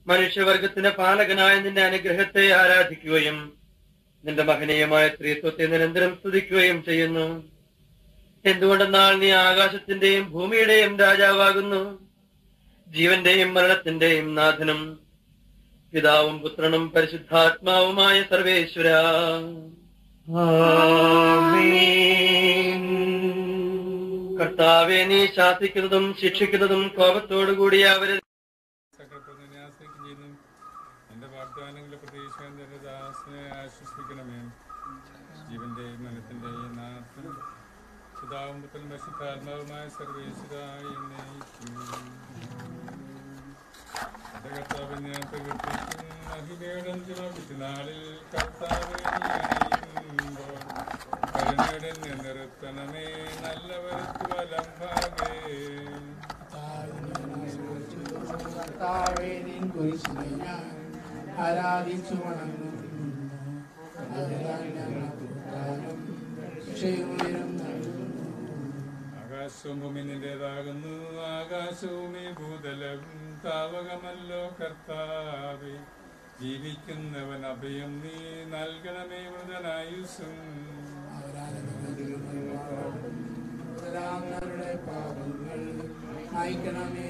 മനുഷ്യവർഗത്തിന്റെ പാലകനായ നിന്റെ അനുഗ്രഹത്തെ ആരാധിക്കുകയും നിന്റെ മഹനീയമായ സ്ത്രീത്വത്തെ നിരന്തരം സ്തുതിക്കുകയും ചെയ്യുന്നു എന്തുകൊണ്ടെന്നാൽ നീ ആകാശത്തിന്റെയും ഭൂമിയുടെയും രാജാവാകുന്നു ജീവന്റെയും മരണത്തിന്റെയും നാഥനും പിതാവും പുത്രനും പരിശുദ്ധാത്മാവുമായ സർവേശ്വര കർത്താവെ നീ ശാസിക്കുന്നതും ശിക്ഷിക്കുന്നതും കോപത്തോടുകൂടി അവരെ സകലപ്രതിനെ ആശ്രയിക്കുകയും ചെയ്യുന്നു എന്റെ വാഗ്ദാനങ്ങളെ പ്രതീക്ഷിക്കാൻ എന്റെ ദാസനെ ആശ്വസിപ്പിക്കണമേ ജീവന്റെയും മനത്തിന്റെയും നാഥൻ പിതാവും പുത്രനും പരിശുദ്ധാത്മാവുമായ സർവേശ്വരായി എന്നേക്കും. എന്റെ കർത്താവ് ഞാൻ പ്രകീർത്തിക്കും മഹിമയുടെ അന്തിമനാളിൽ കർത്താവെ നീ അണിയുമ്പോൾ കരുണയുടെ നിർത്തണമേ നല്ലവർക്ക് വലം ഭാഗേ കർത്താവേ നിൻ കുരിശിനെ ഞാൻ ആരാധിച്ചു വണങ്ങുന്നു അതിനാൽ ഞങ്ങൾക്ക് ഉദ്ധാനം രക്ഷയുയരം നൽകുന്നു ആകാശവും ഭൂമി നിന്റേതാകുന്നു ആകാശവും ഈ ഭൂതലവും താവകമല്ലോ കർത്താവെ ജീവിക്കുന്നവൻ അഭയം നീ നൽകണമേ മൃതനായുസും അവരുടെ പാപങ്ങൾ അയക്കണമേ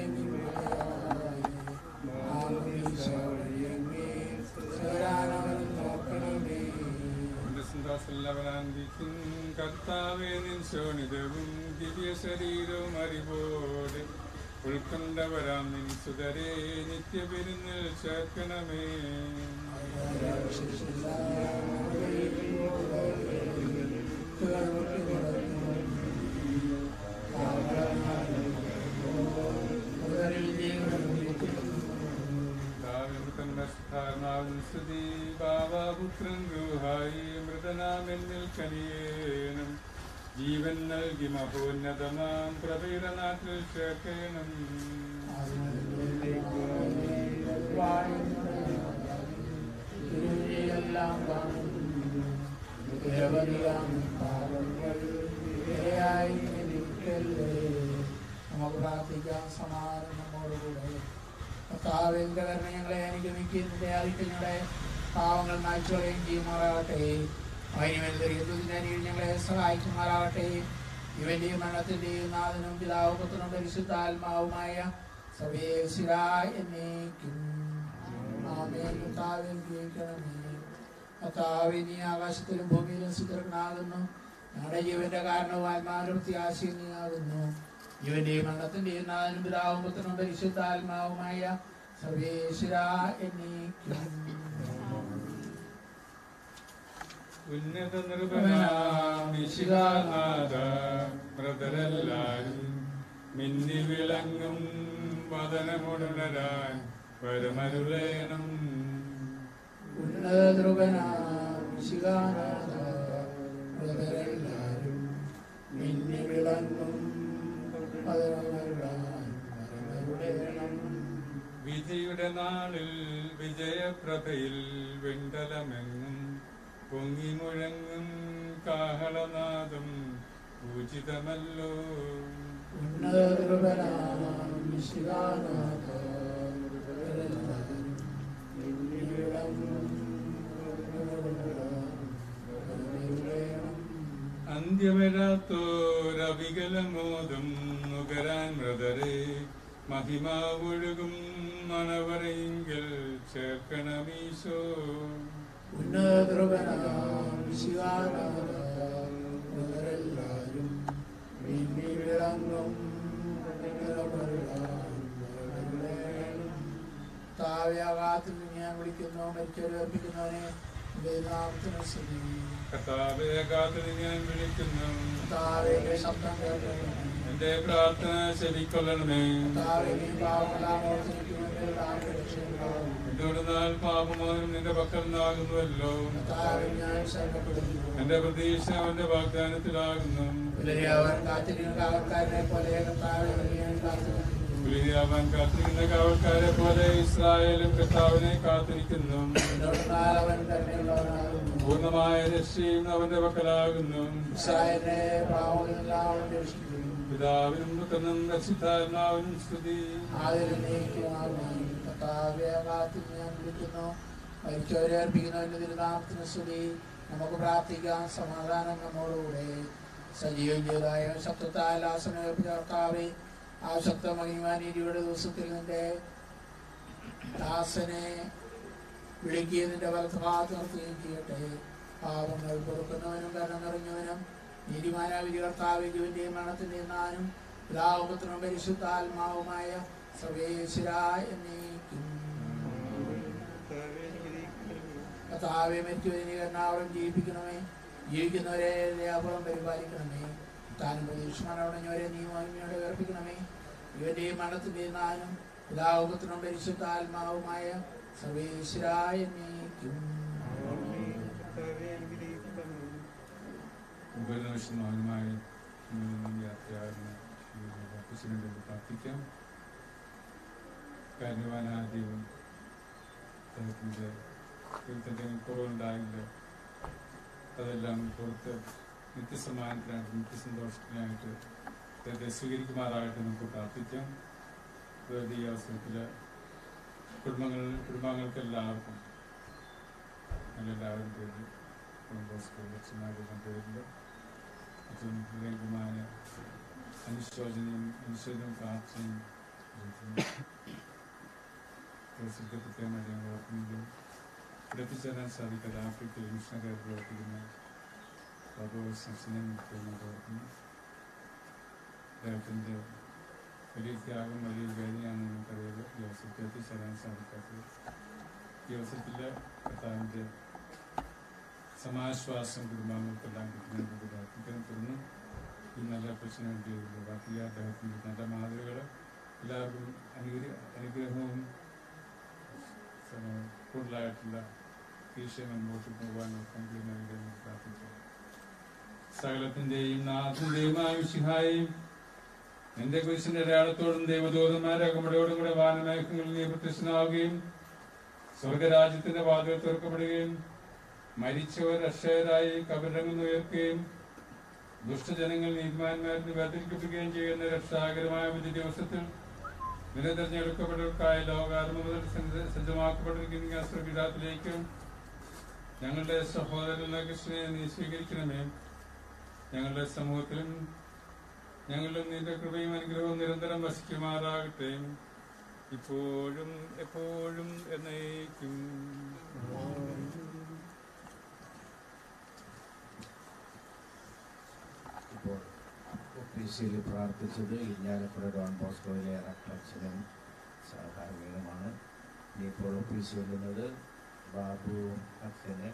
നോക്കണമേ എന്റെ സന്താസല്ലവനാന്തിക്കും കർത്താവെ നിൻ ശോണിതവും ദിവ്യ ശരീരവും അറിവോടെ ഉൾക്കൊണ്ടവരാം നിൻ സുതരെ നിത്യപെരുന്നിൽ ചേർക്കണമേ സ്തുതി ബാബാപുത്രൻ രൂഹായി മൃതനാമെന്നിൽ കനിയേനും ജീവൻ നൽകി മഹോന്നതമാം പ്രവീര നാട്ടിൽ ചേർക്കണം എല്ലാം പാപങ്ങൾ ഇരയായി എനിക്കല്ലേ നമുക്ക് പ്രാർത്ഥിക്കാം സമാധാനം നമ്മോടുകൂടെ കർത്താവിന്റെ കരുണ ഞങ്ങളെ അനുഗമിക്കുന്നതിന്റെ അറിയിക്കുന്നതിന്റെ പാവങ്ങൾ മായ്ച്ചുകളയും ചെയ്യുമാറാകട്ടെ അതിനുവേണ്ടി ഞങ്ങളെ സഹായിക്കുമാറാകട്ടെ ഇവന്റെയും മരണത്തിന്റെയും നാഥനും പിതാവ് പുത്രനും പരിശുദ്ധാത്മാവുമായ സർവേശ്വര എന്നേക്കും ആമേൻ കർത്താവിൽ ജീവിക്കണമേ കർത്താവെ നീ ആകാശത്തിലും ഭൂമിയിലും സുതൃക്കനാകുന്നു ഞങ്ങളുടെ ജീവന്റെ കാരണവും ആത്മാവിന്റെ പ്രത്യാശയും നീയാകുന്നു ജീവന്റെയും മരണത്തിന്റെയും നാഥനും പിതാവും പുത്രനും പരിശുദ്ധാത്മാവുമായ സർവേശ്വര എന്നേക്കും ഉന്നത നിർഭനാഥ മൃതരെല്ലാരും മിന്നി വിളങ്ങും വദനമുടരാൻ പരമരുളേണം ഉന്നതദ്രുവനാശികാനാഥരെല്ലാരും മിന്നി വിളങ്ങും പതിനൊന്നരുളാൻ പരമരുളേണം വിധിയുടെ നാളിൽ വിജയപ്രഭയിൽ വെണ്ടലമെങ്ങും പൊങ്ങി മുഴങ്ങും കാഹളനാദം പൂജിതമല്ലോ അന്ത്യവരാത്തോരവികലമോദം നുകരാൻ മൃതരെ മഹിമാവൊഴുകും മണവറയെങ്കിൽ ചേർക്കണമീശോ ഉന്നതദ്രുവനാശികാനാഥരെല്ലാരും മിന്നി വിളങ്ങും താവ്യാകാത്തിൽ ഞാൻ വിളിക്കുന്നു മരിച്ചവരെ അർപ്പിക്കുന്നവനെ ദൈവനാമത്തിന് സ്തുതി കർത്താവെ കാത്തിൽ ഞാൻ വിളിക്കുന്നു താവേന്റെ ശബ്ദം കേൾക്കുന്നു എന്റെ പ്രാർത്ഥന ശരിക്കൊള്ളണമേ താവേലി പാവമലാമോചനിക്കുന്നവരുടെ രക്ഷയുണ്ടാവും എന്തുകൊണ്ടെന്നാൽ പാപമോചനം നിന്റെ പക്കൽ നിന്നാകുന്നുവല്ലോ താവിൽ ഞാൻ ശരണപ്പെടുന്നു എന്റെ പ്രതീക്ഷ അവന്റെ വാഗ്ദാനത്തിലാകുന്നു പുലരി അവൻ കാത്തിരിക്കുന്ന കാവൽക്കാരനെ പോലെ കർത്താവെ ഞാൻ കാത്തിരിക്കുന്നു പുലിയാവാൻ കാത്തിരിക്കുന്ന കാവൽക്കാരെ പോലെ ഇസ്രായേലും കർത്താവിനെ കാത്തിരിക്കുന്നു എന്തുകൊണ്ടെന്നാൽ അവൻ തന്നെയുള്ളവനാകുന്നു പൂർണ്ണമായ രക്ഷയും അവന്റെ പക്കലാകുന്നു ഇസ്രായേലിനെ പാവങ്ങളെല്ലാം അവൻ രക്ഷിക്കുന്നു പിതാവിനും പുത്രനും രക്ഷിതാത്മാവിനും സ്തുതി ആദരനേക്കുമാകുന്നു കർത്താവെ പ്രഭാതത്തിൽ ഞാൻ വിളിക്കുന്നു മരിച്ചവരെ അർപ്പിക്കുന്നവന്റെ തിരുനാമത്തിന് സ്തുതി നമുക്ക് പ്രാർത്ഥിക്കാം സമാധാനം നമ്മോടുകൂടെ സജീവജീവതായ ശബ്ദത്താൽ ആസനകർത്താവെ ആ ശക്ത മഹിമാനീതിയുടെ ദിവസത്തിൽ നിന്റെ ദാസനെ വിളിക്കുകയും നിന്റെ വലത്തുഭാഗത്ത് നിർത്തുകയും ചെയ്യട്ടെ പാപങ്ങൾ പൊറുക്കുന്നവനും കരുണ നിറഞ്ഞവനും നീതിമാനായ വിധികർത്താവ് ജീവന്റെയും മരണത്തിന്റെയും നാനും പിതാവുപുത്രനും പരിശുദ്ധാത്മാവുമായ സർവേശ്വര എന്നേക്കും കർത്താവെ മരിച്ചുവതിനെ കരുണാവളം ജീവിപ്പിക്കണമേ ജീവിക്കുന്നവരെ ദയാപുറം പരിപാലിക്കണമേ താനും പ്രതീക്ഷമാനവടഞ്ഞവരെ നീ മഹിമയോടെ ഉയർപ്പിക്കണമേ ഇവന്റെയും മരണത്തിന്റെയും നാനും പിതാവുപുത്രനും പരിശുദ്ധാത്മാവുമായ സർവേശ്വരായ എന്നേക്കും ഉപരിനിമിഷം മൗനമായി യാത്രയാകുന്ന അപ്പച്ചനുണ്ട് പ്രാർത്ഥിക്കാം കാര്യവാനായ ദൈവം അദ്ദേഹത്തിൻ്റെ ദൈവത്തിൻ്റെ കുറവുണ്ടായില്ല അതെല്ലാം പുറത്ത് നിത്യസമാനത്തിനായിട്ട് നിത്യസന്തോഷത്തിനായിട്ട് അദ്ദേഹത്തെ സ്വീകരിക്കുമാറായിട്ട് നമുക്ക് പ്രാർത്ഥിക്കാം വെറുതെ ഈ അവസരത്തിൽ കുടുംബങ്ങൾ കുടുംബാംഗങ്ങൾക്ക് എല്ലാവർക്കും എല്ലാവരും പേരിൽ കുടുംബസ്കൂലച്ചന്മാരുടെ പേരിൽ ഏറ്റവും ഹൃദയമായ അനുശോചനയും അനുശോചനവും പ്രാർത്ഥനയും ദിവസത്തെ പ്രത്യേകമായി ഞങ്ങൾ ഓർക്കുന്നെങ്കിലും എത്തിച്ചേരാൻ സാധിക്കാതെ ആഫ്രിക്കയിൽ മിഷണറി പ്രവർത്തിക്കുന്ന ബാബു സംസ്ഥാനം ഞങ്ങൾ ഓർക്കുന്നു അദ്ദേഹത്തിൻ്റെ വലിയ ത്യാഗം വലിയ വേദനയാണെന്ന് നമുക്കറിയാതെ ഈ അവസരത്തിൽ എത്തിച്ചേരാൻ സാധിക്കാത്തത് ഈ അവസരത്തിൽ കർത്താവിൻ്റെ സമാശ്വാസം കുടുംബാംഗങ്ങൾക്കെല്ലാം കിട്ടുന്നതിന് പ്രാർത്ഥിക്കാൻ തുടർന്ന് ഈ നല്ല പ്രശ്നം വേണ്ടി ബാക്കി അദ്ദേഹത്തിൻ്റെ നല്ല മാതൃകൾ എല്ലാവർക്കും അനുഗ്രഹ അനുഗ്രഹവും സ- കൂടുതലായിട്ടുള്ള ഈശോ മുമ്പോട്ട് പോകാൻ നോക്കാൻ നൽകാൻ പ്രാർത്ഥിക്കാം സകലത്തിന്റെയും നാഥന്റെയുമായ വിശിഹായും എന്റെ കുരിശിന്റെ അടയാളത്തോടും ദൈവദൂതന്മാരെ അകമ്പടിയോടും കൂടെ വാനമേഘങ്ങളിൽ നീ പ്രത്യക്ഷനാവുകയും സ്വർഗരാജ്യത്തിന്റെ വാതിൽ തുറക്കപ്പെടുകയും മരിച്ചവർ അക്ഷയരായി കബരങ്ങൾ ഉയർക്കുകയും ദുഷ്ടജനങ്ങൾ നീതിമാന്മാരിന് വേർതിരിക്കപ്പെടുകയും ചെയ്യുന്ന രക്ഷാകരമായ വിധി ദിവസത്തിൽ നില തെരഞ്ഞെടുക്കപ്പെട്ടവർക്കായ ലോകാരംഭം മുതൽ സജ്ജ- സജ്ജമാക്കപ്പെട്ടിരിക്കുന്ന സ്വർഗീരാത്തിലേക്കും ഞങ്ങളുടെ സഹോദരൻ കൃഷ്ണനെ നീ സ്വീകരിക്കണമേ ഞങ്ങളുടെ സമൂഹത്തിലും ഞങ്ങളിലും നിന്റെ കൃപയും അനുഗ്രഹവും നിരന്തരം വസിക്കുമാറാകട്ടെ ഇപ്പോഴും എപ്പോഴും എന്നേക്കും ഇപ്പോൾ ഒഫീസിൽ പ്രാർത്ഥിച്ചത് ഇല്ലാലപ്പുഴ ഡോൺ ബോസ്കോയിലെ റക്ടച്ചനും സഹകാരികളുമാണ് ഇനിയിപ്പോൾ ഒഫീസ് വരുന്നത് ബാബു അച്ഛന്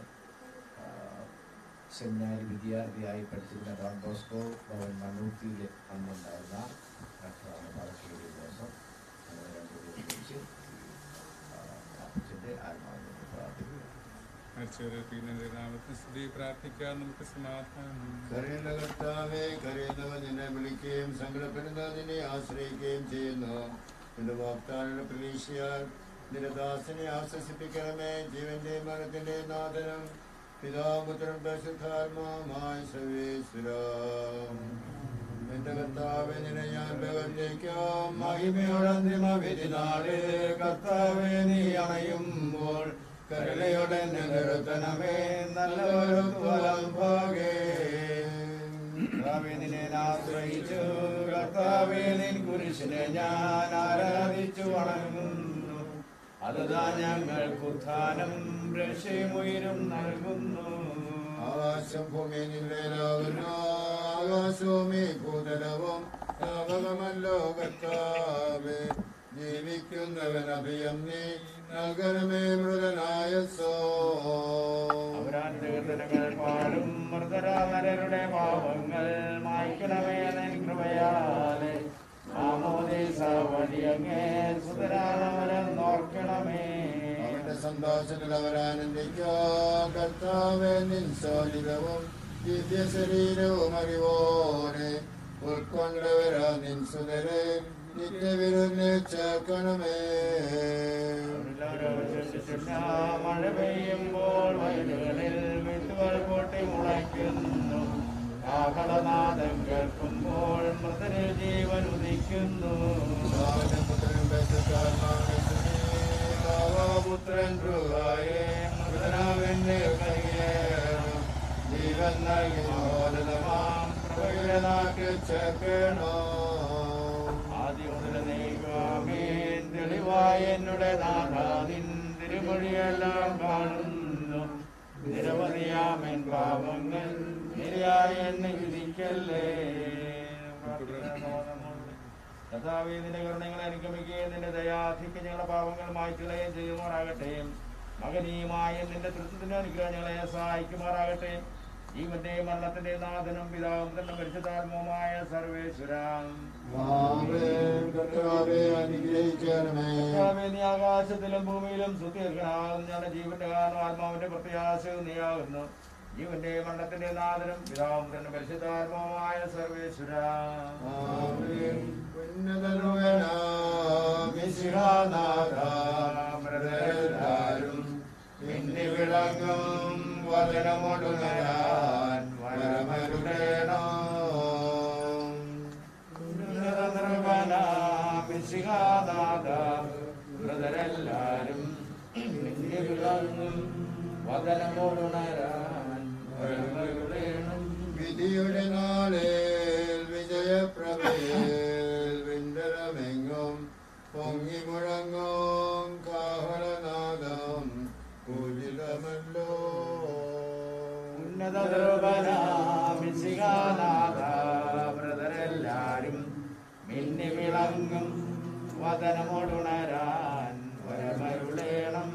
സെമിനാരി വിദ്യാർത്ഥിയായി പഠിച്ചിരുന്ന ഡോൺ ബോസ്കോ ഭവൻ മണ്ണൂത്തിയിൽ അന്നുണ്ടായിരുന്ന ഡോക്ടറാണ് പാലക്കേരി ദിവസം നമ്മൾ രണ്ടുപേരും വിളിച്ച് അച്ഛൻ്റെ ആത്മാവിനെ പ്രാർത്ഥിക്കുക മരിച്ചവരെ പിന്നെ നാമത്തിന് സ്തുതി പ്രാർത്ഥിക്കാൻ നമുക്ക് സമാധാനം കരയുന്ന കർത്താവെ കരയുന്നവൻ നിന്നെ വിളിക്കുകയും സങ്കടപ്പെടുന്നവൻ നിന്നെ ആശ്രയിക്കുകയും ചെയ്യുന്നു നിന്റെ വാഗ്ദാനയുടെ പ്രതീക്ഷയാൽ നിന്റെ ദാസനെ ആശ്വസിപ്പിക്കണമേ ജീവന്റെ മരണത്തിന്റെ നാഥനം പിതാപുത്രൻ പരിശുദ്ധാത്മാവുമായി സർവേശ്വര എന്റെ കർത്താവെ നിന്നെ ഞാൻ പ്രവർത്തിക്കാം മഹിമയുടെ അന്തിമ വിധി നാളെ കർത്താവെ നീ അണയുമ്പോൾ കരുണയുടെ നിരത്തനമേ നല്ലൊരു ഫലം ഭാഗേ കർത്താവേ നിന്നെ ഞാൻ ആശ്രയിച്ചു കർത്താവേ നിൻ കുരിശിനെ ഞാൻ ആരാധിച്ചു വണങ്ങുന്നു അതുതാ ഞങ്ങൾക്ക് ഉത്ഥാനം രക്ഷയുമുയരും നൽകുന്നു ആകാശം ഭൂമി നിന്നേലാകുന്നു ആകാശവും ഈ ഭൂതലവും സ്ഥാപകമല്ലോ കർത്താവേ ജീവിക്കുന്നവൻ അഭയം നീ നൽകണമേ മൃതനായ സോ അവരാന്റെ കീർത്തനങ്ങൾ പാടും മൃതരാനരുടെ പാപങ്ങൾ മായ്ക്കണമേ നിൻ കൃപയാലെ ആമോദീസ വഴിയങ്ങേ സുതരാണവരം നോർക്കണമേ അവന്റെ സന്തോഷത്തിൽ അവരാനന്ദിക്കോ കർത്താവേ നിൻ സോലിതവും ദിവ്യ ശരീരവും അറിവോടെ ഉൾക്കൊണ്ടവരാ നിൻ സുതരെ നിത്യവിരുന്ന് ചേർക്കണമേ മഴ പെയ്യുമ്പോൾ വയലുകളിൽ വിത്തുകൾ പൊട്ടി മുളയ്ക്കുന്നു കാഹളനാദം കേൾക്കുമ്പോൾ മൃതനിൽ ജീവൻ ഉദിക്കുന്നു പുത്രനും പരിശുദ്ധാത്മാവിനെ സ്തുതി. പുത്രൻ ധ്രുവായേ മൃതനാമെന്നെ കൈയേറും ജീവൻ നൽകി മോദനമാം പ്രഭയുടെ നാട്ടിൽ ചേർക്കണോ ആദ്യം മുതൽ നീക്കാമേൻ തെളിവായ എന്നുടെ നാഥ നിൻ തിരുമൊഴിയെല്ലാം കാണുന്നു നിരവധിയാമൻ പാപങ്ങൾ നിരയായ എന്നെ വിധിക്കല്ലേ കഥാവി നിന്റെ കരുണങ്ങളെ അനുഗമിക്കുകയും നിന്റെ ദയാധിക്ക് ഞങ്ങളുടെ പാപങ്ങൾ മാറ്റുകയും ചെയ്യുമാറാകട്ടെ മകനീയമായ നിന്റെ തൃത്വത്തിന്റെ അനുഗ്രഹം ഞങ്ങളെ സഹായിക്കുമാറാകട്ടെ ജീവന്റെയും മരണത്തിന്റെയും നാഥനും പിതാവും തന്നെ പരിശുദ്ധാത്മവുമായ സർവേശ്വരാം ആമേൻ കർത്താവേ അനുഗ്രഹിക്കണമേ കർത്താവേ, നീ ആകാശത്തിലും ഭൂമിയിലും സുതീർഘനാകുന്നു ഞങ്ങളുടെ ജീവന്റെ കാരണം ആത്മാവിന്റെ പ്രത്യാശയും നീയാകുന്നു ജീവന്റെ മരണത്തിന്റെ നാഥനും പിതാവും തന്നെ പരിശുദ്ധാത്മാവുമായ സർവേശ്വര ആമേൻ ഉന്നതനുവനാം മിശിഹാനാഥാമൃതരെല്ലാരും പിന്നെ വിളങ്ങും വചനമൊടുങ്ങരാൻ വരമരുടേണം ബ്രദരെല്ലാരും നിന്നെ വിളങ്ങും വതനമോടുണരാൻ വരമരുളേണം വിധിയുടെ നാളിൽ വിജയപ്രഭയിൽ വിണ്ടലമെങ്ങും പൊങ്ങി മുഴങ്ങും കാഹളനാദം പൂജിതമല്ലോ ഉന്നത ബ്രദരെല്ലാരും മിന്നി വിളങ്ങും വതനമോടുണരാൻ വരമരുളേണം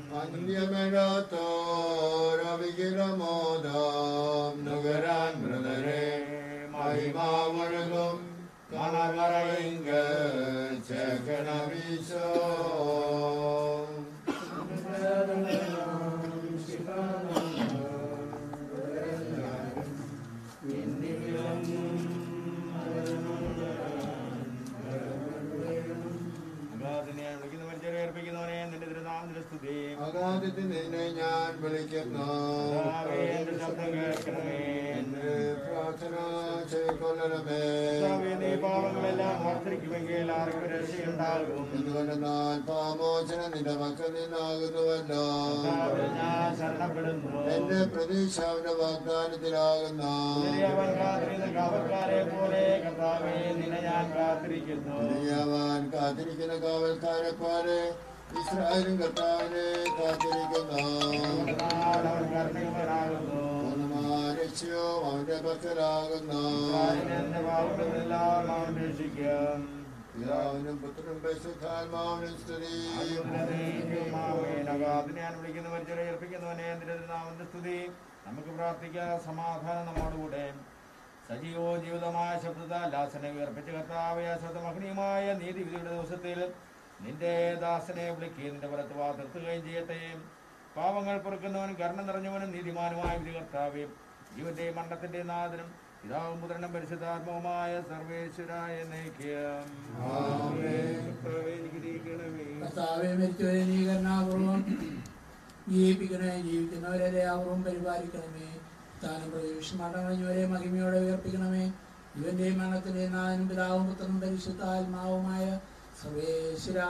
അന്യമെടാത്തോരവികിലമോദം നുകരാൻ ബ്രദരെ മഹിമാവഴകും കണവറയിങ്ക ചേക്കണമീശോ മിന്നി വിളങ്ങും അഗാധനെ വിളിക്കുന്ന മനുഷ്യരെ ഏർപ്പിക്കുന്നവനെ നിന്റെ തിരുനാമത്തിന്റെ സ്തുതി അഗാധത്തിൽ നിന്നെ ഞാൻ വിളിക്കുന്നു കർത്താവേ, എന്റെ ശബ്ദം കേൾക്കണമേ എന്റെ പ്രാർത്ഥന ചെയ്കൊള്ളണമേ കർത്താവേ, നീ പാപങ്ങളെല്ലാം ഓർത്തിരിക്കുമെങ്കിൽ ആർക്കും രക്ഷയുണ്ടാകും എന്തുകൊണ്ടെന്നാൽ പാമോചനം നിന്റെ മക്കൾ നിന്നാകുന്നുവല്ലോ കർത്താവേ, ഞാൻ ശരണപ്പെടുന്നു എന്റെ പ്രതീക്ഷ അവന്റെ വാഗ്ദാനത്തിലാകുന്നു അവൻ കാത്തിരുന്ന കാവൽക്കാരെ പോലെ കർത്താവേ നിന്നെ ഞാൻ കാത്തിരിക്കുന്നു അവൻ കാത്തിരിക്കുന്ന കാവൽക്കാരെ പോലെ ഇസ്രായേലും കർത്താവിനെ കാത്തിരിക്കുന്നു എന്നാൽ അവൻ കരുണയുള്ളവനാകുന്നു പൂർണ്ണമായ രക്ഷയും അവന്റെ പക്കലാകുന്നു ഇസ്രായേലിനെ എന്റെ പാപങ്ങളെല്ലാം അവൻ രക്ഷിക്കും പിതാവിനും പുത്രനും പരിശുദ്ധാത്മാവിനും സ്തുതി ഞാൻ വിളിക്കുന്ന മരിച്ചവരെ ഏൽപ്പിക്കുന്നവനെ നാമന്റെ സ്തുതി നമുക്ക് പ്രാർത്ഥിക്കാം സമാധാനം നമ്മോടുകൂടെ സജീവോ ജീവിതമായ ശബ്ദത്താൽ ലാസനെ ഉയർപ്പിച്ച കർത്താവയ ശബ്ദമഗ്നിയുമായ നീതിവിധിയുടെ ദിവസത്തിൽ നിന്റെ ദാസനെ വിളിക്കുകയും നിന്റെ പുറത്ത് വാ നിർത്തുകയും ചെയ്യട്ടെ പാവങ്ങൾ പൊറുക്കുന്നവൻ കരുണ നിറഞ്ഞവനും നീതിമാനുമായ വിധി കർത്താവെ ജീവന്റെ മരണത്തിന്റെ നാഥനും പിതാവും പുത്രനും പരിശുദ്ധാത്മവുമായ സർവേശ്വരായ നയിക്കാം കർത്താവെ മരിച്ചവരെ നീകരണാപൂർവം ജീവിപ്പിക്കണമേ ജീവിക്കുന്നവരെ ദയാപൂർവം പരിപാലിക്കണമേ സ്ഥാനം പ്രതീക്ഷമാട്ടങ്ങളഞ്ഞവരെ മഹിമയോടെ ഉയർപ്പിക്കണമേ ഇവന്റെ മരണത്തിന്റെ നാഥനും പിതാവും പുത്രനും പരിശുദ്ധാത്മാവുമായ സർവേശ്വര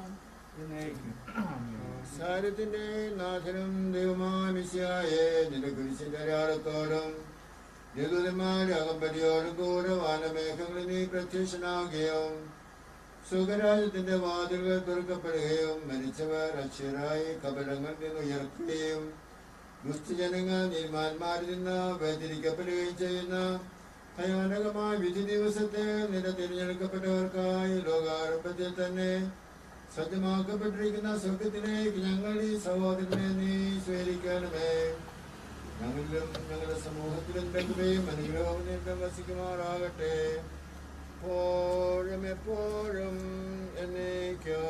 സാരത്തിന്റെ നാഥനും ദൈവമാമിശായേ നിന്റെ കുരിശിന്റെ അടയാളത്തോടും യദുരന്മാരുടെ അകമ്പടിയോടും കൂടെ വാനമേഘങ്ങളിൽ നീ പ്രത്യക്ഷനാവുകയും സുഖരാജ്യത്തിന്റെ വാതിലുകൾ തുറക്കപ്പെടുകയും മരിച്ചവർ അക്ഷരായി കപലങ്ങളിൽ നിന്ന് ഉയർത്തുകയും ദുഷ്ടജനങ്ങൾ നീർമാന്മാരിൽ നിന്ന് വേദനിക്കപ്പെടുകയും ചെയ്യുന്ന ഭയാനകമായ വിധി ദിവസത്തെ നിന്റെ തിരഞ്ഞെടുക്കപ്പെട്ടവർക്കായി ലോകാരംഭത്തിൽ തന്നെ സജ്ജമാക്കപ്പെട്ടിരിക്കുന്ന സ്വർഗത്തിലേക്ക് ഞങ്ങൾ ഈ സഹോദരനെ നീ സ്വീകരിക്കണമേ ഞങ്ങളിലും ഞങ്ങളുടെ സമൂഹത്തിലും ബന്ധുവയും അനുഗ്രഹവും നിന്നും വസിക്കുമാറാകട്ടെ എപ്പോഴും എപ്പോഴും എന്നേക്കും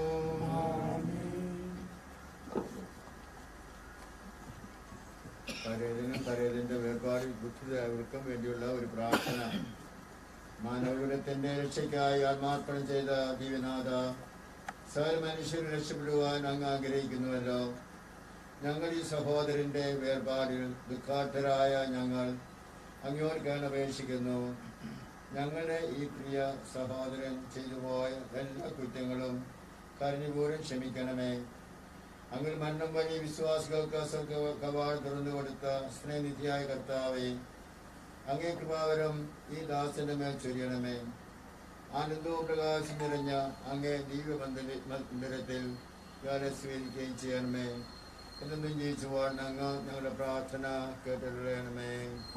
പരേതിനും പരേതിന്റെ വേർപാടിൽ ബുദ്ധിതവർക്കും വേണ്ടിയുള്ള ഒരു പ്രാർത്ഥന മാനവകുലത്തിന്റെ രക്ഷയ്ക്കായി ആത്മാർപ്പണം ചെയ്ത ദീവനാഥ സകല മനുഷ്യർ രക്ഷപ്പെടുവാൻ അങ്ങ് ആഗ്രഹിക്കുന്നുവല്ലോ ഞങ്ങൾ ഈ സഹോദരന്റെ വേർപാടിൽ ദുഃഖാർത്ഥരായ ഞങ്ങൾ അങ്ങോട്ട് അപേക്ഷിക്കുന്നു ഞങ്ങളുടെ ഈ പ്രിയ സഹോദരൻ ചെയ്തു പോയ എല്ലാ കുറ്റങ്ങളും കരഞ്ഞുപോലും ക്ഷമിക്കണമേ അങ്ങനെ മരണം വഴി വിശ്വാസികൾക്ക് സ്വർഗ കവാടം തുറന്നു കൊടുത്ത സ്നേഹനിധിയായ കർത്താവെ അങ്ങേ കൃപാവരം ഈ ദാസന്റെ മേൽ ചൊരിയണമേ ആനന്ദവും പ്രകാശം നിറഞ്ഞ അങ്ങേ ദിവ്യമന്ദിര മന്ദിരത്തിൽ ഞാൻ സ്വീകരിക്കുകയും ചെയ്യണമേ എന്നും ജയിച്ചു പോകാൻ അങ്ങ് ഞങ്ങളുടെ പ്രാർത്ഥന കേട്ടിടണമേ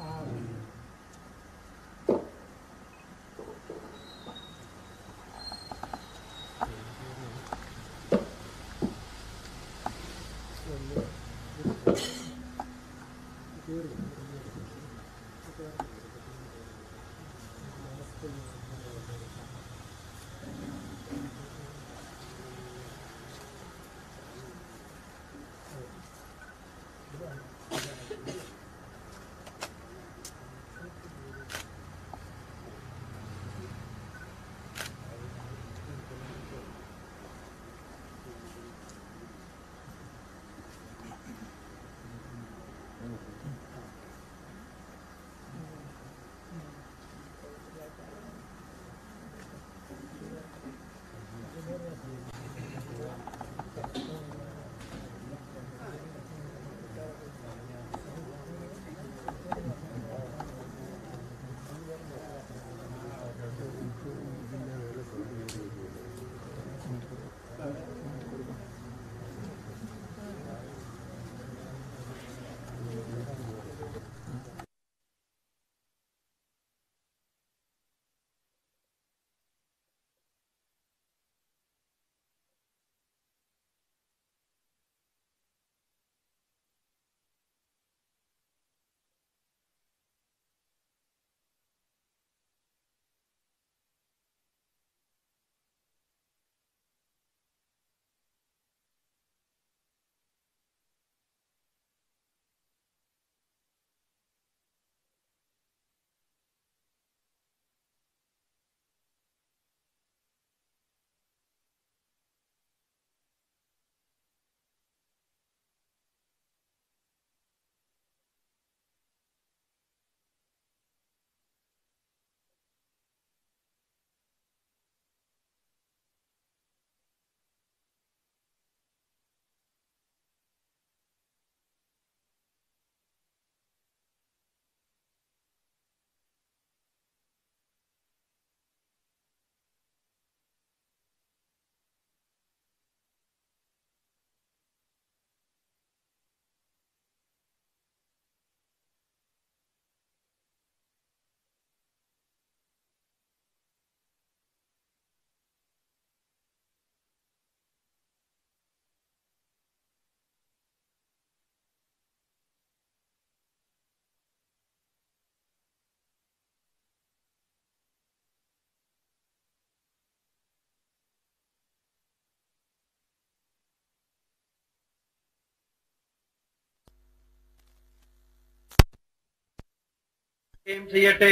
ചെയ്യുകയും ചെയ്യട്ടെ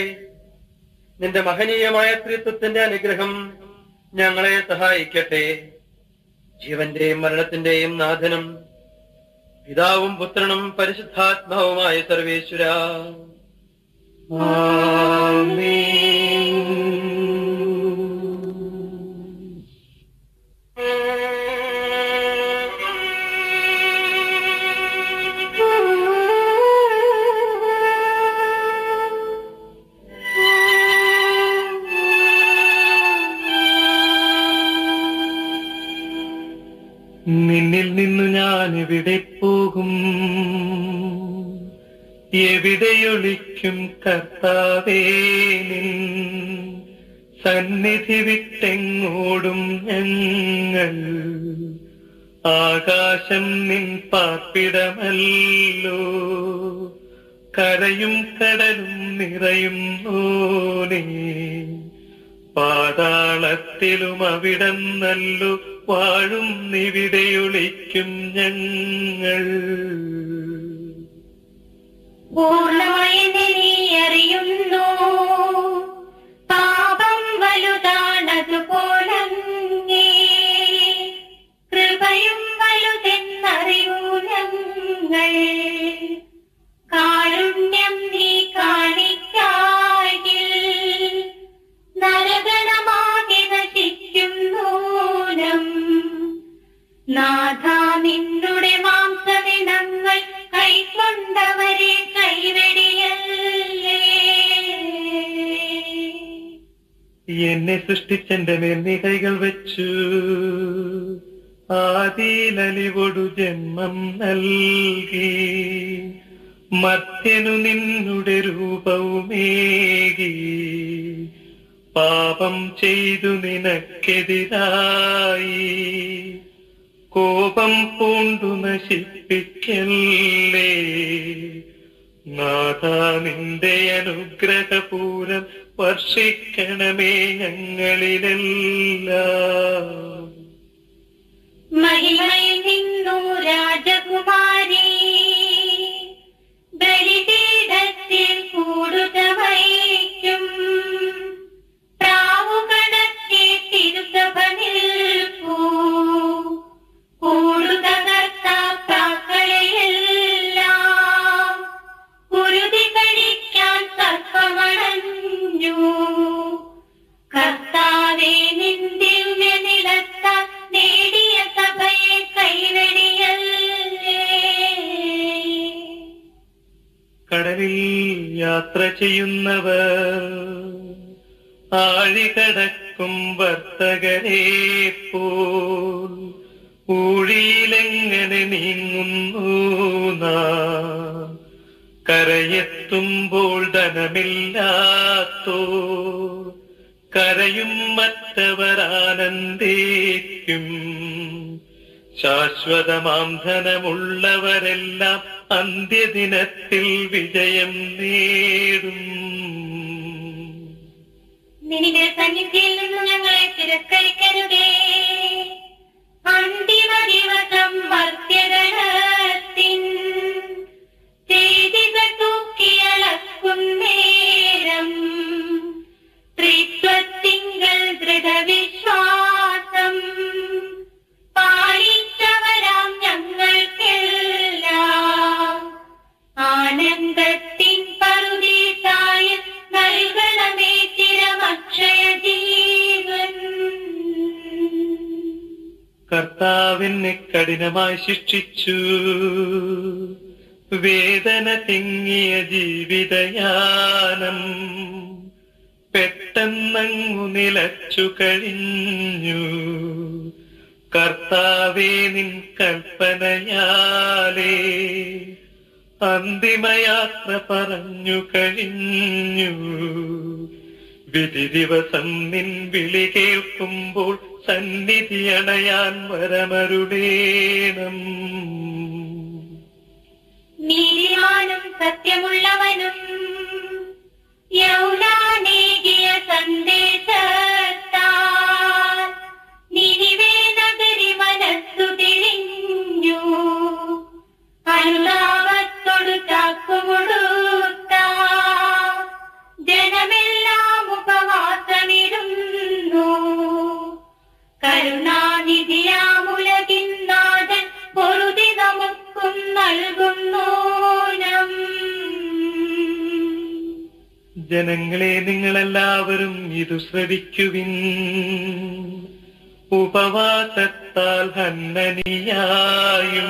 നിന്റെ മഹനീയമായ ത്രിത്വത്തിന്റെ അനുഗ്രഹം ഞങ്ങളെ സഹായിക്കട്ടെ ജീവന്റെയും മരണത്തിന്റെയും നാഥനും പിതാവും പുത്രനും പരിശുദ്ധാത്മാവുമായ സർവേശ്വര നിന്നിൽ നിന്നു ഞാൻ എവിടെ പോകും എവിടെയൊളിക്കും കർത്താവേ നിൻ സന്നിധി വിട്ടെങ്ങോടും ഞങ്ങൾ ആകാശം നിൻ പാർപ്പിടമല്ലോ കരയും കടലും നിറയും ഓനേ പാതാളത്തിലും അവിടം നല്ലു വാഴും നിവിടെയൊളിക്കും ഞങ്ങൾ പൂർണ്ണമായി നീ അറിയുന്നു പാപം വലുതാണതുപോലങ്ങേ കൃപയും വലുതെന്നറിയൂ ഞങ്ങൾ കാരുണ്യം നീ കാണിക്കായിൽ നരകണമാകെ നശിക്കും നൂനം നാഥാ നിന്നുടെ മാംസദിനങ്ങൾ കൈക്കൊണ്ടവരെ കൈവെടിയല്ലേ എന്നെ സൃഷ്ടിച്ചെന്റെ മേൽ നീ കൈകൾ വെച്ചു ആദിയിലലിവൊടു ജന്മം നൽകി മർത്യനു നിന്നുടെ രൂപവുമേകി പാപം ചെയ്തു നിനക്കെതിരായി കോപം പൂണ്ടു നശിപ്പിക്കല്ലേ നാഥ നിന്റെ അനുഗ്രഹപൂരം വർഷിക്കണമേ ഞങ്ങളിലെല്ലാം മഹിമയിൽ നിന്നു രാജകുമാരി ബലിപീഠത്തിൽ കൂടുതമൈക്കും പ്രാവുകണക്കെ തിരുസഭ നിൽപ്പൂ കൂടുതകർത്താക്കളെയെല്ലാം കുരുതി കഴിക്കാൻ സർപ്പമണഞ്ഞു കർത്താവേ നിൻ ദിവ്യനിലത്താൽ നേടിയ സഭയെ കൈവെടിയല്ലേ കടലിൽ യാത്ര ചെയ്യുന്നവർ ആഴികടക്കും വർത്തകരെ പോൽ ഊഴിയിലെങ്ങനെ നീങ്ങുന്നു നാം കരയെത്തുമ്പോൾ ധനമില്ലാത്തോ കരയും മറ്റവർ ആനന്ദിക്കും ശാശ്വതമാം ധനമുള്ളവരെല്ലാം അന്ത്യദിനത്തിൽ വിജയം നേടും നിന്റെ സന്നിധിയിൽ നിന്ന് ഞങ്ങളെ തിരസ്കരിക്കരുതേ അന്തിമ ദിവസം മർത്യഗണത്തിൻ ചെയ്തികൾ തൂക്കിയളക്കുന്നേരം ത്രിത്വത്തിങ്കൽ ദൃഢവിശ്വാസം പാലിച്ചവരാം ഞങ്ങൾക്കെല്ലാം ആനന്ദത്തിൻ പറുദീസായ നൽകണമേ ചിരമക്ഷയ ജീവൻ കർത്താവിനെ കഠിനമായി ശിക്ഷിച്ചു വേദന തിങ്ങിയ ജീവിതയാനം പെട്ടെന്നങ്ങു നിലച്ചു കഴിഞ്ഞു കർത്താവേ നിൻ കൽപ്പനയാലേ അന്തിമയാത്ര പറഞ്ഞു കഴിഞ്ഞു വിധി ദിവസം നിൻ വിളി കേൾക്കുമ്പോൾ സന്നിധി അണയാൻ വരമരുടേണം നീതിമാനും സത്യമുള്ളവനും യൗലാനേകിയ സന്ദേശത്താൽ നിനിവേ നഗരി മനസ്സു തിരിഞ്ഞു അനുതാപത്തോടു ചാക്കുമുടുത്ത ജനമെല്ലാം ഉപവാസമിരുന്നു കരുണാനിധിയാമുലകിന്നാഥൻ പൊറുതി നമുക്കും നൽകുന്നൂനം ജനങ്ങളെ നിങ്ങളെല്ലാവരും ഇത് ശ്രവിക്കുവിൻ ഉപവാസത്താൽ ഹന്നനിയായും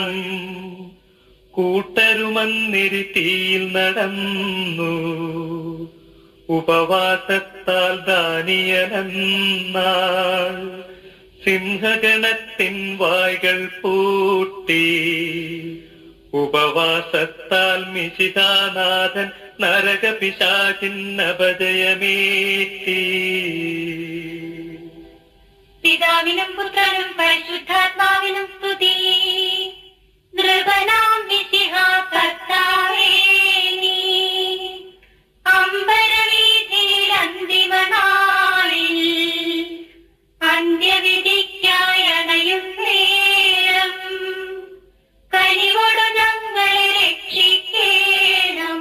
കൂട്ടരുമന്നിരി തീയിൽ നടന്നു ഉപവാസത്താൽ ദാനിയനെന്നാൾ സിംഹഗണത്തിൻ വായ്കൾ പൂട്ടി ഉപവാസത്താൽ മിശികാനാഥൻ നരകപിശാചിന്നപജയമേറ്റി പിതാവിനും പുത്രനും പരിശുദ്ധാത്മാവിനും സ്തുതി നൃപനാം മിശിഹ കർത്താവേ നീ അമ്പരവീതിയിൽ അന്തിമനാളിൽ അന്ത്യവിധിക്കായി അണയും നേരം കനിവോടു ഞങ്ങളെ രക്ഷിക്കേണം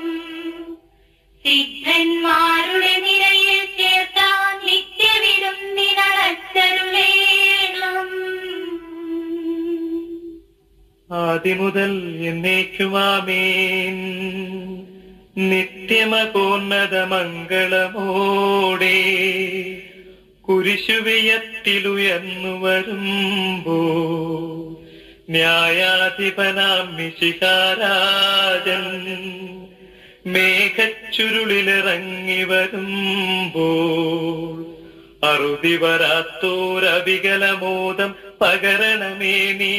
സിദ്ധന്മാരുടെ നിരയിൽ ചേർത്താൻ നിത്യവിരും നിനടച്ചരുളേണം ആദിമുതൽ എന്നേക്കുമാമേൻ നിത്യമകോന്നത മംഗളമോടെ കുരിശുവിയത്തിലുയർന്നു വരുമ്പോ ന്യായാധിപനാം മിശിഹാരാജൻ മേഘച്ചുരുളിലിറങ്ങി വരുമ്പോൾ അറുതി വരാത്തോരവികലമോദം പകരണമേ നീ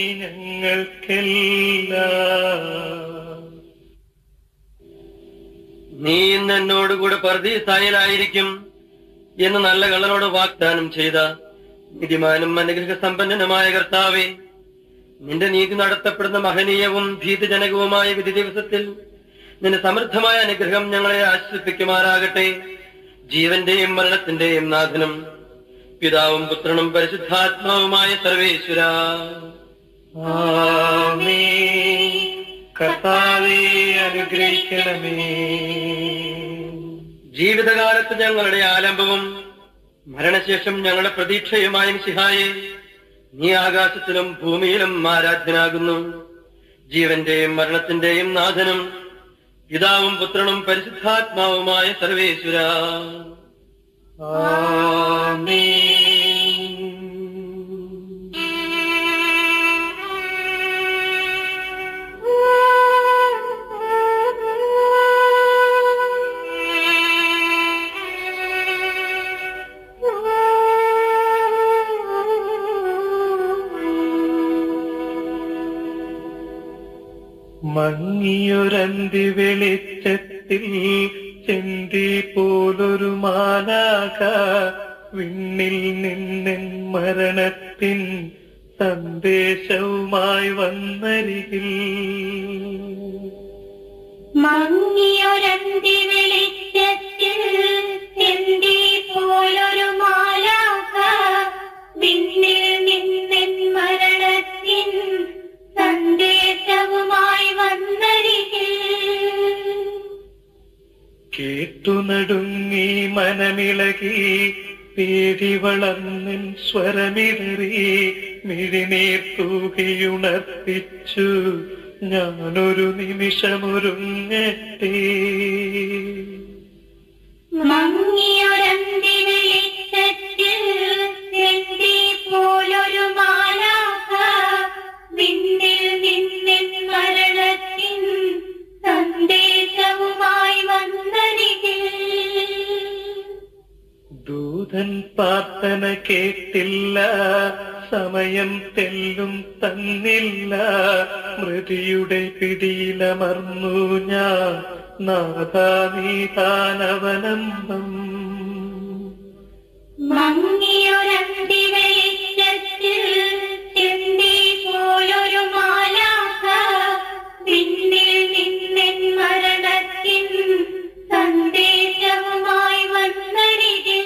ഞങ്ങൾക്കെല്ലാം നീ ഇന്ന് എന്നോടുകൂടെ പർദീസായനായിരിക്കും എന്ന് നല്ല കള്ളനോട് വാഗ്ദാനം ചെയ്ത നിധിമാനും അനുഗ്രഹ സമ്പന്നനുമായ കർത്താവേ നിന്റെ നീതി നടത്തപ്പെടുന്ന മഹനീയവും ഭീതിജനകവുമായ വിധി ദിവസത്തിൽ നിന്റെ സമൃദ്ധമായ അനുഗ്രഹം ഞങ്ങളെ ആശ്വസിപ്പിക്കുമാറാകട്ടെ ജീവന്റെയും മരണത്തിന്റെയും നാഥനും പിതാവും പുത്രനും പരിശുദ്ധാത്മാവുമായ സർവേശ്വര ആമേൻ. കർത്താവേ അനുഗ്രഹിക്കണമേ ജീവിതകാലത്ത് ഞങ്ങളുടെ ആലംബവും മരണശേഷം ഞങ്ങളുടെ പ്രതീക്ഷയുമായ സിഹായെ നീ ആകാശത്തിലും ഭൂമിയിലും ആരാധ്യനാകുന്നു ജീവന്റെയും മരണത്തിന്റെയും നാഥനും പിതാവും പുത്രനും പരിശുദ്ധാത്മാവുമായ സർവേശ്വര ആമേൻ മങ്ങിയൊരന്തി വെളിച്ചത്തിൽ ചെന്തി പോലൊരു മാലാക വിണ്ണിൽ നിന്നെൻ മരണത്തിൻ സന്ദേശവുമായി വന്നരികിൽ മങ്ങിയൊരന്തി വെളിച്ചത്തിൽ ചെന്തി പോലൊരു മാലാക വിണ്ണിൽ നിന്നെൻ മരണത്തിൻ സന്ദേശവുമായി വന്നരികിൽ കേട്ടു നടുങ്ങി മനമിളകി പേടി വളർന്നിൻ സ്വരമിടറി മിഴിനീർ തൂകിയുണർത്തിച്ചു ഞാനൊരു നിമിഷമൊരുങ്ങട്ടെ മങ്ങിയൊരന്തി വെളിച്ചത്തിൽ ചെന്തി പോലൊരു മാലാക വിണ്ണിൽ നിന്നിൻ മരണത്തിൻ സന്ദേശവുമായി വന്നരികിൽ ദൂതൻ പ്രാർത്ഥന കേട്ടില്ല സമയം തെല്ലും തന്നില്ല മൃതിയുടെ പിടിയിലമർന്നു ഞാൻ നാഥാനീതാനവലംബം മങ്ങിയൊരന്തി വെളിച്ചത്തിൽ ചെന്തി പോലൊരു മാലാക വിണ്ണിൽ നിന്നിൻ മരണത്തിൻ സന്ദേശവുമായി വന്നരികിൽ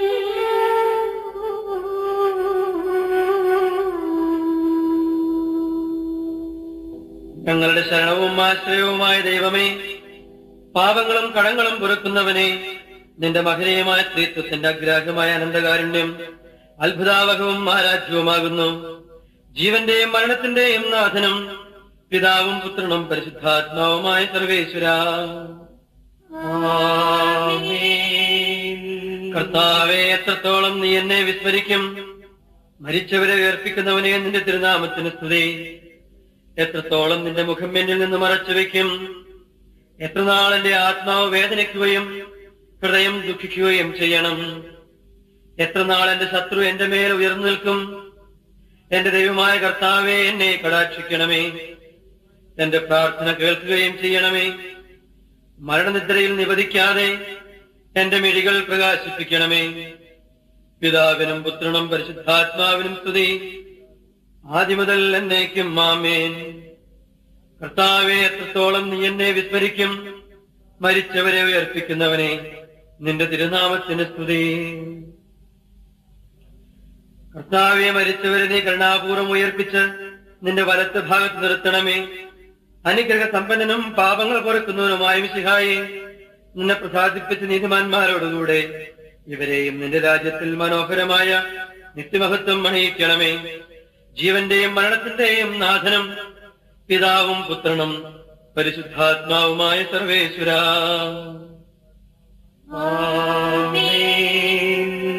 ഞങ്ങളുടെ ശരണവും ആശ്രയവുമായ ദൈവമേ പാപങ്ങളും കടങ്ങളും പൊറുക്കുന്നവനെ നിന്റെ മഹനീയമായ സ്ത്രീത്വത്തിന്റെ അഗ്രാഹ്യമായ അനന്തകാരുണ്യം അത്ഭുതാവഹവും ആരാധ്യവുമാകുന്നു ജീവന്റെയും മരണത്തിന്റെയും നാഥനും പിതാവും പുത്രനും പരിശുദ്ധാത്മാവുമായ സർവേശ്വര ആമേൻ. കർത്താവെ എത്രത്തോളം നീ എന്നെ വിസ്മരിക്കും മരിച്ചവരെ ഉയർപ്പിക്കുന്നവനെ നിന്റെ തിരുനാമത്തിന് സ്തുതി എത്രത്തോളം നിന്റെ മുഖം എന്നിൽ നിന്ന് മറച്ചു വെക്കും എത്ര നാൾ എന്റെ ആത്മാവ് വേദനിക്കുകയും ഹൃദയം ദുഃഖിക്കുകയും ചെയ്യണം എത്ര നാൾ എന്റെ ശത്രു എന്റെ മേൽ ഉയർന്നു നിൽക്കും എന്റെ ദൈവമായ കർത്താവെ എന്നെ കടാക്ഷിക്കണമേ എന്റെ പ്രാർത്ഥന കേൾക്കുകയും ചെയ്യണമേ മരണനിദ്രയിൽ നിവധിക്കാതെ എന്റെ മിഴികൾ പ്രകാശിപ്പിക്കണമേ പിതാവിനും പുത്രനും പരിശുദ്ധാത്മാവിനും സ്തുതി ആദ്യം മുതൽ എന്നേക്കും മാമേൻ കർത്താവെ എത്രത്തോളം നീ എന്നെ വിസ്മരിക്കും മരിച്ചവരെ ഉയർപ്പിക്കുന്നവനെ നിന്റെ തിരുനാമത്തിന് സ്തുതി കർത്താവെ മരിച്ചവരെ നീ കരുണാപൂർവം ഉയർപ്പിച്ച് നിന്റെ വലത്ത് ഭാഗത്ത് നിർത്തണമേ അനുഗ്രഹ സമ്പന്നനും പാപങ്ങൾ പൊറുക്കുന്നവനുമായ മിശിഹായെ നിന്നെ പ്രസാദിപ്പിച്ച നീതിമാന്മാരോടുകൂടെ ഇവരെയും നിന്റെ രാജ്യത്തിൽ മനോഹരമായ നിത്യമഹത്വം അണിയിക്കണമേ ജീവന്റെയും മരണത്തിന്റെയും നാഥനും പിതാവും പുത്രനും പരിശുദ്ധാത്മാവുമായ സർവേശ്വര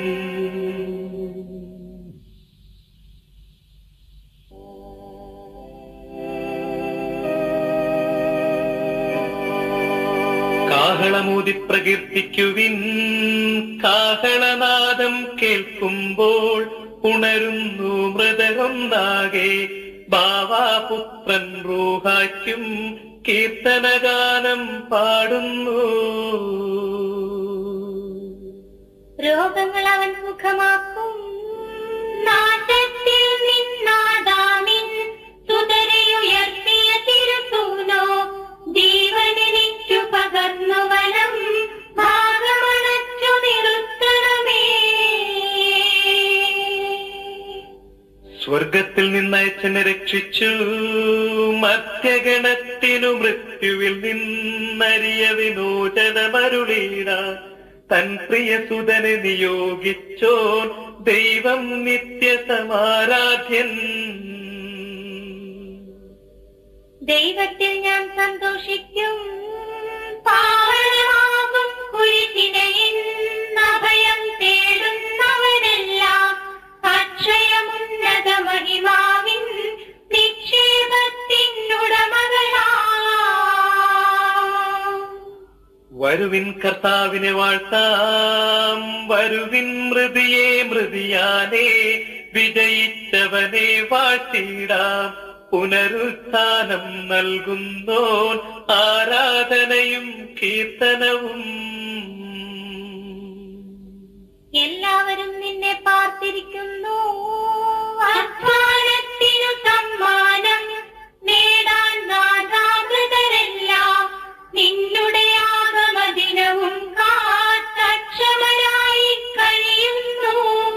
ആമേൻ കാഹളമൂതി പ്രകീർത്തിക്കുവിൻ കാഹളനാദം കേൾക്കുമ്പോൾ ഉണരുന്നു മൃതരൊന്നാകെ ബാവാപുത്രൻ റൂഹായ്ക്കും കീർത്തനഗാനം പാടുന്നു രോഗങ്ങൾ അവൻ സുഖമാക്കും നാശത്തിൽ നിന്നാദാമിൻ സുതരയുയർത്തിയ തിരുസൂനോ ജീവനെനിക്കു പകർന്നു വനം ഭാഗമണച്ചു നിർത്തണമേ സ്വർഗത്തിൽ നിന്നയച്ചനെ രക്ഷിച്ചു മധ്യഗണത്തിനു മൃത്യുവിൽ നിന്നരിയ വിമോചനമരുളീട തൻ പ്രിയ സുതനെ നിയോഗിച്ചോൻ ദൈവം നിത്യസമാരാധ്യൻ ദൈവത്തിൽ ഞാൻ സന്തോഷിക്കും പാവനമാകും കുരിശിനയിൽ അഭയം തേടുന്നവരെല്ലാം അക്ഷയമുന്നത മഹിമാവിൻ നിക്ഷേപത്തിനുടമകളാ വരുവിൻ കർത്താവിനെ വാഴ്ത്താം വരുവിൻ മൃതിയെ മൃതിയാനെ വിജയിച്ചവനെ വാഴ്ത്തിടാം പുനരുത്ഥാനം നൽകുന്നോൻ ആരാധനയും കീർത്തനവും എല്ലാവരും നിന്നെ പാർത്തിരിക്കുന്നു അധ്വാനത്തിനു സമ്മാനം നേടാൻ നാഥാമൃതരെല്ലാം നിന്നുടെ ആഗമദിനവും കാത്തക്ഷമരായി കഴിയുന്നു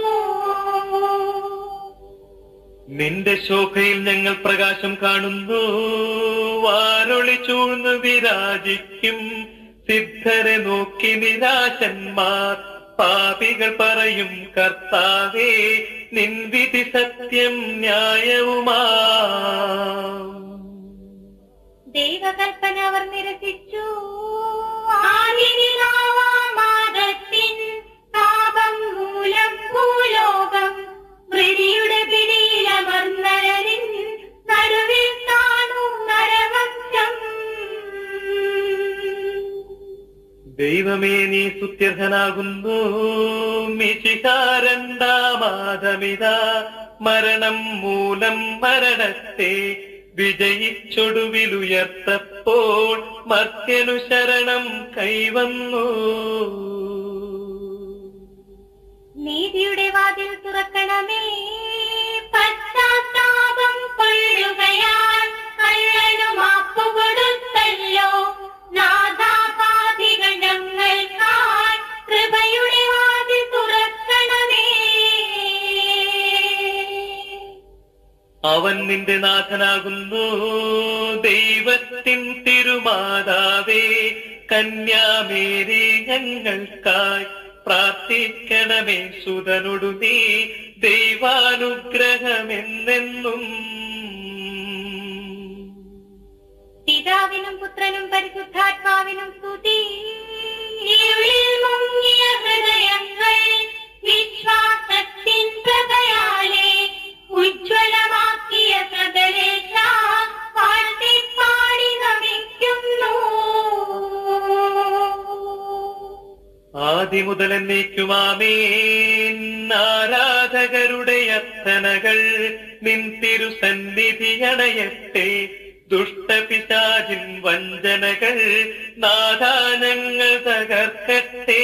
നിന്റെ ശോഭയിൽ ഞങ്ങൾ പ്രകാശം കാണുന്നു വാരൊളി ചൂഴ്ന്നു വിരാജിക്കും സിദ്ധരെ നോക്കി നിരാശന്മാർ പാപികൾ പറയും കർത്താവേ നിൻവിധി സത്യം ന്യായവുമാ ദൈവകൽപ്പന അവർ നിരസിച്ചു ആദിപിതാവാമാദത്തിൻ പാപം മൂലം ഭൂലോകം മൃതിയുടെ പിടിയിലമർന്നരരിൻ നടുവിൽ കാണൂ നരവംശം ദൈവമേ നീ സുത്യർഹനാകുന്നു മിശികാരണ്ടാമാതമിത മരണം മൂലം മരണത്തെ വിജയിച്ചൊടുവിലുയർത്തപ്പോൾ മർത്യനു ശരണം കൈവന്നു നീതിയുടെ വാതിൽ തുറക്കണമേ പശ്ചാത്താപം കൊള്ളുകയാൽ കള്ളനു മാപ്പു കൊടുത്തല്ലോ നാഥാപാതികൾ ഞങ്ങൾക്കായി കൃപയുടെ വാതിൽ തുറക്കണമേ അവൻ നിന്റെ നാഥനാകുന്നു ദൈവത്തിൻ തിരുമാതാവേ കന്യാമേരി ഞങ്ങൾക്കായി പ്രാർത്ഥിക്കണമേ സുതനൊടു നീ ദൈവാനുഗ്രഹമെന്നെന്നും പിതാവിനും പുത്രനും പരിശുദ്ധാത്മാവിനും സ്തുതി ഇരുളിൽ മുങ്ങിയ ഹൃദയങ്ങൾ വിശ്വാസത്തിൻ പ്രഭയാലെ ഉജ്ജ്വലമാക്കിയ സകലേശ പാടി നമിക്കുന്നു ആദിമുതൽ എന്നേക്കുമാമേൻ ആരാധകരുടെ അർത്ഥനകൾ നിൻ തിരുസന്നിധി അണയട്ടെ ദുഷ്ടപിശാചിൻ വഞ്ചനകൾ നാദാനങ്ങൾ തകർക്കട്ടെ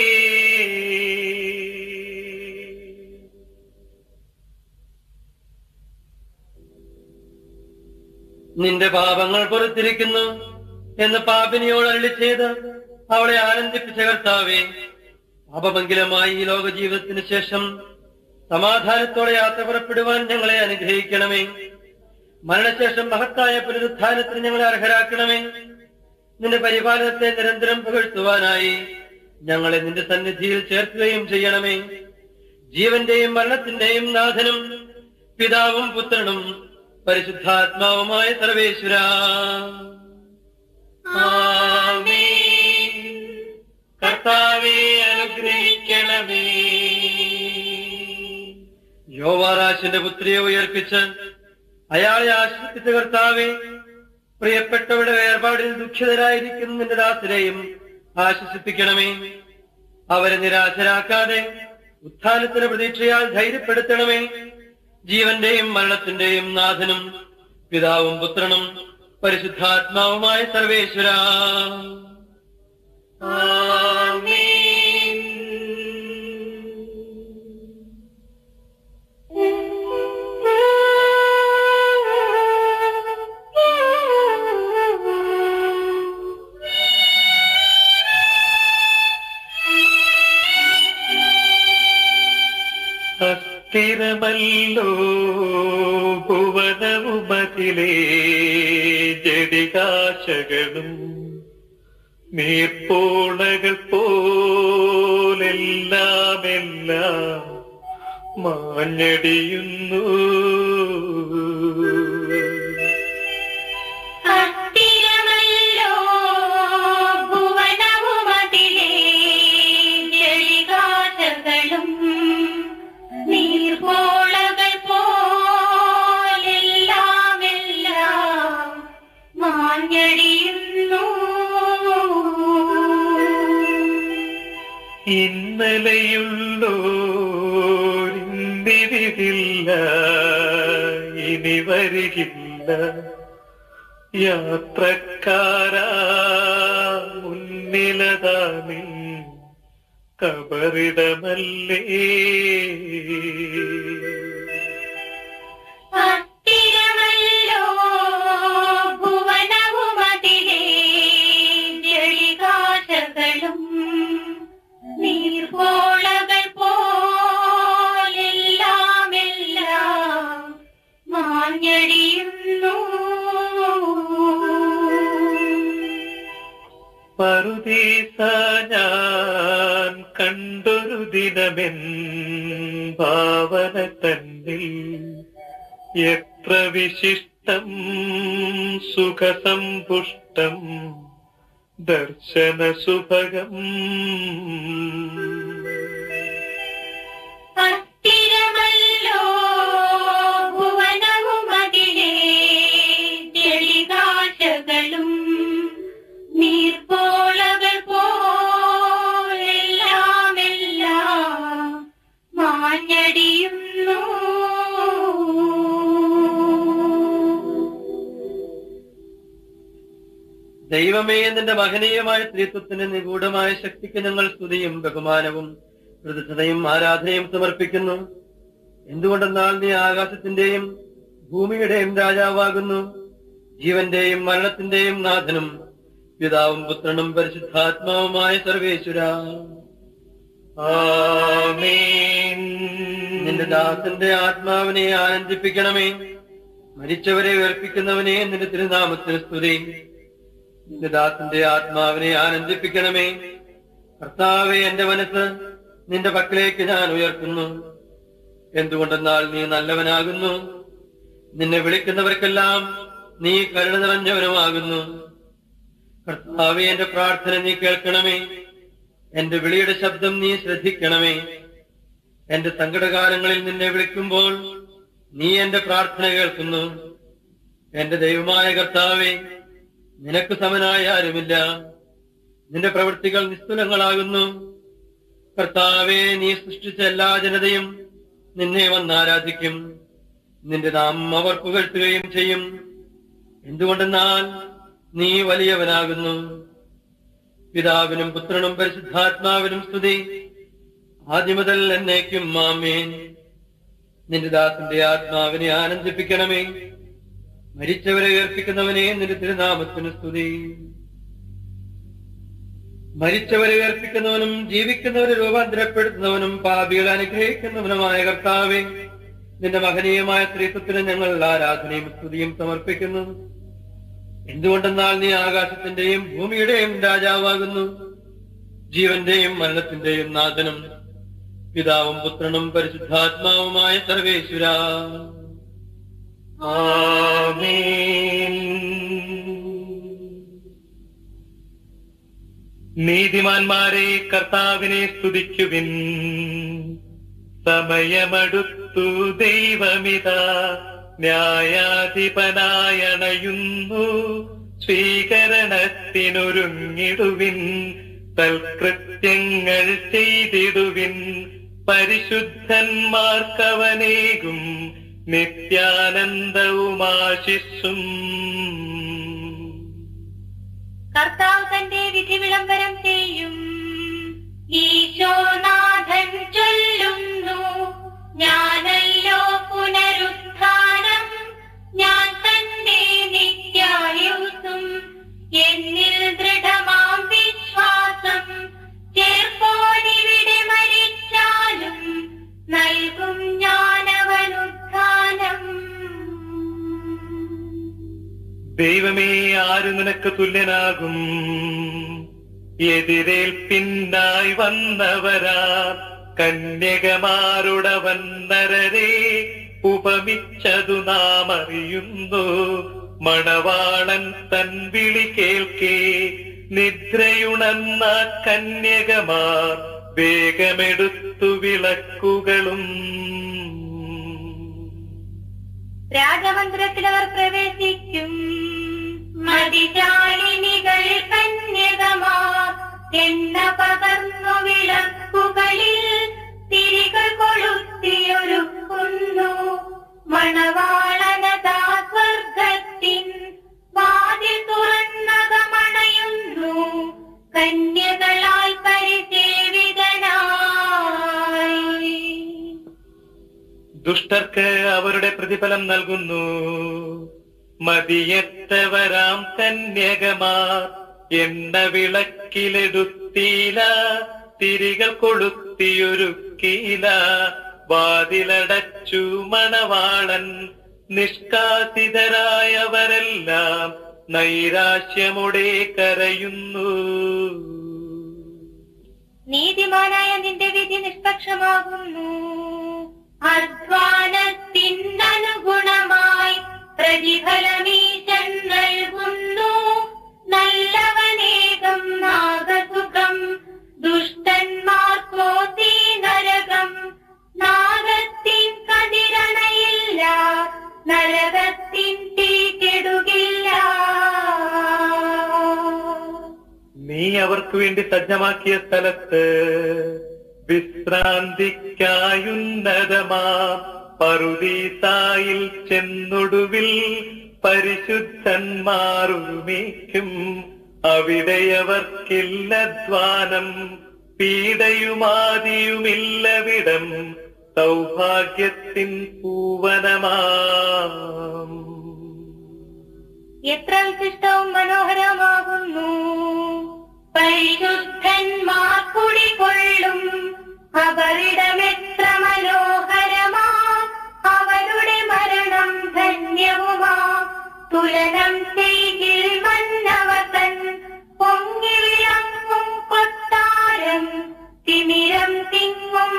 നിന്റെ പാപങ്ങൾ പുറത്തിരിക്കുന്നു എന്ന് പാപിനിയോട് അരളി ചെയ്ത് അവളെ ആനന്ദിപ്പിച്ച കർത്താവേ അപമംഗലമായി ഈ ലോക ജീവിതത്തിന് ശേഷം സമാധാനത്തോടെ യാത്ര പുറപ്പെടുവാൻ ഞങ്ങളെ അനുഗ്രഹിക്കണമേ മരണശേഷം മഹത്തായ പുനരുത്ഥാനത്തിന് ഞങ്ങളെ അർഹരാക്കണമേ നിന്റെ പരിപാലനത്തെ നിരന്തരം പുകഴ്ത്തുവാനായി ഞങ്ങളെ നിന്റെ സന്നിധിയിൽ ചേർക്കുകയും ചെയ്യണമേ ജീവന്റെയും മരണത്തിന്റെയും നാഥനും പിതാവും പുത്രനും പരിശുദ്ധാത്മാവുമായ സർവേശ്വര കർത്താവെ അനുഗ്രഹിക്കണമേ യോവാറാശിന്റെ പുത്രിയെ ഉയർപ്പിച്ച് അയാളെ ആശ്രയിച്ച കർത്താവെ പ്രിയപ്പെട്ടവരുടെ വേർപാടിൽ ദുഃഖിതരായിരിക്കുന്ന നിന്റെ ദാസരെയും ആശ്വസിപ്പിക്കണമേ അവരെ നിരാശരാക്കാതെ ഉത്ഥാനത്തിന് പ്രതീക്ഷയാൽ ധൈര്യപ്പെടുത്തണമേ ജീവന്റെയും മരണത്തിന്റെയും നാഥനും പിതാവും പുത്രനും പരിശുദ്ധാത്മാവുമായ സർവേശ്വര അസ്ഥിരമല്ലോ ഭുവനവുമതിലേ ജടികാശകളും നീർപ്പോളകൾ പോലെല്ലാം എല്ലാം മാഞ്ഞടിയുന്നു അസ്ഥിരമല്ലോ ഭുവനവുമതിലേ ജളികാശകളും നീർപോളകൾ പോലെല്ലാം എല്ലാം മാഞ്ഞടിയുന്നു ഇന്നലെയുള്ളോരിന്നിരില്ല ഇനി വരികില്ല യാത്രക്കാരാ മുന്നിലതാ നിൻ കബറിടമല്ലേ അസ്ഥിരമല്ലോ ഭുവനവുമതിലേ ജളികാശകളും നീർപോളകൾ പോലെല്ലാം എല്ലാം മാഞ്ഞടിയുന്നു പറുദീസ ഞാൻ കണ്ടൊരു ദിനമെൻ ഭാവന തന്നിൽ എത്ര വിശിഷ്ടം സുഖസമ്പുഷ്ടം ദർശന സുഭഗം അസ്ഥിരമല്ലോ ഭുവനവുമതിലേ ജളികാശകളും നീർപ്പോളകൾ പോലെല്ലാം എല്ലാം മാഞ്ഞടിയുന്നു ദൈവമേ നിന്റെ മഹനീയമായ സ്ത്രീത്വത്തിന് നിഗൂഢമായ ശക്തിക്ക് ഞങ്ങൾ സ്തുതിയും ബഹുമാനവും കൃതജ്ഞതയും ആരാധനയും സമർപ്പിക്കുന്നു എന്തുകൊണ്ടെന്നാൽ നീ ആകാശത്തിന്റെയും ഭൂമിയുടെയും രാജാവാകുന്നു ജീവന്റെയും മരണത്തിന്റെയും നാഥനും പിതാവും പുത്രനും പരിശുദ്ധാത്മാവുമായ സർവേശ്വര ആമേൻ നിന്റെ ദാസന്റെ ആത്മാവിനെ ആനന്ദിപ്പിക്കണമേ മരിച്ചവരെ ഉയർപ്പിക്കുന്നവനെ നിന്റെ തിരുനാമത്തിന് സ്തുതി നിന്റെ ദാസന്റെ ആത്മാവിനെ ആനന്ദിപ്പിക്കണമേ കർത്താവെ എന്റെ മനസ്സ് നിന്റെ പക്കലേക്ക് ഞാൻ ഉയർത്തുന്നു എന്തുകൊണ്ടെന്നാൽ നീ നല്ലവനാകുന്നു നിന്നെ വിളിക്കുന്നവർക്കെല്ലാം നീ കരുണ നിറഞ്ഞവനുമാകുന്നു കർത്താവെ എന്റെ പ്രാർത്ഥന നീ കേൾക്കണമേ എന്റെ വിളിയുടെ ശബ്ദം നീ ശ്രദ്ധിക്കണമേ എന്റെ സങ്കടകാലങ്ങളിൽ നിന്നെ വിളിക്കുമ്പോൾ നീ എന്റെ പ്രാർത്ഥന കേൾക്കുന്നു എന്റെ ദൈവമായ കർത്താവെ നിനക്ക് സമനായ ആരുമില്ല നിന്റെ പ്രവൃത്തികൾ നിസ്തുലങ്ങളാകുന്നു കർത്താവെ നീ സൃഷ്ടിച്ച എല്ലാ ജനതയും നിന്നെ വന്നാരാധിക്കും നിന്റെ നാമം അവർ പുകഴ്ത്തുകയും ചെയ്യും എന്തുകൊണ്ടെന്നാൽ നീ വലിയവനാകുന്നു പിതാവിനും പുത്രനും പരിശുദ്ധാത്മാവിനും സ്തുതി ആദ്യം മുതൽ എന്നേക്കും മാമേൻ നിന്റെ ദാസന്റെ ആത്മാവിനെ ആനന്ദിപ്പിക്കണമേ മരിച്ചവരെ ഉയർപ്പിക്കുന്നവനെ നിന്റെ തിരുനാമത്തിന് സ്തുതി മരിച്ചവരെ ഉയർപ്പിക്കുന്നവനും ജീവിക്കുന്നവരെ രൂപാന്തരപ്പെടുത്തുന്നവനും പാപികളെ അനുഗ്രഹിക്കുന്നവനുമായ കർത്താവെ നിന്റെ മഹനീയമായ സ്ത്രീത്വത്തിന് ഞങ്ങൾ ആരാധനയും സ്തുതിയും സമർപ്പിക്കുന്നു എന്തുകൊണ്ടെന്നാൽ നീ ആകാശത്തിന്റെയും ഭൂമിയുടെയും രാജാവാകുന്നു ജീവന്റെയും മരണത്തിന്റെയും നാഥനും പിതാവും പുത്രനും പരിശുദ്ധാത്മാവുമായ സർവേശ്വര ആമേൻ നീതിമാന്മാരെ കർത്താവിനെ സ്തുതിക്കുവിൻ സമയമടുത്തു ദൈവമിതാ ന്യായാധിപനായണയുന്നു സ്വീകരണത്തിനൊരുങ്ങിടുവിൻ സൽകൃത്യങ്ങൾ ചെയ്തിടുവിൻ പരിശുദ്ധന്മാർക്കവനേകും നിത്യാനന്ദവുമാശിസ്സും കർത്താവ് തന്റെ വിധി വിളംബരം ചെയ്യും ഈശോനാഥൻ ചൊല്ലുന്നു ഞാനല്ലോ പുനരുത്ഥാനം ഞാൻ തന്നെ നിത്യായുസും എന്നിൽ ദൃഢമാം വിശ്വാസം ചേർപ്പോനിവിടെ മരിച്ചാലും നൽകും ഞാനവനുത്ഥാനം ദൈവമേ ആരു നിനക്ക് തുല്യനാകും എതിരേൽപ്പിന്നായി വന്നവരാ കന്യകമാരുടവൻ നരരെ ഉപമിച്ചതു നാം അറിയുന്നു മണവാളൻ തൻ വിളി കേൾക്കേ നിദ്രയുണർന്ന കന്യകമാർ വേഗമെടുത്തു വിളക്കുകളും രാജമന്ദിരത്തിൽ അവർ പ്രവേശിക്കും മതിജാലിനികൾ കന്യകമാർ എണ്ണ പകർന്നു വിളക്കുകളിൽ തിരികൾ കൊളുത്തിയൊരുക്കുന്നു മണവാളനതാ സ്വർഗത്തിൻ വാതിൽ തുറന്നകമണയുന്നു കന്യകളാൽ പരിസേവിതനായി ദുഷ്ടർക്ക് അവരുടെ പ്രതിഫലം നൽകുന്നു മതിയെത്തവരാം കന്യകമാർ എണ്ണ വിളക്കിലെടുത്തീല തിരികൾ കൊളുത്തിയൊരുക്കീല വാതിലടച്ചു മണവാളൻ നിഷ്കാസിതരായവരെല്ലാം നൈരാശ്യമുടെ കരയുന്നു നീതിമാനായ നിന്റെ വിധി നിഷ്പക്ഷമാകുന്നു അധ്വാനത്തിനനുഗുണമായി പ്രതിഫലമീശൻ നൽകുന്നു നല്ലവനേകം നാഗസുഖം ദുഷ്ടന്മാർക്കോ തീ നരകം നാഗത്തിൻ കതിരണയില്ല നരകത്തിൻ തീ കെടുകില്ല നീ അവർക്ക് വേണ്ടി സജ്ജമാക്കിയ സ്ഥലത്ത് വിശ്രാന്തിക്കായുന്നതമാ പറുദീസായിൽ ചെന്നൊടുവിൽ പരിശുദ്ധന്മാരുമേക്കും അവിടെയവർക്കില്ലധ്വാനം പീഡയുമാതിയുമില്ലവിടം സൗഭാഗ്യത്തിൻ പൂവനമാം എത്ര വിശിഷ്ടവും മനോഹരമാകുന്നു പരിശുദ്ധന്മാർ കുടികൊള്ളും അവരിടമെത്ര മനോഹരമാ അവരുടെ മരണം ധന്യവുമാ തുലനം ചെയ്തിൽ മന്നവതൻ പൊങ്ങി വിളങ്ങും കൊട്ടാരം തിമിരം തിങ്ങും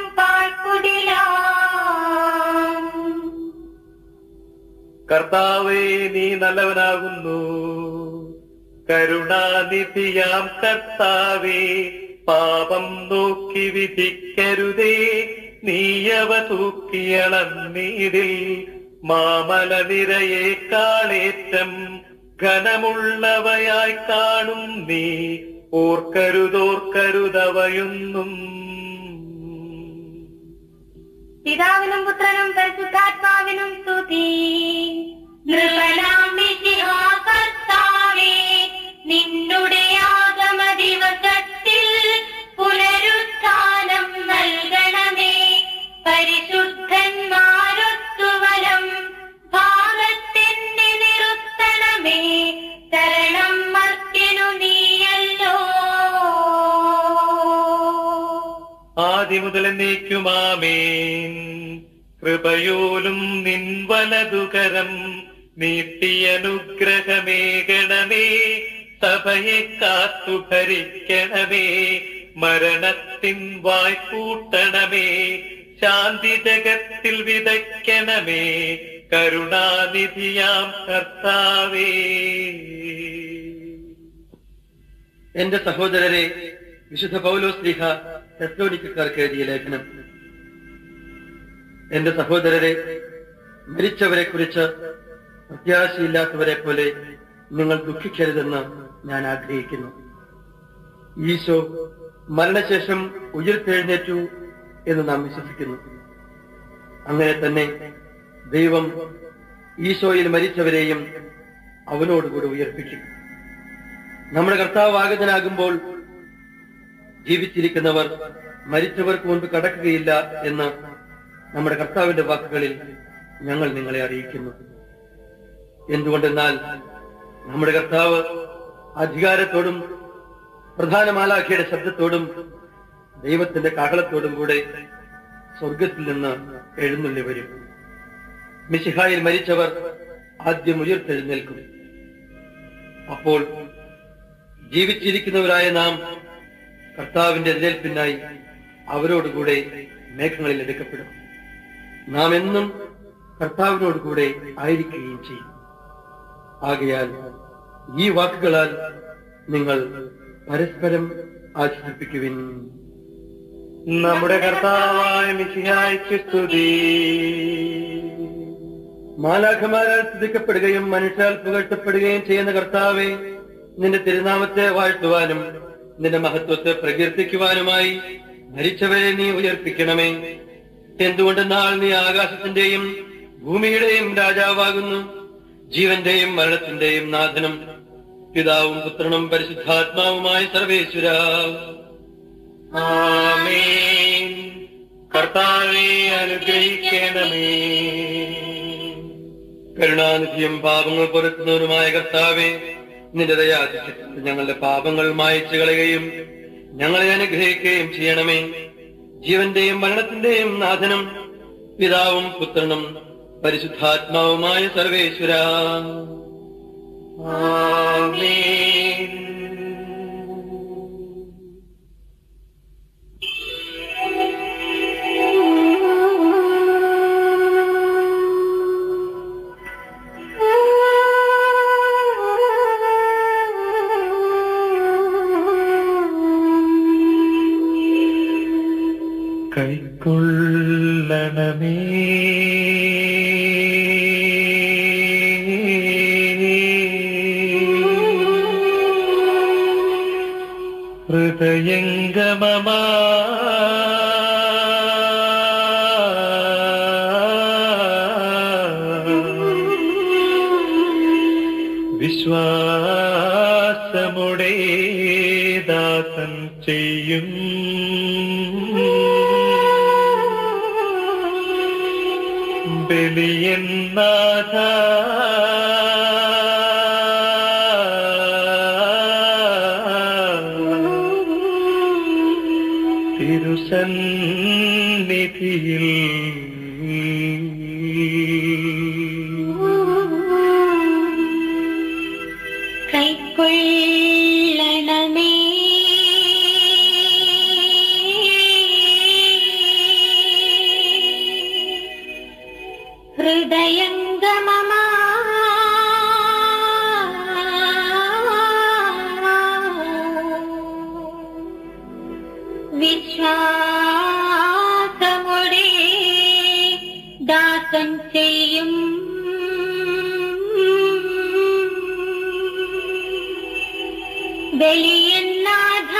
പാഴ്ക്കുടിലാം കർത്താവേ നീ നല്ലവനാകുന്നു കരുണാനിധിയാം കർത്താവേ പാപം നോക്കി വിധിക്കരുതേ നീയവ തൂക്കിയളന്നീതിൽ മാമല നിരയെ കാളേറ്റം ഘനമുള്ളവയായി കാണും നീ ഓർക്കരുതോർക്കരുതവയൊന്നും പിതാവിനും പുത്രനും പരിശുദ്ധാത്മാവിനും സ്തുതി നൃപനാം മിശിഹാ കർത്താവേ നിന്നുടെ ആഗമ ദിവസത്തിൽ പുനരുത്ഥാനം നൽകണമേ പരിശുദ്ധന്മാരൊത്തുവലം ഭാഗത്തിന്റെ നിറുത്തണമേ ശരണം മർത്തിനു നീയല്ലോ ആദ്യ മുതൽ എന്നേക്കുമാമേൻ കൃപയോലും നിൻ വലതുകരം നീട്ടിയനുഗ്രഹമേകണമേ സഭയെ കാത്തു ഭരിക്കണമേ മരണത്തിൻ വായ്പൂട്ടണമേ ശാന്തി ജഗത്തിൽ വിതയ്ക്കണമേ കരുണാനിധിയാം കർത്താവേ എന്റെ സഹോദരരെ വിശുദ്ധ പൗലോസ് ലിഹ തെസ്ലോനിക്കാർക്ക് എഴുതിയ ലേഖനം എന്റെ സഹോദരരെ മരിച്ചവരെ കുറിച്ച് പ്രത്യാശയില്ലാത്തവരെ പോലെ നിങ്ങൾ ദുഃഖിക്കരുതെന്ന് ഞാൻ ആഗ്രഹിക്കുന്നു ഈശോ മരണശേഷം ഉയർത്തെഴുന്നേറ്റു എന്ന് നാം വിശ്വസിക്കുന്നു അങ്ങനെ തന്നെ ദൈവം ഈശോയിൽ മരിച്ചവരെയും അവനോടുകൂടി ഉയർപ്പിക്കും നമ്മുടെ കർത്താവ് ആഗതനാകുമ്പോൾ ജീവിച്ചിരിക്കുന്നവർ മരിച്ചവർക്ക് മുൻപ് കടക്കുകയില്ല എന്ന് നമ്മുടെ കർത്താവിന്റെ വാക്കുകളിൽ ഞങ്ങൾ നിങ്ങളെ അറിയിക്കുന്നു എന്തുകൊണ്ടെന്നാൽ നമ്മുടെ കർത്താവ് അധികാരത്തോടും പ്രധാന മാലാഖയുടെ ശബ്ദത്തോടും ദൈവത്തിന്റെ കാഹളത്തോടും കൂടെ സ്വർഗത്തിൽ നിന്ന് എഴുന്നള്ളി വരും മിശിഹായിൽ മരിച്ചവർ ആദ്യം ഉയർത്തെഴുന്നേൽക്കും അപ്പോൾ ജീവിച്ചിരിക്കുന്നവരായ നാം കർത്താവിന്റെ എതിരേൽപ്പിനായി അവരോടുകൂടെ മേഘങ്ങളിൽ എടുക്കപ്പെടും നാം എന്നും കർത്താവിനോടുകൂടെ ആയിരിക്കുകയും ചെയ്യും ആകയാൽ ഈ വാക്കുകളാൽ നിങ്ങൾ പരസ്പരം ആശ്വസിപ്പിക്കുവിൻ നമ്മുടെ കർത്താവായ മിശിഹായ്ക്ക് സ്തുതി മാലാഖമാരാൽ സ്തുതിക്കപ്പെടുകയും മനുഷ്യാൽ പുകഴ്ത്തപ്പെടുകയും ചെയ്യുന്ന കർത്താവെ നിന്റെ തിരുനാമത്തെ വാഴ്ത്തുവാനും നിന്റെ മഹത്വത്തെ പ്രകീർത്തിക്കുവാനുമായി മരിച്ചവരെ നീ ഉയർപ്പിക്കണമേ എന്തുകൊണ്ടെന്നാൽ നീ ആകാശത്തിന്റെയും ഭൂമിയുടെയും രാജാവാകുന്നു ജീവന്റെയും മരണത്തിന്റെയും നാഥനും പിതാവും പുത്രനും പരിശുദ്ധാത്മാവുമായ സർവേശ്വര ആമേൻ കർത്താവെ അനുഗ്രഹിക്കണമേ കരുണാനിധിയും പാപങ്ങൾ പൊറുക്കുന്നവരുമായ കർത്താവെ നിന്റെ ദയാതിശക്തി ഞങ്ങളുടെ പാപങ്ങൾ മായച്ചു കളയുകയും ഞങ്ങളെ അനുഗ്രഹിക്കുകയും ചെയ്യണമേ ജീവന്റെയും മരണത്തിന്റെയും നാഥനും പിതാവും പുത്രനും പരിശുദ്ധാത്മാവുമായ സർവേശ്വര ആമേൻ കൈക്കൊള്ളണമേ ഹൃദയംഗമമാ വിശ്വാസമുടെ ദാസൻ ചെയ്യും ബലിയെന്നാഥ തിരുസന്നിധിയിൽ കൈക്കൊള്ളണമേ ഹൃദയംഗമമാ വിശ്വാസമുടെ ദാസൻ ചെയ്യും ബലിയന്നാഥ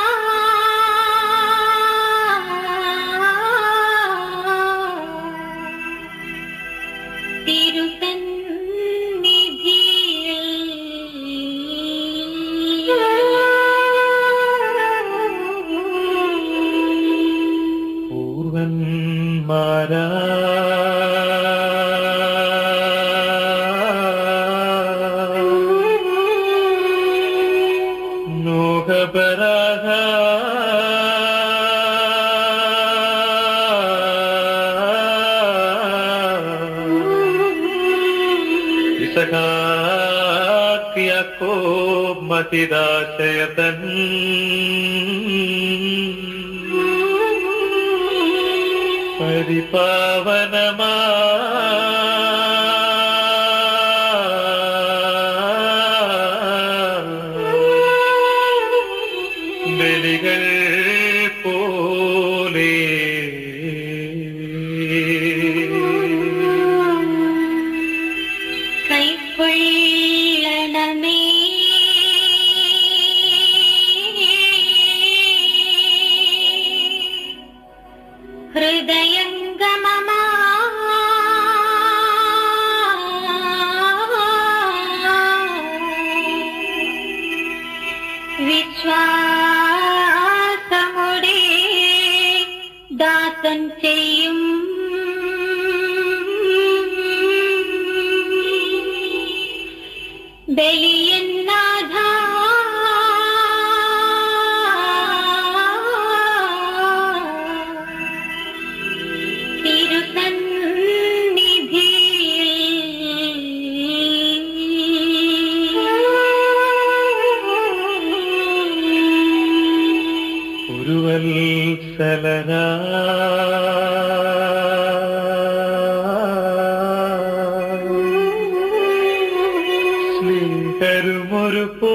തിരുസന്നിധിയിൽ പൂർവന്മാരാ നോഹപരാധ ഇസഹാക്കിയാക്കോ മതിദാശയതൻ പരിപാവനമാ ബലികൾ പോലെ കൈക്കൊള്ളണമേ വിശ്വാസമുടെ ദാസൻ ചെയ്യും ബലിയന്നാഥ തിരുസന്നിധിയിൽ ഉരുവത്സലനാ സ്നേഹരുമൊരു പോ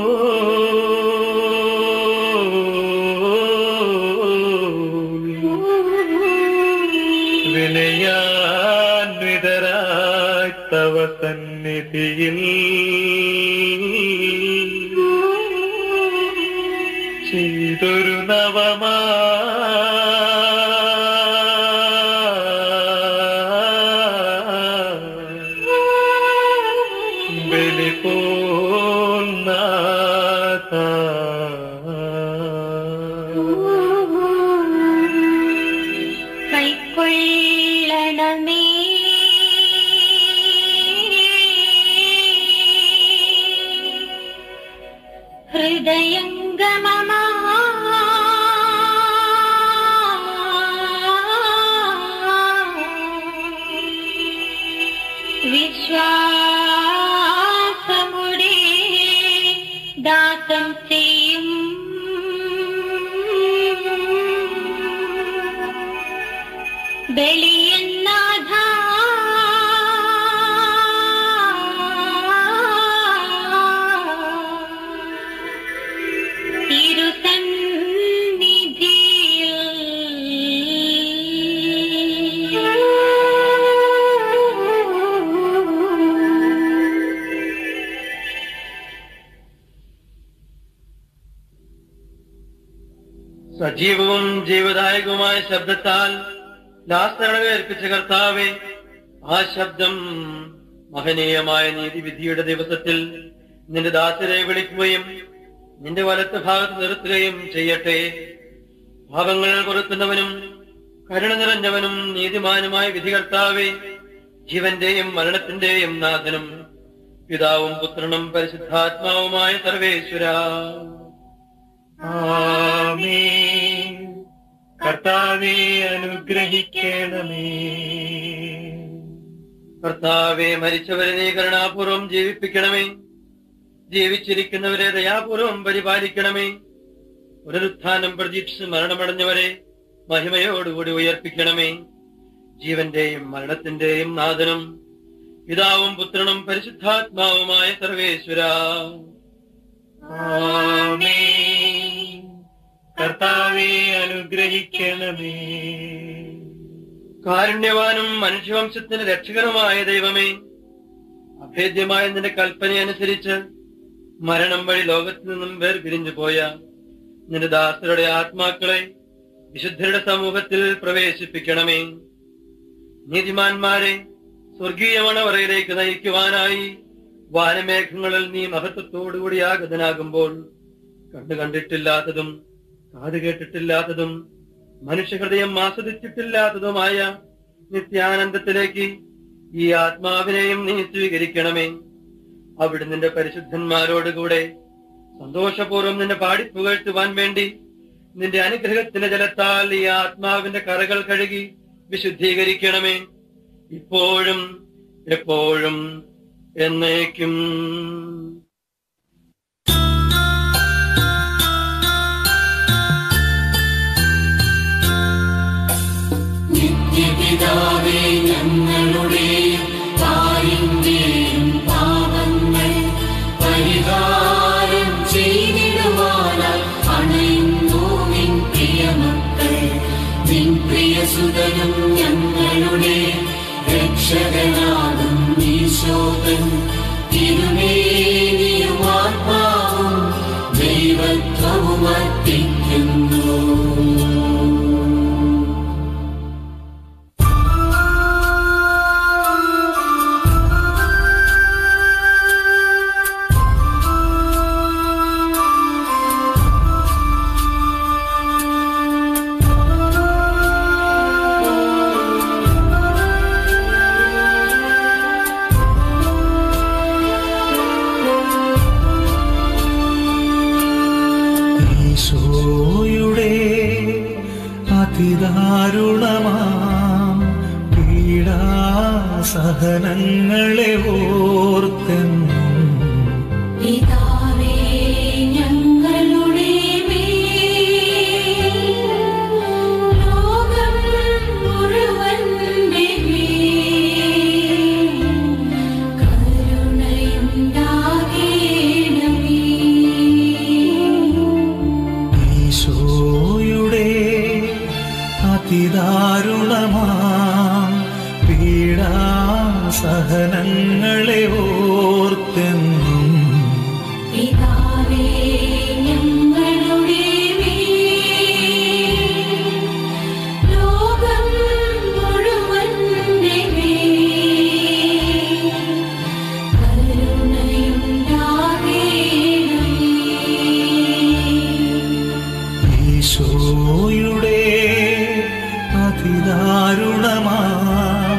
വിനയാന്വിതരായി തവ സന്നിധിയിൽ ചെയ്തൊരു നവമാ ബലി പോൽ നാഥാ. കൈക്കൊള്ളണമേ ഹൃദയംഗമമാ വിശ്വാസമുടെ ദാസം ചെയ്യും ബലിയന്നാഥ സജീവവും ജീവദായകവുമായ ശബ്ദത്താൽ ലാസ്തരണമേ അർപ്പിച്ച കർത്താവെ ആ ശബ്ദം മഹനീയമായ നീതിവിധിയുടെ ദിവസത്തിൽ നിന്റെ ദാസരെ വിളിക്കുകയും നിന്റെ വലത്ത് ഭാഗത്ത് നിർത്തുകയും ചെയ്യട്ടെ പാപങ്ങൾ പൊറുക്കുന്നവനും കരുണ നിറഞ്ഞവനും നീതിമാനുമായ വിധികർത്താവെ ജീവന്റെയും മരണത്തിന്റെയും നാഥനും പിതാവും പുത്രനും പരിശുദ്ധാത്മാവുമായ സർവേശ്വര ആമേൻ കർത്താവെ അനുഗ്രഹിക്കണമേ കർത്താവെ മരിച്ചവരെ നീ കരുണാപൂർവം ജീവിപ്പിക്കണമേ ജീവിച്ചിരിക്കുന്നവരെ ദയാപൂർവം പരിപാലിക്കണമേ പുനരുത്ഥാനം പ്രതീക്ഷിച്ച് മരണമടഞ്ഞവരെ മഹിമയോടുകൂടി ഉയർപ്പിക്കണമേ ജീവന്റെയും മരണത്തിന്റെയും നാഥനും പിതാവും പുത്രനും പരിശുദ്ധാത്മാവുമായ സർവേശ്വര ആമേൻ കർത്താവെ അനുഗ്രഹിക്കണമേ കാരുണ്യവാനും മനുഷ്യവംശത്തിന് രക്ഷകനുമായ ദൈവമേ അഭേദ്യമായ നിന്റെ കൽപ്പനയനുസരിച്ച് മരണം വഴി ലോകത്തു നിന്നും വേർപിരിഞ്ഞു പോയ നിന്റെ ദാസരുടെ ആത്മാക്കളെ വിശുദ്ധരുടെ സമൂഹത്തിൽ പ്രവേശിപ്പിക്കണമേ നീതിമാന്മാരെ സ്വർഗീയ മണവറയിലേക്ക് നയിക്കുവാനായി വാനമേഘങ്ങളിൽ നീ മഹത്വത്തോടുകൂടി ആഗതനാകുമ്പോൾ കണ്ടു കണ്ടിട്ടില്ലാത്തതും കാത് കേട്ടിട്ടില്ലാത്തതും മനുഷ്യഹൃദയം ആസ്വദിച്ചിട്ടില്ലാത്തതുമായ നിത്യാനന്ദത്തിലേക്ക് ഈ ആത്മാവിനെയും നീ സ്വീകരിക്കണമേ അവിടെ നിന്റെ പരിശുദ്ധന്മാരോടുകൂടെ സന്തോഷപൂർവ്വം നിന്നെ പാടിപ്പുകഴ്ത്തുവാൻ വേണ്ടി നിന്റെ അനുഗ്രഹത്തിന്റെ ജലത്താൽ ഈ ആത്മാവിന്റെ കറകൾ കഴുകി വിശുദ്ധീകരിക്കണമേ ഇപ്പോഴും എപ്പോഴും എന്നേക്കും നിത്യപിതാവേ ഞങ്ങളുടെയും പാലിന്റെയും പാപങ്ങൾ പരിഹാരം ചെയ്തിടുവാനായി അണയുന്നു നിൻ പ്രിയമക്കൾ നിൻ പ്രിയസുതനും ഞങ്ങളുടെ രക്ഷകനാകും ഈശോകൻ തിരുമേനിയും ആത്മാവും ദൈവത്വവും അർപ്പിക്കുന്നു ും അതിദാരുണമാം പീഡാസഹനങ്ങളെ ഓർത്തെന്നും പിതാവേ ഞങ്ങളുടെ മേൽ ലോകം മുഴുവന്റെ മേൽ കരുണയുണ്ടാകേണമേ ഈശോയുടെ അതിദാരുണമാം പീഡാസഹനങ്ങളെ ഓർത്തെന്നും പിതാവേ ഞങ്ങളുടെ മേൽ ലോകം മുഴുവന്റെ മേൽ കരുണയുണ്ടാകേണമേ ഈശോയുടെ അതിദാരുണമാം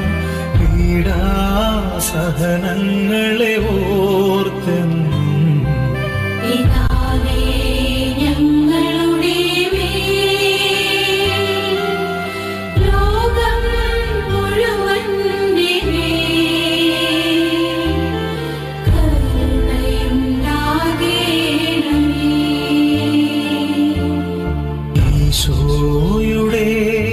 പീഡാസഹനങ്ങളെ ഓർത്തെന്നും പിതാവേ ഞങ്ങളുടെ മേൽ ലോകം മുഴുവന്റെ മേൽ കരുണയുണ്ടാകേണമേ ഈശോയുടെ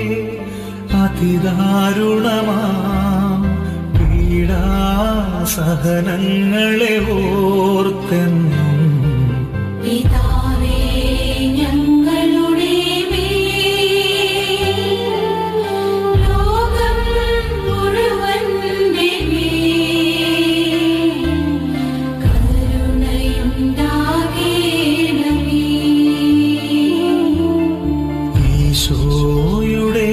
അതിദാരുണമാം പീഡാസഹനങ്ങളെ ഓർത്തെന്നും പിതാവേ ഞങ്ങളുടെ മേൽ ലോകം മുഴുവന്റെ മേൽ കരുണയുണ്ടാകേണമേ ഈശോയുടെ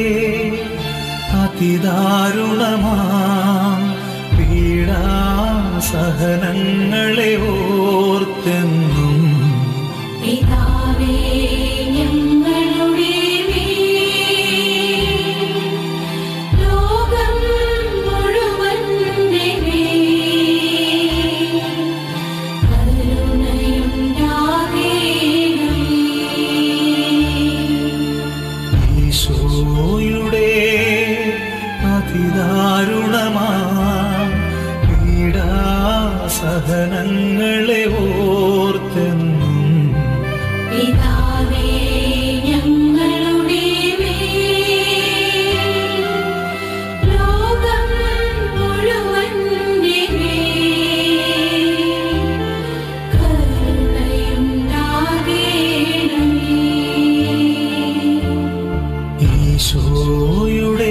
അതിദാരുണമാം പീഡാസഹനങ്ങളെ ഓർത്തെന്നും പിതാവേ ഞങ്ങളുടെ മേൽ ലോകം മുഴുവന്റെ മേൽ കരുണയുണ്ടാകേണമേ ഈശോയുടെ അതിദാരുണമാം പീഡാസഹനങ്ങളെ ഓർത്തെന്നും പിതാവേ ഞങ്ങളുടെ മേൽ ലോകം മുഴുവന്റെ മേൽ കരുണയുണ്ടാകേണമേ ഈശോയുടെ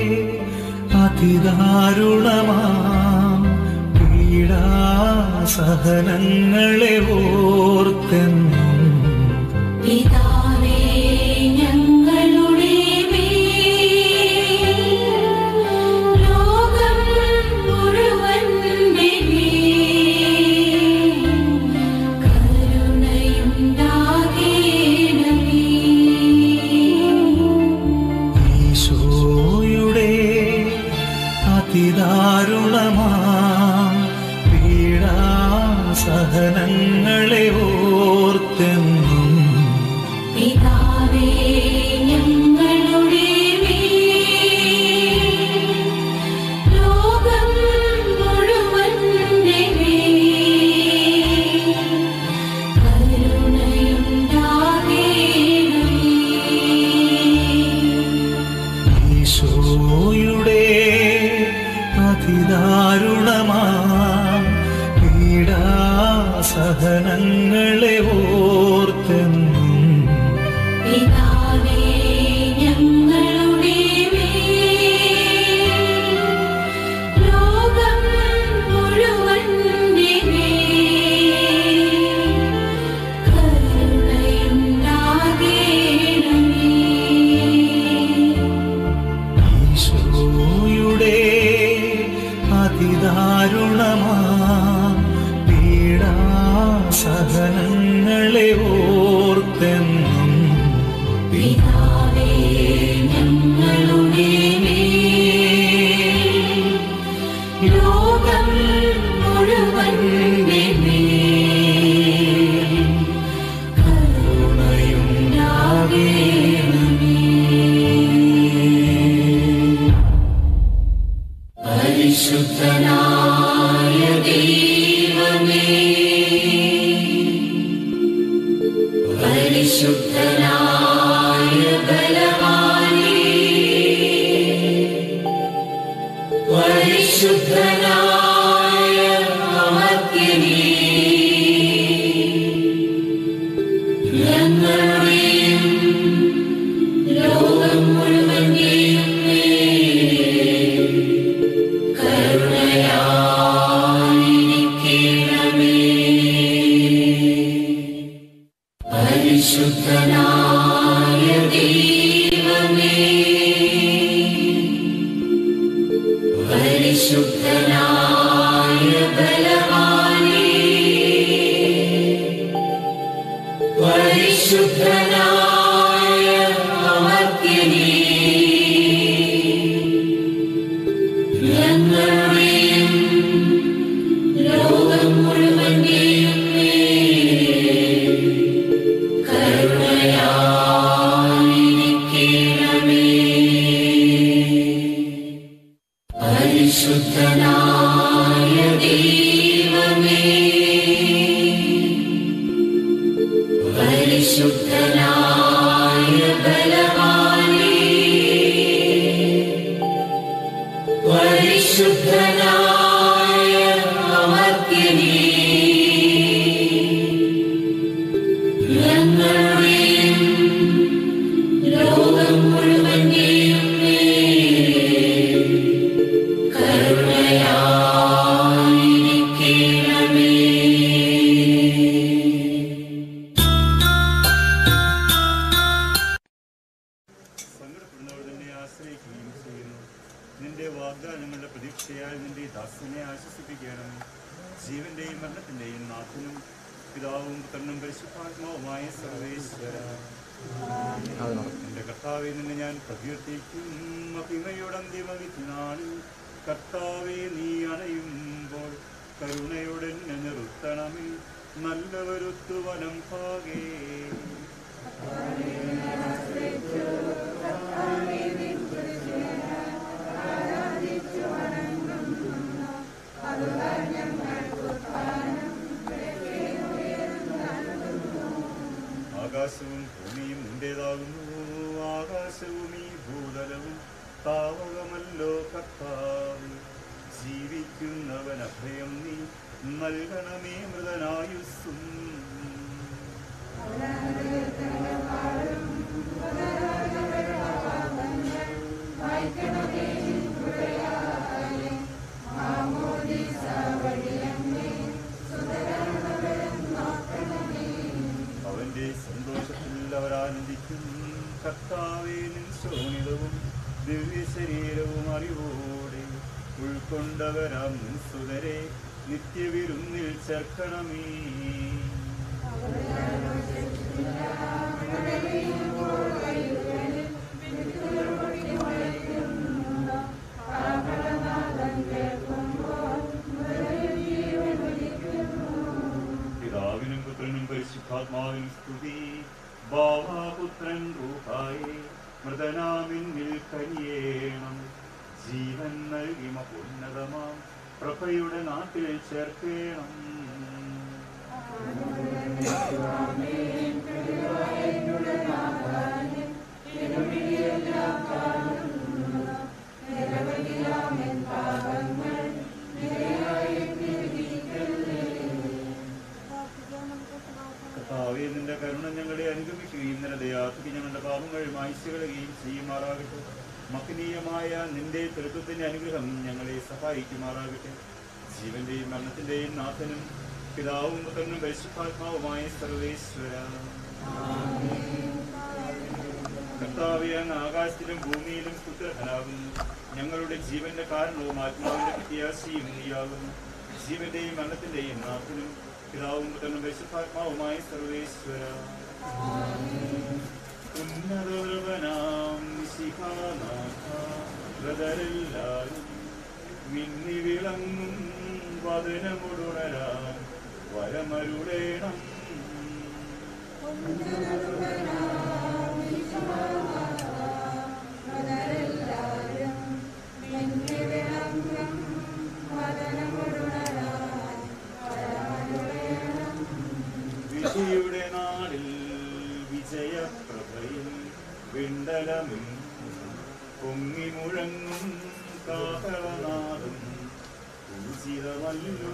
അതിദാരുണമാം പീഡാസഹനങ്ങളെ ഓർത്തെന്നും പിതാവേ ഞങ്ങളുടെ മേൽ ലോകം മുഴുവന്റെ മേൽ കരുണയുണ്ടാകേണമേ ഈശോയുടെ അതിദാരുണമാം പീഡാസഹനങ്ങളെ ഓർത്തെന്നും പിതാവേ ഞങ്ങളുടെ മേൽ ലോകം മുഴുവന്റെ മേൽ കരുണയുണ്ടാകേണമേ ഈശോയുടെ അതിദാരുണമാം പീഡാസഹനങ്ങളെ ഓർത്തെന്നും പിതാവേ ഞങ്ങളുടെ മേൽ ലോകം മുഴുവന്റെ മേൽ കരുണയുണ്ടാകേണമേ ഈശോയുടെ അതിദാരുണമാം പീഡാസഹനങ്ങളെ ഓർത്തെന്നും പിതാവേ ഞങ്ങളുടെ മേൽ ലോകം മുഴുവന്റെ മേൽ കരുണയുണ്ടാകേണമേ പരിശുദ്ധനായ ബലവാനേ പരിശുദ്ധനായ അമർത്യനേ ഞങ്ങളുടെയും ലോകം മുഴുവന്റെയും മേൽ കരുണയായിരിക്കണമേ പരിശുദ്ധനായ ദൈവമേ പരിശുദ്ധനായ ബലവാനേ പരിശുദ്ധനായ അമർത്യനേ ഞങ്ങളുടെയും ലോകം മുഴുവന്റെയും മേൽ കരുണയായിരിക്കണമേ പരിശുദ്ധനായ ദൈവമേ പരിശുദ്ധനായ ബലവാനേ പരിശുദ്ധനായ അമർത്യനേ ഞങ്ങളുടെയും ലോകം മുഴുവന്റെയും മേൽ കരുണയായിരിക്കണമേ സങ്കടപ്പെടുന്നവർ തന്നെ ആശ്രയിക്കുകയും ചെയ്യുന്നു നിന്റെ വാഗ്ദാനങ്ങളുടെ പ്രതീക്ഷയാൽ നിന്റെ ദാസനെ ആശ്വസിപ്പിക്കണമേ ജീവന്റെയും മരണത്തിന്റെയും നാഥനും പിതാവും പുത്രനും പരിശുദ്ധാത്മാവുമായ സർവേശ്വര എന്റെ കർത്താവെ നിന്നെ ഞാൻ പ്രകീർത്തിക്കും മഹിമയുടെ അന്തിമവിധി നാളിൽ കർത്താവെ നീ അണയുമ്പോൾ കരുണയോടെ എന്നെ നിർത്തണമേ നല്ലവരുത്തു വനം ഭാഗേ ആകാശവും ഭൂമിയും നിന്റേതാകുന്നു ആകാശവും ഈ ഭൂതലവും താവകമല്ലോ കർത്താവ് ജീവിക്കുന്നവൻ അഭയം നീ നൽകണമേ മൃതനായുസ്സും അവന്റെ സന്തോഷത്തിൽ അവരാനന്ദിക്കും കർത്താവേ നിൻ ശോണിതവും ദിവ്യ ശരീരവും അറിവോടെ ഉൾക്കൊണ്ടവരാം നിൻ സുതരെ നിത്യവിരുന്നിൽ ചേർക്കണമേ പിതാവിനും പുത്രനും പരിശുദ്ധാത്മാവിനും സ്തുതി ബാവാപുത്രൻ റൂഹായി മൃതനാമിന്നിൽ കനിയേണം ജീവൻ നൽകി മഹോന്നതമാം പ്രഭയുടെ നാട്ടിൽ ചേർക്കേണം കർത്താവേ നിന്റെ കരുണ ഞങ്ങളെ അനുഗമിക്കുകയും നിന്റെ ദയാത്തുക ഞങ്ങളുടെ പാപങ്ങൾ മായ്ച്ചുകളയുകയും ചെയ്യുമാറാകട്ടെ മഹനീയമായ നിന്റെ തൃത്വത്തിന്റെ അനുഗ്രഹം ഞങ്ങളെ സഹായിക്കുമാറാകട്ടെ ജീവന്റെയും മരണത്തിന്റെയും നാഥനും പിതാവും പുത്രനും പരിശുദ്ധാത്മാവുമായ സർവേശ്വര കർത്താവെ അങ്ങ് ആകാശത്തിലും ഭൂമിയിലും സ്തുത്യർഹനാകുന്നു ഞങ്ങളുടെ ജീവന്റെ കാരണവും ആത്മാവിന്റെ പ്രത്യാശയും നീയാകുന്നു ജീവന്റെയും മരണത്തിന്റെയും നാഥനും പിതാവും പുത്രനും പരിശുദ്ധാത്മാവുമായ സർവേശ്വര ഉന്നതനാം ശിഖാനാഥ ബ്രദരെല്ലാരും മിന്നി വിളങ്ങും വദനമുടുണരാൻ വരമരുടേണം വിധിയുടെ നാളിൽ ജയപ്രഭയിൽ വിണ്ടലമിൻ പൊങ്ങി മുഴങ്ങും കാഹളനാദം പൂജിതമല്ലോ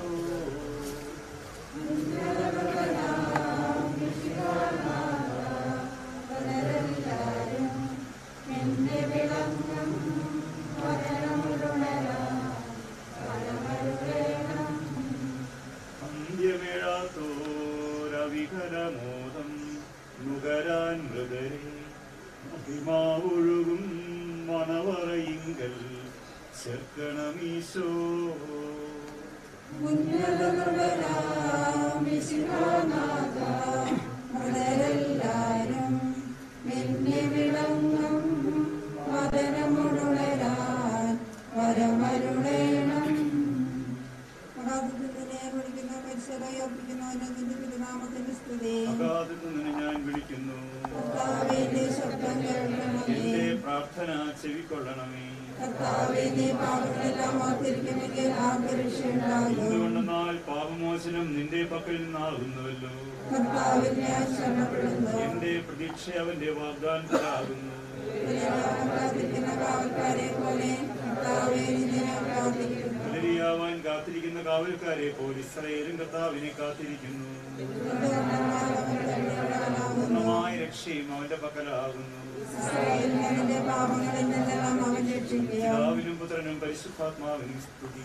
അന്ത്യമിഴാത്തോരവികരമോദം നുകരാൻ മൃഗരെ മഹിമാവൊഴുകും മണവറയിങ്കൽ ചേർക്കണമീശോ മലരെല്ലാരും മിന്നി വിളങ്ങും മദനമുടുളരാൻ വരമരുളേണം മഹാദുരിതനെ വിളിക്കുന്ന പരിസരമായി അർപ്പിക്കുന്നവനെ നിന്റെ തിരുനാമത്തിന്റെ സ്തുതി അഗാധത്തു നിന്ന് ഞാൻ വിളിക്കുന്നു കർത്താവേ നീ ശബ്ദം കേൾക്കണമേ എന്റെ പ്രാർത്ഥന ചെവിക്കൊള്ളണമേ കർത്താവേ നീ പാപങ്ങളെല്ലാം ഓർത്തിരിക്കുമെങ്കിൽ ആർക്ക് രക്ഷയുണ്ടാകും എന്തുകൊണ്ടെന്നാൽ പാപമോചനം നിന്റെ പക്കൽ നിന്നാകുന്നുവല്ലോ കർത്താവിൽ ഞാൻ ശരണപ്പെടുന്നു എന്റെ പ്രതീക്ഷ അവന്റെ വാഗ്ദാനത്തിലാകുന്നു പ്രാർത്ഥിക്കുന്ന കാവൽക്കാരെ പോലെ കർത്താവേ നിന്നെ ഞാൻ പ്രാർത്ഥിക്കുന്നു പുലരിയാവാൻ കാത്തിരിക്കുന്ന കാവൽക്കാരെ പോൽ ഇസ്രയേലും കർത്താവിനെ കാത്തിരിക്കുന്നു പൂർണ്ണമായ രക്ഷയും അവന്റെ പക്കലാകുന്നു ഇസ്രായേലിന്റെ പാപങ്ങളിൽ നിന്നെല്ലാം അവൻ രക്ഷിക്കുക പിതാവിനും പുത്രനും പരിശുദ്ധാത്മാവിനും സ്തുതി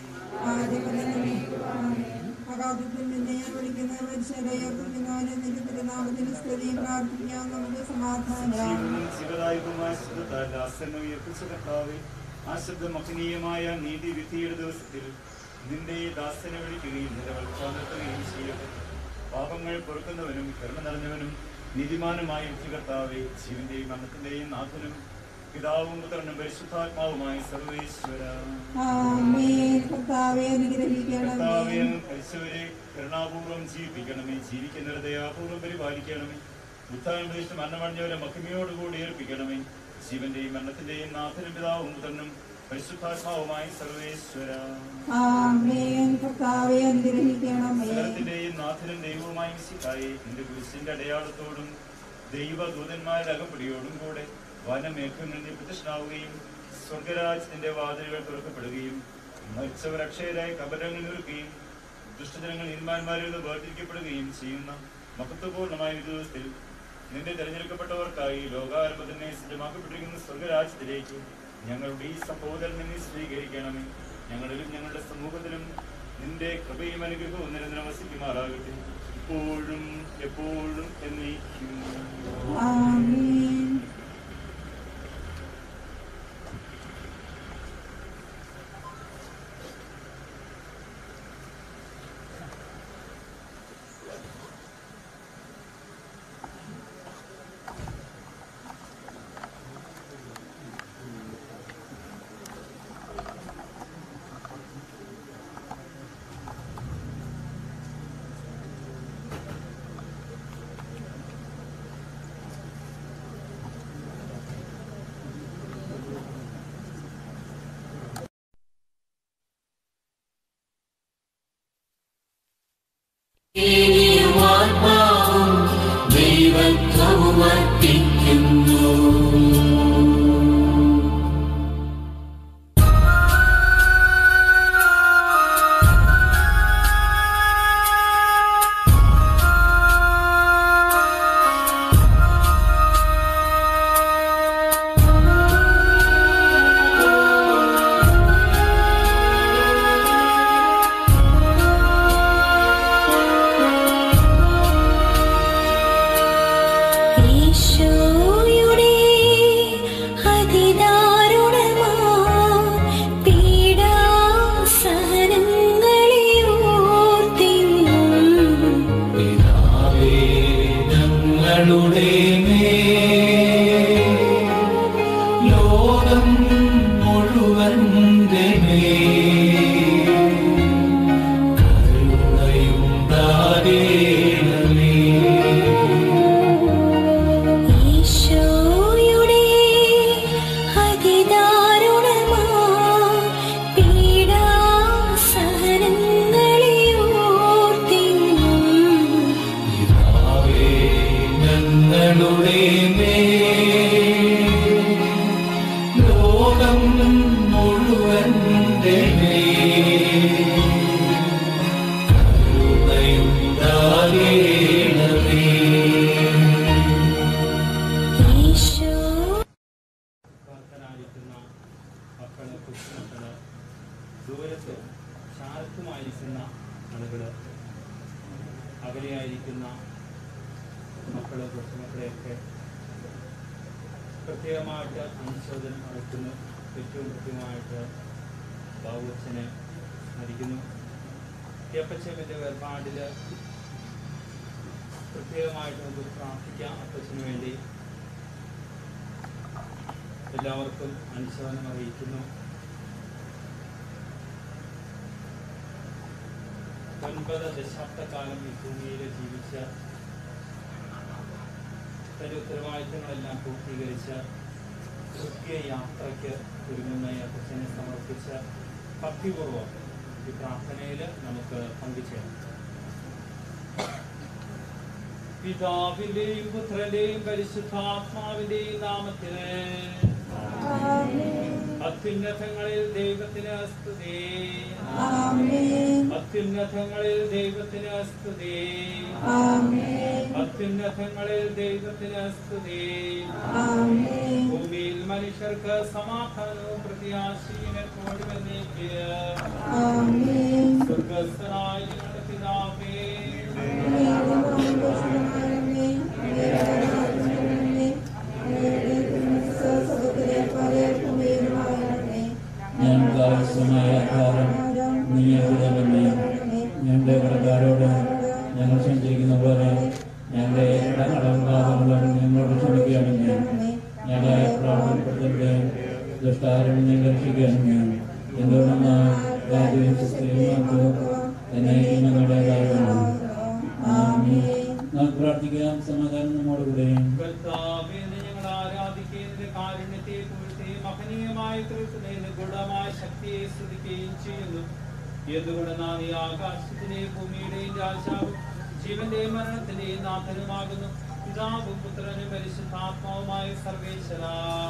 അകാദത്തിൽ നിന്നെ ഞാൻ വിളിക്കുന്ന പരിശരയർപ്പിക്കുന്നവനെ നിന്റെ തിരുനാമത്തിന് സ്തുതിയും പ്രാർത്ഥിക്കാം നമുക്ക് സമാധാനം ജീവനും ശിവദായകവുമായ ശബ്ദത്താൽ ആസനം ഉയർപ്പിച്ച കർത്താവെ ആ ശബ്ദം മഹനീയമായ നീതിവിധിയുടെ ദിവസത്തിൽ നിന്റെ ദാസനെ വിളിക്കുകയും നിലവൽപ്പാനിർത്തുകയും ചെയ്യട്ടെ പാപങ്ങൾ പൊറുക്കുന്നവനും കരുണ നിറഞ്ഞവനും നീതിമാനുമായ കർത്താവെ ജീവന്റെയും മരണത്തിന്റെയും നാഥനും പിതാവും പുത്രനും പരിശുദ്ധാത്മാവുമായ സർവേശ്വര ആമേൻ കർത്താവെ അനുഗ്രഹിക്കണമേ കർത്താവെ പരിശുവരെ കരുണാപൂർവ്വം ജീവിപ്പിക്കണമേ ജീവിക്കുന്നവരെ ദയാപൂർവ്വം പരിപാലിക്കണമേ ഉത്ഥാനം പ്രതീക്ഷിച്ച് മരണമടഞ്ഞവരെ മഹിമയോടുകൂടി ഏൽപ്പിക്കണമേ ജീവന്റെയും മരണത്തിന്റെയും നാഥനും പിതാവും പുത്രനും പരിശുദ്ധാത്മാവുമായി സർവേശ്വര ആമേൻ കർത്താവെ അനുഗ്രഹിക്കണമേ സകലത്തിന്റെയും നാഥനും ദൈവവുമായി മിശിക്കായി നിന്റെ കുരിശിന്റെ അടയാളത്തോടും ദൈവദൂതന്മാരുടെ അകമ്പടിയോടും കൂടെ വനമേഘങ്ങളിൽ പ്രത്യക്ഷനാവുകയും സ്വർഗരാജ്യത്തിന്റെ വാതിലുകൾ തുറക്കപ്പെടുകയും മരിച്ചവർ അക്ഷയരായി കബരങ്ങൾ നിൽക്കുകയും ദുഷ്ടജനങ്ങൾ നീന്മാന്മാരിൽ നിന്ന് വേർതിരിക്കപ്പെടുകയും ചെയ്യുന്ന മഹത്വപൂർണമായ ഒരു ദിവസത്തിൽ നിന്റെ തെരഞ്ഞെടുക്കപ്പെട്ടവർക്കായി ലോകാരംഭത്തിനെ സജ്ജമാക്കപ്പെട്ടിരിക്കുന്ന സ്വർഗരാജ്യത്തിലേക്ക് ഞങ്ങളുടെ ഈ സഹോദരനെ നീ സ്വീകരിക്കണമേ ഞങ്ങളിലും ഞങ്ങളുടെ സമൂഹത്തിലും നിന്റെ കൃപയും അനുഗ്രഹവും നിരന്തരം വസിക്കുമാറാകട്ടെ ഇപ്പോഴും എപ്പോഴും എന്നേക്കും ആമേൻ ആത്മാവും ദൈവത്വവും അർപ്പിക്കുന്നു ഈശോയുടെ അതിദാരുണമാ പീഡാസഹനങ്ങളെ ഓർത്തിന്നും പിതാവേ ഞങ്ങളുടെ മേൽ ലോകം മുഴുവന്റെ മേൽ കരുണയുണ്ടാകേണമേ ഈശോയുടെ അതിദാരുണമാ പീഡാസഹനങ്ങളെ ഓർത്തിന്നും പിതാവേ ഞങ്ങളുടെ ആയിരിക്കുന്ന മക്കളെ കൊച്ചുമക്കളെയൊക്കെ പ്രത്യേകമായിട്ട് അനുശോചനം അടയ്ക്കുന്നു ഏറ്റവും കൃത്യമായിട്ട് ബാബുച്ചനെ സ്മരിക്കുന്നു അപ്പച്ചമ്മൻ്റെ വേർപാടിൽ പ്രത്യേകമായിട്ട് നമുക്ക് പ്രാർത്ഥിക്കാം അപ്പച്ചന് വേണ്ടി എല്ലാവർക്കും അനുശോചനം അറിയിക്കുന്നു ഒൻപത് ദശാബ്ദക്കാലം ഈ ഭൂമിയിൽ ജീവിച്ച തന്റെ ഉത്തരവാദിത്തങ്ങളെല്ലാം പൂർത്തീകരിച്ച കൃത്യ യാത്രയ്ക്ക് ഒരുങ്ങുന്ന ഈ അപ്പച്ചനെ സമർപ്പിച്ച ഭക്തിപൂർവ്വം ഈ പ്രാർത്ഥനയിൽ നമുക്ക് പങ്കുചേരാം പിതാവിന്റെയും പുത്രന്റെയും പരിശുദ്ധാത്മാവിന്റെയും നാമത്തിന് അത്യുന്നതങ്ങളിൽ ദൈവത്തിന് സ്തുതി അത്യുന്നതങ്ങളിൽ ദൈവത്തിന് സ്തുതി അത്യുന്നതങ്ങളിൽ ദൈവത്തിന് സ്തുതി ഭൂമിയിൽ മനുഷ്യർക്ക് സമാധാനവും പ്രത്യാശയും എപ്പോഴും എന്നേക്ക് സ്വർഗസ്ഥനായ ഞങ്ങളുടെ പിതാവേ ഞങ്ങൾക്ക് ആവശ്യമായ ആഹാരം നീ തരണമേ ഞങ്ങളുടെ കടക്കാരോട് ഞങ്ങൾ സഞ്ചരിക്കുന്ന പോലെ ഞങ്ങളുടെ കടങ്ങളും പാപങ്ങളും ഞങ്ങളോട് ക്ഷമിക്കുകയാണെങ്കിൽ ഞങ്ങളെ പ്രാർത്ഥനപ്പെടുത്തട്ടെ ദുഷ്ടാരും ഞങ്ങൾ രക്ഷിക്കണമേ എന്തുകൊണ്ടെന്നാൽ രാജ്യവും ശക്തിയും എന്നെ ഞങ്ങളുടേതാകണം ആമീൻ നമുക്ക് പ്രാർത്ഥിക്കാം സമാധാനം നമ്മോടുകൂടെ കർത്താവേ, നിന്നെ ഞങ്ങൾ ആരാധിക്കുന്നതിന്റെ കാരുണ്യത്തെ പുകഴ്ത്തുകയും മഹനീയമായ കൃത്യത്തിന് ഗുണമായ ശക്തിയെ സ്തുതിക്കുകയും ചെയ്യുന്നു എന്തുകൊണ്ട് നാം ഈ ആകാശത്തിന്റെയും ഭൂമിയുടെയും രാജാവും ജീവന്റെയും മരണത്തിന്റെയും നാഥനുമാകുന്നു പിതാവും പുത്രനും പരിശുദ്ധാത്മാവുമായ സർവേശ്വര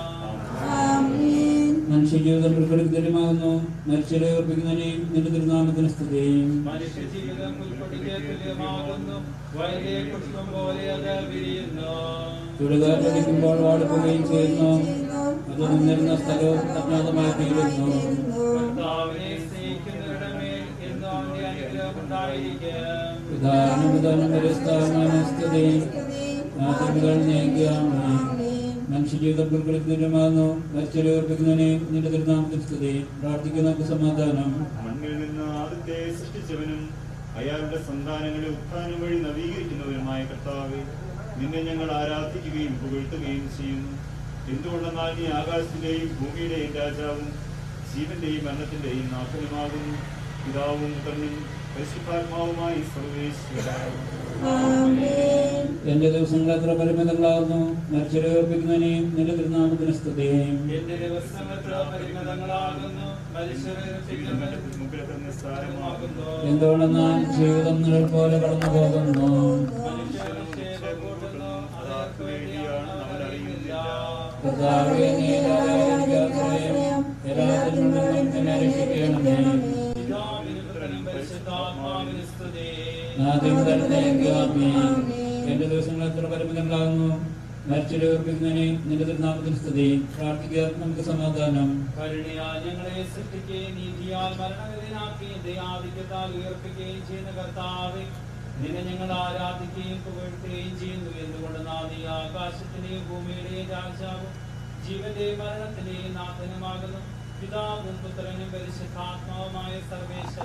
മനുഷ്യജീവിതം പ്രകൃതിമാകുന്നു മരിച്ചവരെ ഓർപ്പിക്കുന്നതിനെയും നിന്റെ തിരുനാമത്തിന് സ്തുതിയും മനുഷ്യ ജീവിതം പുൽക്കൊടിക്ക് തുല്യമാകുന്നു വയലിലെ പുഷ്പം പോലെ അത് വിരിയുന്നു ചുടുകാറ്റടിക്കുമ്പോൾ വാടിപ്പോവുകയും ചെയ്യുന്നു അത് നിന്നിരുന്ന സ്ഥലവും അജ്ഞാതമായി തീരുന്നു കർത്താവിനെ സ്നേഹിക്കുന്നവരുടെ മേൽ എന്നും അവന്റെ അനുഗ്രഹം ഉണ്ടായിരിക്കും പിതാനുപിതാനും പരിസ്ഥാനമായ സ്തുതി ആദ്യമുതൽ നീക്കുകയാണ് മനുഷ്യജീവിതം പുൽക്കൊടിക്കുന്നതിനുമാകുന്നു മരിച്ചവരെ ഓർപ്പിക്കുന്നതിനെയും നിന്റെ തിരുനാമത്തിന് സ്തുതി പ്രാർത്ഥിക്കുന്നവർക്ക് സമാധാനം മണ്ണിൽ നിന്ന് ആദ്യത്തെ സൃഷ്ടിച്ചവനും അയാളുടെ സന്താനങ്ങളെ ഉത്ഥാനം വഴി നവീകരിക്കുന്നവനുമായ കർത്താവെ നിന്നെ ഞങ്ങൾ ആരാധിക്കുകയും പുകഴ്ത്തുകയും ചെയ്യുന്നു എന്തുകൊണ്ടെന്നാൽ നീ ആകാശത്തിന്റെയും ഭൂമിയുടെയും രാജാവും ജീവന്റെയും മരണത്തിന്റെയും നാഥനുമാകുന്നു പിതാവും പുത്രനും പരിശുദ്ധാത്മാവുമായി സർവേശ്വരാകും എന്റെ ദിവസങ്ങൾ എത്ര പരിമിതങ്ങളാകുന്നു മരിച്ചവരെ ഓർപ്പിക്കുന്നതിനെയും നിന്റെ തിരുനാമത്തിന് സ്തുതിയും എന്റെ ദിവസങ്ങൾ പരിമിതങ്ങളാകുന്നു മനുഷ്യരെ നിസ്സാരമാകുന്നു എന്തുകൊണ്ടെന്നാൽ ജീവിതം നിഴൽ പോലെ കടന്നു പോകുന്നു മനുഷ്യരെ കൂട്ടുന്നു അതർക്ക് വേണ്ടിയാണ് അവൻ അറിയുന്നില്ല കർത്താവേ, നീ എല്ലാവരെയും ആശ്രയം, എല്ലാത്തിനും നിന്നും എന്നെ രക്ഷിക്കണമേ പിതാവിനും പുത്രനും പരിശുദ്ധാത്മാവിന് സ്തുതി ആദ്യം തന്നെ എന്റെ ദിവസങ്ങൾ എത്ര പരിമിതങ്ങളാകുന്നു മരിച്ചവരെ ഓർപ്പിക്കുന്നതിനെ നിന്റെ തിരുനാമത്തിന് സ്തുതി പ്രാർത്ഥിക്കാൻ നമുക്ക് സമാധാനം കരുണയാൽ ഞങ്ങളെ സൃഷ്ടിക്കുകയും നീതിയാൽ മരണവിധനാക്കുകയും ദയാധിക്യത്താൽ ഉയർപ്പിക്കുകയും ചെയ്യുന്ന കർത്താവെ നിന്നെ ഞങ്ങൾ ആരാധിക്കുകയും പുകഴ്ത്തുകയും ചെയ്യുന്നു എന്തുകൊണ്ട് നാം ഈ ആകാശത്തിന്റെയും ഭൂമിയുടെയും രാജാവും ജീവന്റെയും മരണത്തിന്റെയും നാഥനുമാകുന്നു പിതാവും പുത്രനും പരിശുദ്ധാത്മാവുമായ സർവേശ്വര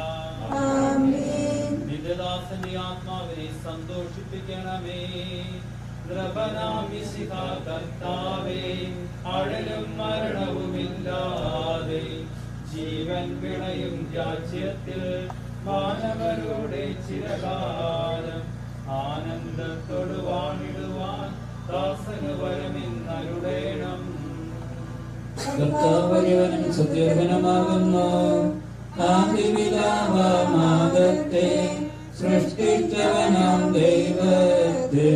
നിത്യദാസന്റെ ആത്മാവിനെ സന്തോഷിപ്പിക്കണമേ ദ്രവനാമിശിഖ കർത്താവേ അഴലും മരണവുമില്ലാതെ ജീവൻ വിളയും രാജ്യത്തിൽ മാനവരുടെ ചിരകാലം ആനന്ദത്തോട് വാണിടുവാൻ ദാസന് വരമിന്നരുടേണം കർത്താവരിവനും സത്യവനമാകുന്നു ആദിപിതാവാമാകത്തെ സൃഷ്ടിച്ചവനാം ദൈവത്തിൽ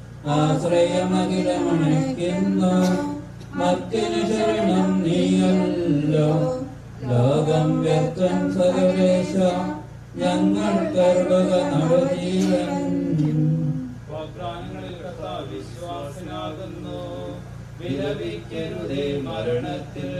ആശ്രയമകിടമണയ്ക്കുന്നു മറ്റിന് ശരണം നീയല്ലോ ലോകം വ്യക്തം സകലേശ ഞങ്ങൾ കരുളുക നവജീവൻ വാഗ്ദാനങ്ങളിൽ കർത്താവ് വിശ്വാസനാകുന്നു വിലപിക്കരുതേ മരണത്തിൽ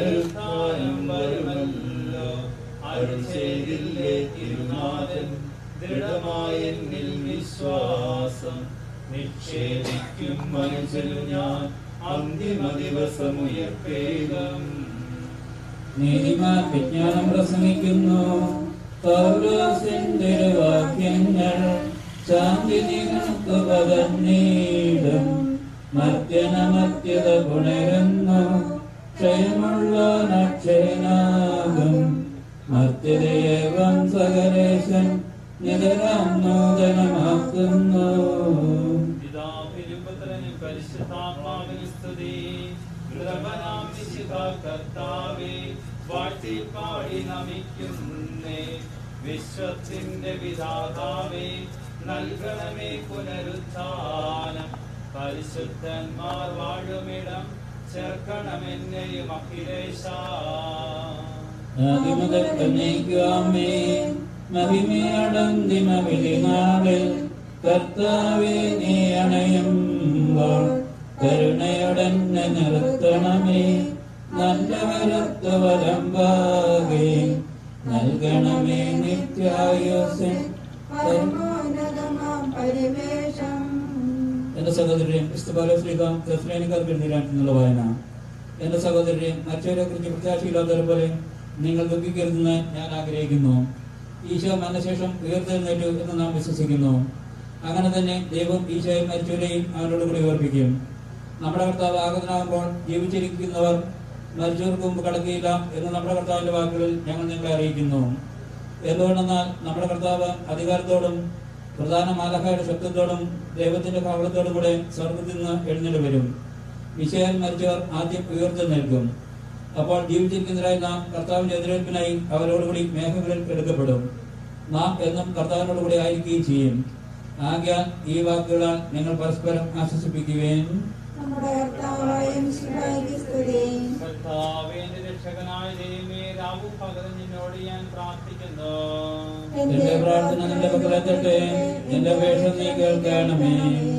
പുനരുത്ഥാനം വരുമല്ലോ അരുൾ ചെയ്തില്ലേ തിരുനാഥൻ ദൃഢമായ എന്നിൽ വിശ്വാസം നിക്ഷേപിക്കും മനുഷ്യനു ഞാൻ അന്തിമ ദിവസം ഉയർപ്പേകം നീതിമാൻ വിജ്ഞാനം പ്രസംഗിക്കുന്നു പൗലോസിന്റെ വാക്യങ്ങൾ ശാന്തി നിങ്ങൾക്ക് പകർന്നീടും മർദ്ദനമത്യത പുണരുന്നു ക്ഷയമുള്ള നക്ഷയനാകും മർദ്ദതയേവം സകലേശൻ നിതരാം നൂതനമാക്കുന്നു പിതാവിനും പുത്രനും പരിശുദ്ധാത്മാവിനും സ്തുതി ദ്രുതമനാം വിശുദ്ധ കർത്താവേ വാഴ്ത്തി പാടി നമിക്കുന്നേ വിശ്വത്തിന്റെ വിധാതാവേ നൽകണമേ പുനരുത്ഥാനം പരിശുദ്ധന്മാർ വാഴുമിടം ചേർക്കണമെന്നെയും അഖിലേശ ആദിമുതൽ എന്നേക്കുമേ മഹിമയടന്തിമ വിധിനാളിൽ കർത്താവേ നീ അണയുമ്പോൾ കരുണയോടെന്നെ നിർത്തണമേ നല്ല വരത്ത് വലമ്പാകെ നൽകണമേ നിത്യായുസൻ പരമോന്നതമാം പരിവേഷം എന്റെ സഹോദരൻ ക്രിസ്തുപാലോസ്ലിക്കാം ക്രിസ്ത്യാനിക്കാർക്ക് എഴുതിയിട്ടാണെന്നുള്ള വായന എന്റെ സഹോദരൻ മറ്റവരെ കുറിച്ച് പ്രത്യാശയില്ലാത്തവരെ പോലെ നിങ്ങൾ ദുഃഖിക്കരുതെന്ന് ഞാൻ ആഗ്രഹിക്കുന്നു ഈശോ മരണശേഷം ഉയർത്തെഴുന്നേറ്റു എന്ന് നാം വിശ്വസിക്കുന്നു അങ്ങനെ തന്നെ ദൈവം ഈശോയും മരിച്ചവരെയും അവരോട് കൂടി ഉയർപ്പിക്കും നമ്മുടെ കർത്താവ് ആഗതനാകുമ്പോൾ ജീവിച്ചിരിക്കുന്നവർ മരിച്ചവർക്ക് മുമ്പ് കടക്കുകയില്ല എന്ന് നമ്മുടെ കർത്താവിന്റെ വാക്കുകളിൽ ഞങ്ങൾ നിങ്ങളെ അറിയിക്കുന്നു എന്തുകൊണ്ടെന്നാൽ നമ്മുടെ കർത്താവ് അധികാരത്തോടും പ്രധാന മാലഹയുടെ ശബ്ദത്തോടും ദൈവത്തിന്റെ കാവളത്തോടും കൂടെ സ്വർഗത്തിൽ നിന്ന് എഴുന്നേറ്റ് വരും വിഷയം മരിച്ചവർ ആദ്യം ഉയർത്തെഴുന്നേൽക്കും അപ്പോൾ ജീവിച്ചിരിക്കുന്നവരായി നാം കർത്താവിന്റെ എതിരേൽപ്പിനായി അവരോടുകൂടി മേഘങ്ങളിൽ എടുക്കപ്പെടും നാം എന്നും കർത്താവിനോട് കൂടി ആയിരിക്കുകയും ചെയ്യും ആകയാൽ ഈ വാക്കുകളാൽ നിങ്ങൾ പരസ്പരം ആശ്വസിപ്പിക്കുകയും നമ്മുടെ കർത്താവായ മിശിഹായ്ക്ക് സ്തുതി കർത്താവേന്റെ രക്ഷകനായ ദൈവമേ രാവും പകലും നിന്നോട് ഞാൻ പ്രാർത്ഥിക്കുന്നു എന്റെ പ്രാർത്ഥന നിന്റെ പക്കലെത്തട്ടെ എന്റെ അപേക്ഷ നീ കേൾക്കണമേ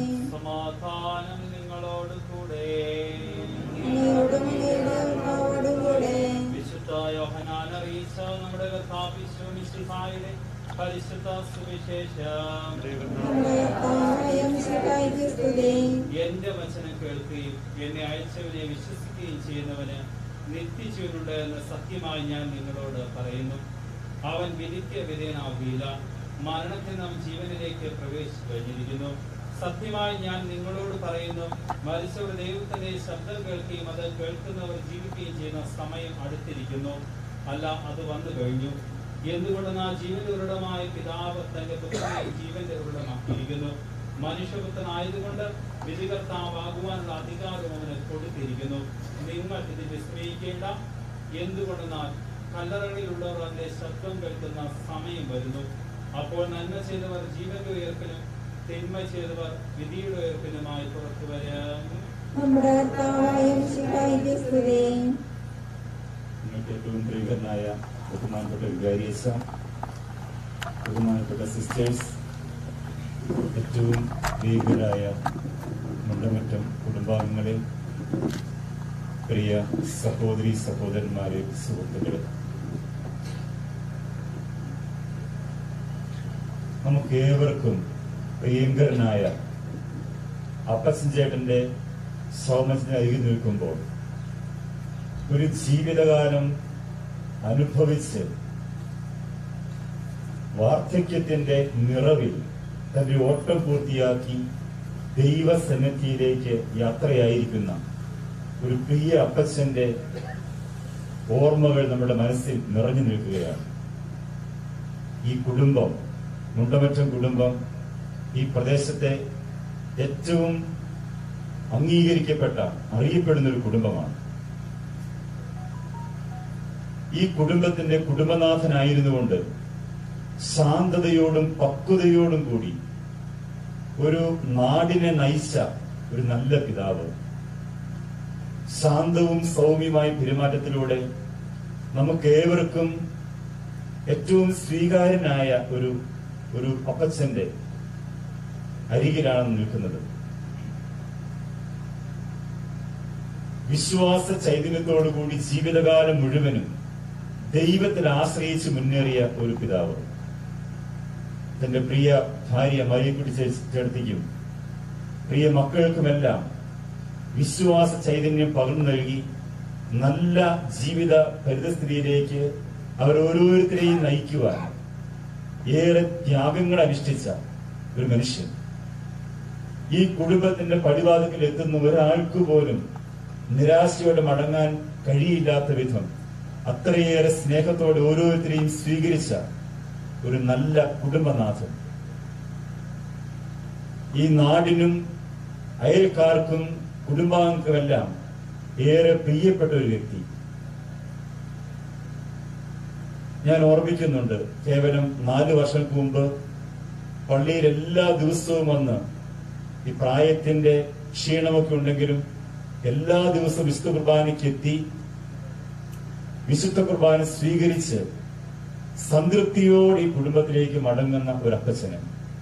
സമാധാനം നിങ്ങളോട് കൂടെ അങ്ങയോടും അങ്ങയുടെ ആത്മാവോടുകൂടെ വിശുദ്ധ യോഹനാൻ അറിയിച്ച നമ്മുടെ കർത്താവിശു മിശിഹായുടെ പരിശുദ്ധ സുവിശേഷം നമ്മുടെ കർത്താവായ മിശിഹായ്ക്ക് സ്തുതി എന്റെ വചനം കേൾക്കുകയും എന്നെ അയച്ചവനെ വിശ്വസിക്കുകയും ചെയ്യുന്നവന് നിത്യജീവനുണ്ട് എന്ന് സത്യമായി ഞാൻ നിങ്ങളോട് പറയുന്നു അവൻ വിധിക്ക് വിധേയനാവുകയില്ല മരണത്തിൽ നാം ജീവനിലേക്ക് പ്രവേശിച്ചു കഴിഞ്ഞിരിക്കുന്നു സത്യമായി ഞാൻ നിങ്ങളോട് പറയുന്നു മരിച്ചവർ ദൈവത്തിന്റെ ശബ്ദം കേൾക്കുകയും അത് കേൾക്കുന്നവർ ജീവിക്കുകയും ചെയ്യുന്ന സമയം അടുത്തിരിക്കുന്നു അല്ല അത് വന്നു കഴിഞ്ഞു എന്തുകൊണ്ടെന്നാൽ ജീവന്റെ ഉരുടമായ പിതാവ് തന്റെ പുത്രനെ ജീവന്റെ ഉരുടമാക്കിയിരിക്കുന്നു മനുഷ്യപുത്രനായതുകൊണ്ട് വിധികർത്താവാകുവാനുള്ള അധികാരം അവന് കൊടുത്തിരിക്കുന്നു നിങ്ങൾ ഇത് വിസ്മയിക്കേണ്ട എന്തുകൊണ്ടെന്നാൽ കല്ലറകളിലുള്ളവർ അതിന്റെ ശബ്ദം കേൾക്കുന്ന സമയം വരുന്നു അപ്പോൾ നന്മ ചെയ്തവർ ജീവന്റെ ഉയർപ്പിനും തിന്മ ചെയ്തവർ വിധിയുടെ ഉയർപ്പിനുമായി പുറത്തു വരാം നമ്മുടെ കർത്താവായ മിശിഹായ്ക്ക് സ്തുതി നിങ്ങൾക്ക് ഏറ്റവും പ്രിയങ്കരനായ ബഹുമാനപ്പെട്ട വികാരിയച്ച ബഹുമാനപ്പെട്ട സിസ്റ്റേഴ്സ് ഏറ്റവും പ്രിയങ്കരായ മുണ്ടമറ്റം കുടുംബാംഗങ്ങളെ പ്രിയ സഹോദരി സഹോദരന്മാരെ സുഹൃത്തുക്കളെ നമുക്ക് ഏവർക്കും പ്രിയങ്കരനായ അപ്പച്ചൻ ചേട്ടന്റെ സോമത്തിന് അരികെ നിൽക്കുമ്പോൾ ഒരു ജീവിതകാലം അനുഭവിച്ച് വാർദ്ധക്യത്തിന്റെ നിറവിൽ തന്റെ ഓട്ടം പൂർത്തിയാക്കി ദൈവസന്നിധിയിലേക്ക് യാത്രയായിരിക്കുന്ന ഒരു പ്രിയ അപ്പച്ചന്റെ ഓർമ്മകൾ നമ്മുടെ മനസ്സിൽ നിറഞ്ഞു നിൽക്കുകയാണ് ഈ കുടുംബം മുണ്ടമറ്റം കുടുംബം ഈ പ്രദേശത്തെ ഏറ്റവും അംഗീകരിക്കപ്പെട്ട അറിയപ്പെടുന്ന ഒരു കുടുംബമാണ് ഈ കുടുംബത്തിന്റെ കുടുംബനാഥനായിരുന്നുകൊണ്ട് ശാന്തതയോടും പക്വതയോടും കൂടി ഒരു നാടിനെ നയിച്ച ഒരു നല്ല പിതാവ് ശാന്തവും സൗമ്യമായ പെരുമാറ്റത്തിലൂടെ നമുക്ക് ഏവർക്കും ഏറ്റവും സ്വീകാര്യനായ ഒരു ഒരു അപ്പച്ചന്റെ അരികിലാണ് നിൽക്കുന്നത് വിശ്വാസ ചൈതന്യത്തോടുകൂടി ജീവിതകാലം മുഴുവനും ദൈവത്തിൽ ആശ്രയിച്ച് മുന്നേറിയ ഒരു പിതാവ് തന്റെ പ്രിയ ഭാര്യ മരിയക്കുട്ടി ചേർത്തിക്കും പ്രിയ മക്കൾക്കുമെല്ലാം വിശ്വാസ ചൈതന്യം പകർന്നു നൽകി നല്ല ജീവിത പരിതസ്ഥിതിയിലേക്ക് അവർ ഓരോരുത്തരെയും നയിക്കുവാൻ ഏറെ ത്യാഗങ്ങൾ അനുഷ്ഠിച്ച ഒരു മനുഷ്യൻ ഈ കുടുംബത്തിന്റെ പടിവാതിക്കൽ എത്തുന്ന ഒരാൾക്ക് പോലും നിരാശയോടെ മടങ്ങാൻ കഴിയില്ലാത്ത വിധം അത്രയേറെ സ്നേഹത്തോടെ ഓരോരുത്തരെയും സ്വീകരിച്ച ഒരു നല്ല കുടുംബനാഥൻ ഈ നാടിനും അയൽക്കാർക്കും കുടുംബാംഗങ്ങൾക്കുമെല്ലാം ഏറെ പ്രിയപ്പെട്ട ഒരു വ്യക്തി ഞാൻ ഓർമ്മിക്കുന്നുണ്ട് കേവലം നാല് വർഷങ്ങൾക്ക് മുമ്പ് പള്ളിയിൽ എല്ലാ ദിവസവും വന്ന് ഈ പ്രായത്തിന്റെ ക്ഷീണമൊക്കെ ഉണ്ടെങ്കിലും എല്ലാ ദിവസവും വിശുദ്ധ കുർബാനയ്ക്ക് എത്തി വിശുദ്ധ കുർബാന സ്വീകരിച്ച് സംതൃപ്തിയോടെ ഈ കുടുംബത്തിലേക്ക് മടങ്ങുന്ന ഒരു അപ്പച്ചന്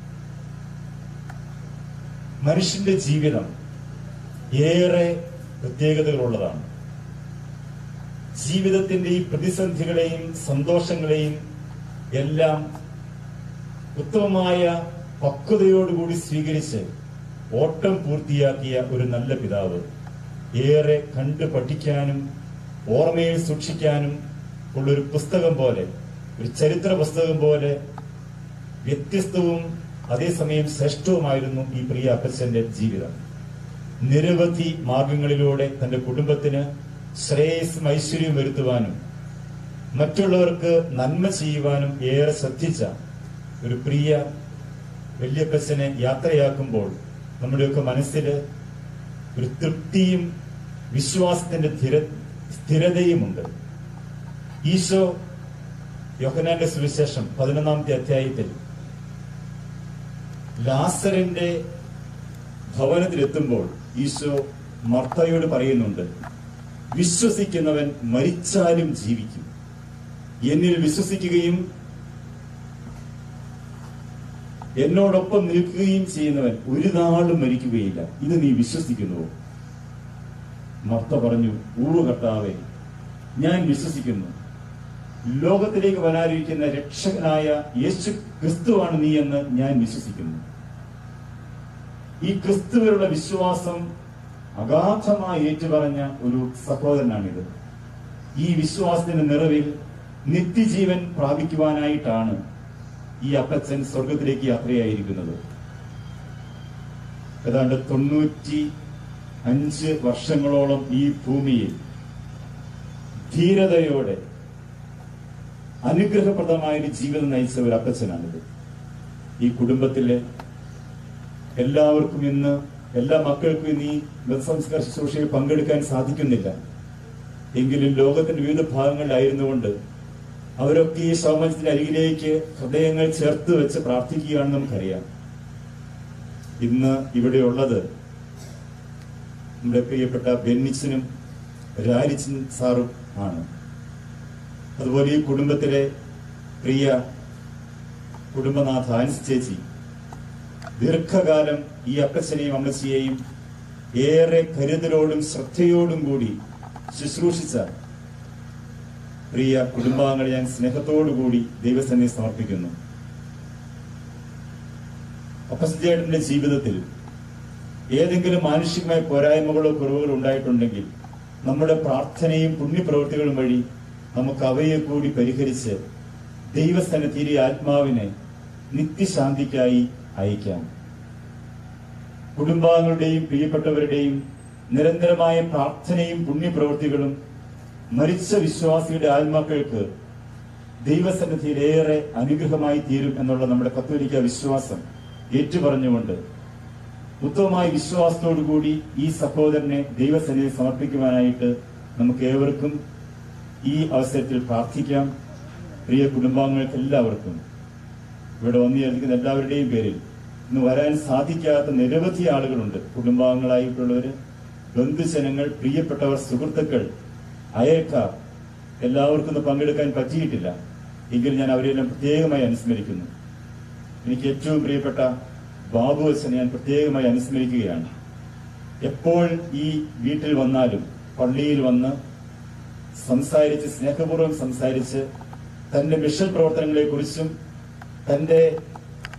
മനുഷ്യന്റെ ജീവിതം ഏറെ പ്രത്യേകതകളുള്ളതാണ് ജീവിതത്തിന്റെ ഈ പ്രതിസന്ധികളെയും സന്തോഷങ്ങളെയും എല്ലാം ഉത്തമമായ പക്വതയോടുകൂടി സ്വീകരിച്ച് ഓട്ടം പൂർത്തിയാക്കിയ ഒരു നല്ല പിതാവ് ഏറെ കണ്ടു പഠിക്കാനും ഓർമ്മയിൽ സൂക്ഷിക്കാനും ഉള്ളൊരു പുസ്തകം പോലെ ഒരു ചരിത്ര പുസ്തകം പോലെ വ്യത്യസ്തവും അതേസമയം ശ്രേഷ്ഠവുമായിരുന്നു ഈ പ്രിയ അപ്പച്ചന്റെ ജീവിതം നിരവധി മാർഗങ്ങളിലൂടെ തന്റെ കുടുംബത്തിന് ശ്രേയസ്സും ഐശ്വര്യവും വരുത്തുവാനും മറ്റുള്ളവർക്ക് നന്മ ചെയ്യുവാനും ഏറെ ശ്രദ്ധിച്ച ഒരു പ്രിയ വല്യപ്പച്ചനെ യാത്രയാക്കുമ്പോൾ നമ്മുടെയൊക്കെ മനസ്സിൽ ഒരു തൃപ്തിയും വിശ്വാസത്തിന്റെ സ്ഥിര സ്ഥിരതയുമുണ്ട് ഈശോ യോഹനാന്റെ സുവിശേഷം പതിനൊന്നാമത്തെ അധ്യായത്തിൽ ലാസറിന്റെ ഭവനത്തിലെത്തുമ്പോൾ ഈശോ മർത്തയോട് പറയുന്നുണ്ട് വിശ്വസിക്കുന്നവൻ മരിച്ചാലും ജീവിക്കും എന്നിൽ വിശ്വസിക്കുകയും എന്നോടൊപ്പം നിൽക്കുകയും ചെയ്യുന്നവൻ ഒരു നാളും മരിക്കുകയില്ല ഇത് നീ വിശ്വസിക്കുന്നുവോ മർത്ത പറഞ്ഞു ഊവ് കർത്താവേ ഞാൻ വിശ്വസിക്കുന്നു ലോകത്തിലേക്ക് വരാനിരിക്കുന്ന രക്ഷകനായ യേശു ക്രിസ്തുവാണ് നീ എന്ന് ഞാൻ വിശ്വസിക്കുന്നു ഈ ക്രിസ്തുവിലുള്ള വിശ്വാസം അഗാധമായി ഏറ്റുപറഞ്ഞ ഒരു സഹോദരനാണിത് ഈ വിശ്വാസത്തിന്റെ നിറവിൽ നിത്യജീവൻ പ്രാപിക്കുവാനായിട്ടാണ് ഈ അപ്പച്ചൻ സ്വർഗത്തിലേക്ക് യാത്രയായിരിക്കുന്നത് ഏതാണ്ട് തൊണ്ണൂറ്റി അഞ്ച് വർഷങ്ങളോളം ഈ ഭൂമിയിൽ ധീരതയോടെ അനുഗ്രഹപ്രദമായ ഒരു ജീവിതം നയിച്ച ഒരു അപ്പച്ചനാണിത് ഈ കുടുംബത്തിലെ എല്ലാവർക്കും ഇന്ന് എല്ലാ മക്കൾക്കും ഇന്ന് ഈ മൃതസംസ്കാര ശുശ്രൂഷയിൽ പങ്കെടുക്കാൻ സാധിക്കുന്നില്ല എങ്കിലും ലോകത്തിന്റെ വിവിധ ഭാഗങ്ങളിലായിരുന്നുകൊണ്ട് അവരൊക്കെ ഈ സൗമനത്തിന്റെ അരികിലേക്ക് ഹൃദയങ്ങൾ ചേർത്ത് വെച്ച് പ്രാർത്ഥിക്കുകയാണെന്ന് നമുക്കറിയാം ഇന്ന് ഇവിടെയുള്ളത് നമ്മുടെ പ്രിയപ്പെട്ട ബെന്നിച്ചനും രാരിച്ചൻ സാറും ആണ് അതുപോലെ ഈ കുടുംബത്തിലെ പ്രിയ കുടുംബനാഥ ആൻസ് ചേച്ചി ദീർഘകാലം ഈ അപ്പച്ചനെയും അമ്മച്ചിയെയും ഏറെ കരുതലോടും ശ്രദ്ധയോടും കൂടി ശുശ്രൂഷിച്ച പ്രിയ കുടുംബാംഗങ്ങളെ ഞാൻ സ്നേഹത്തോടുകൂടി ദൈവസന്നെ സമർപ്പിക്കുന്നു അപ്പച്ചേട്ടന്റെ ജീവിതത്തിൽ ഏതെങ്കിലും മാനുഷികമായ പോരായ്മകളോ കുറവുകളോ ഉണ്ടായിട്ടുണ്ടെങ്കിൽ നമ്മുടെ പ്രാർത്ഥനയും പുണ്യപ്രവൃത്തികളും വഴി നമുക്ക് അവയെ കൂടി പരിഹരിച്ച് ദൈവസന്നിധിയിലെ ആത്മാവിനെ നിത്യശാന്തിക്കായി അയക്കാം കുടുംബാംഗങ്ങളുടെയും പ്രിയപ്പെട്ടവരുടെയും നിരന്തരമായ പ്രാർത്ഥനയും പുണ്യപ്രവൃത്തികളും മരിച്ച വിശ്വാസിയുടെ ആത്മാക്കൾക്ക് ദൈവസന്നിധിയിലേറെ അനുഗ്രഹമായി തീരും എന്നുള്ള നമ്മുടെ കത്തോലിക്ക വിശ്വാസം ഏറ്റുപറഞ്ഞുകൊണ്ട് ഉത്തമമായ വിശ്വാസത്തോടുകൂടി ഈ സഹോദരനെ ദൈവസന്നിധി സമർപ്പിക്കുവാനായിട്ട് നമുക്ക് ഏവർക്കും ഈ അവസരത്തിൽ പ്രാർത്ഥിക്കാം പ്രിയ കുടുംബാംഗങ്ങൾക്ക് എല്ലാവർക്കും ഇവിടെ വന്നു ചേർന്നിരിക്കുന്ന എല്ലാവരുടെയും പേരിൽ ഇന്ന് വരാൻ സാധിക്കാത്ത നിരവധി ആളുകളുണ്ട് കുടുംബാംഗങ്ങളായിട്ടുള്ളവര് ബന്ധുജനങ്ങൾ പ്രിയപ്പെട്ടവർ സുഹൃത്തുക്കൾ അയൽക്കാർ എല്ലാവർക്കും ഇന്ന് പങ്കെടുക്കാൻ പറ്റിയിട്ടില്ല എങ്കിലും ഞാൻ അവരെല്ലാം പ്രത്യേകമായി അനുസ്മരിക്കുന്നു എനിക്ക് ഏറ്റവും പ്രിയപ്പെട്ട ബാബു അച്ഛനെ ഞാൻ പ്രത്യേകമായി അനുസ്മരിക്കുകയാണ് എപ്പോൾ ഈ വീട്ടിൽ വന്നാലും പള്ളിയിൽ വന്ന് സംസാരിച്ച് സ്നേഹപൂർവ്വം സംസാരിച്ച് തന്റെ മിഷൻ പ്രവർത്തനങ്ങളെ കുറിച്ചും തന്റെ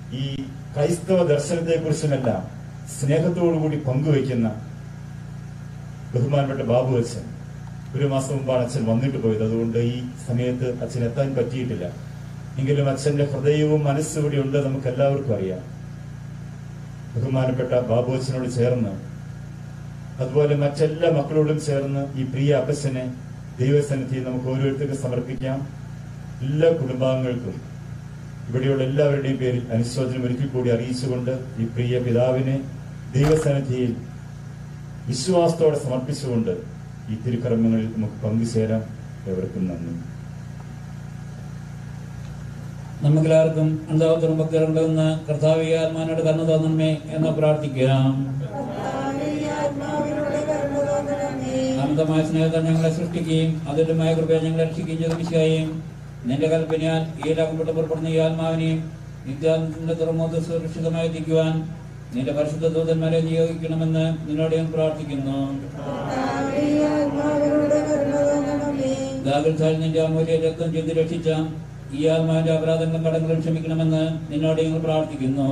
ഈ ക്രൈസ്തവ ദർശനത്തെക്കുറിച്ചുമെല്ലാം സ്നേഹത്തോടുകൂടി പങ്കുവയ്ക്കുന്ന ബഹുമാനപ്പെട്ട ബാബു അച്ഛൻ ഒരു മാസം മുമ്പാണ് അച്ഛൻ വന്നിട്ട് പോയത് അതുകൊണ്ട് ഈ സമയത്ത് അച്ഛൻ എത്താൻ പറ്റിയിട്ടില്ല എങ്കിലും അച്ഛന്റെ ഹൃദയവും മനസ്സും ഇവിടെ ഉണ്ട് നമുക്ക് എല്ലാവർക്കും അറിയാം ബഹുമാനപ്പെട്ട ബാബു അച്ഛനോട് ചേർന്ന് അതുപോലെ മറ്റെല്ലാ മക്കളോടും ചേർന്ന് ഈ പ്രിയ അപ്പച്ചനെ ദൈവസന്നിധി നമുക്ക് ഓരോരുത്തർക്കും സമർപ്പിക്കാം എല്ലാ കുടുംബാംഗങ്ങൾക്കും ഇവിടെയുള്ള എല്ലാവരുടെയും പേരിൽ അനുശോചനം ഒരിക്കൽ കൂടി അറിയിച്ചുകൊണ്ട് ഈ പ്രിയ പിതാവിനെ ദൈവസന്നിധിയിൽ വിശ്വാസത്തോടെ സമർപ്പിച്ചുകൊണ്ട് ഈ തിരുക്കർമ്മങ്ങളിൽ നമുക്ക് പങ്കുചേരാം എവർക്കും നന്ദി നമുക്കെല്ലാവർക്കും അന്താവത്തരം ഭക്തരുണ്ടെന്ന് കർത്താവ് ഈ ആത്മാനോട് കരുണ തോന്നണമേ എന്ന് പ്രാർത്ഥിക്കാം അനന്തമായ സ്നേഹത്തെ ഞങ്ങളെ സൃഷ്ടിക്കുകയും അതുല്യമായ കൃപയെ ഞങ്ങളെ രക്ഷിക്കുകയും ചെയ്ത വിശായും നിന്റെ കൽപ്പനയാൽ ഈ ലോകം വിട്ട് പുറപ്പെടുന്ന ഈ ആത്മാവിനെയും നിത്യാനന്ദത്തിന്റെ തുറമുഖത്ത് സുരക്ഷിതമായി എത്തിക്കുവാൻ നിന്റെ പരിശുദ്ധ ദൂതന്മാരെ നിയോഗിക്കണമെന്ന് നിന്നോട് ഞാൻ പ്രാർത്ഥിക്കുന്നു ഗാഗുൽസാൽ നിന്റെ അമൂല്യ രക്തം ചെയ്ത് രക്ഷിച്ച ഈ ആത്മാവിന്റെ അപരാധങ്ങളും കടങ്ങളും ക്ഷമിക്കണമെന്ന് നിന്നോട് ഞങ്ങൾ പ്രാർത്ഥിക്കുന്നു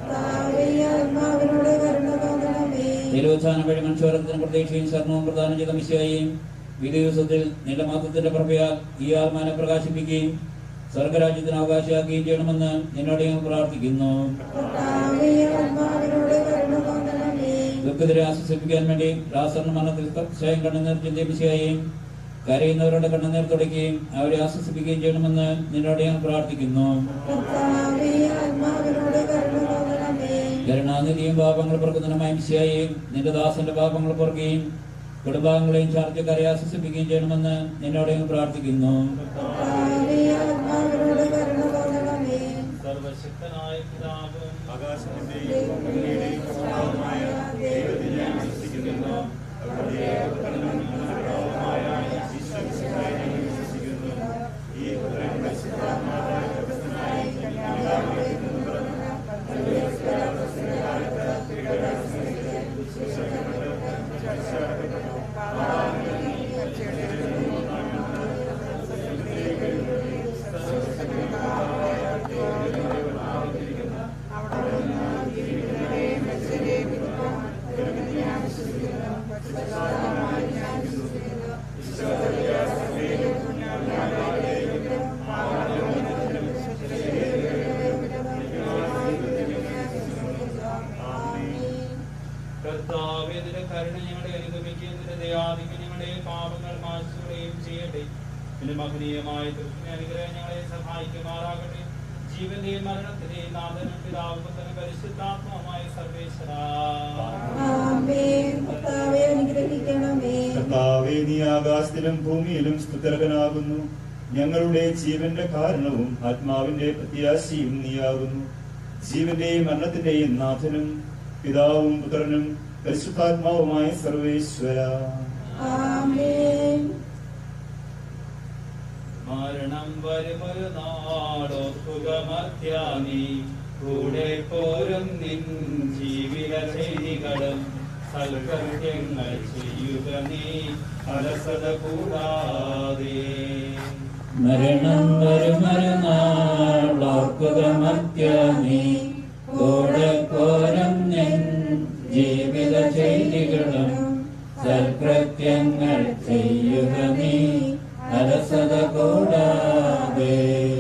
തിരുവത്ഥാനം വഴി മനുഷ്യവർഗത്തിന് പ്രതീക്ഷയും ശരണവും പ്രദാനം ചെയ്ത മിശയായും വിധി ദിവസത്തിൽ നിന്റെ മതത്തിന്റെ പ്രഭയാൽ ഈ ആത്മാനെ പ്രകാശിപ്പിക്കുകയും സ്വർഗരാജ്യത്തിന് അവകാശമാക്കുകയും ചെയ്യണമെന്ന് നിന്നോട് ഞങ്ങൾ പ്രാർത്ഥിക്കുന്നു ദുഃഖിതരെ ആശ്വസിപ്പിക്കാൻ വേണ്ടി രാസർണ മരണത്തിൽ സ്വയം കണ്ണുനീർ ചിന്തയിപ്പിക്കുകയും കരയുന്നവരുടെ കണ്ണുനീർ തുടയ്ക്കുകയും അവരെ ആശ്വസിപ്പിക്കുകയും ചെയ്യണമെന്ന് നിന്നോട് ഞാൻ പ്രാർത്ഥിക്കുന്നു കരുണാനിധിയും പാപങ്ങൾ പുറക്കുന്നതിനുമായി മിശിയായും നിന്റെ ദാസന്റെ പാപങ്ങൾ പുറക്കുകയും കുടുംബാംഗങ്ങളെയും ചാർജക്കാരെ ആശ്വസിപ്പിക്കുകയും ചെയ്യണമെന്ന് നിന്നോട് ഞാൻ പ്രാർത്ഥിക്കുന്നു സർവശക്തനായ പിതാവ് ആകാശത്തിന്റെയും ഭൂമിയുടെയും സ്വഭാവമായ ദൈവത്തിൽ ഞാൻ വിശ്വസിക്കുന്നു അവിടുത്തെ പുത്രനും പിതാവുമായ ഈശ്വരനായ ഞാൻ വിശ്വസിക്കുന്നു ഈ പുത്രൻ പരിശുദ്ധാത്മാവായ ഗർഭസ്ഥനായി കന്യാകുമാരിയിൽ നിന്ന് പിറന്നു കാലത്ത് കർത്താവേ നിന്റെ കരുണ ഞങ്ങളെ അനുഗമിക്കുകയും നിന്റെ ദയാധികം ഞങ്ങളുടെ പാപങ്ങൾ മാറ്റുകയും ചെയ്യട്ടെ നിന്റെ മഹനീയമായ തൃപ്തി അനുഗ്രഹം ഞങ്ങളെ സഹായിക്കുമാറാകട്ടെ ജീവന്റെയും മരണത്തിന്റെയും നാഥനും പിതാവും പുത്രനും പരിശുദ്ധാത്മാവുമായ സർവേശ്വര കർത്താവേ നീ ആകാശത്തിലും ഭൂമിയിലും സ്തുതർഹനാകുന്നു ഞങ്ങളുടെ ജീവന്റെ കാരണവും ആത്മാവിന്റെ പ്രത്യാശയും നീയാകുന്നു ജീവന്റെയും മരണത്തിന്റെയും നാഥനും പിതാവും പുത്രനും പരിശുദ്ധാത്മാവുമായ സർവേശ്വര മരണം വരുമൊരു നാടോക്കുക മധ്യാനി കൂടെ പോരും നിൻ ജീവിത ചെയ്തികളും സൽകൃത്യങ്ങൾ ചെയ്യുക നീ അലസത കൂടാതെ മരണം വരുമരുന്നാളോർക്കുക മത്യാനി കൂടെ പോരും നിൻ ജീവിത ചെയ്തികളും സൽകൃത്യങ്ങൾ ചെയ്യുക നീ അലസത കൂടാതെ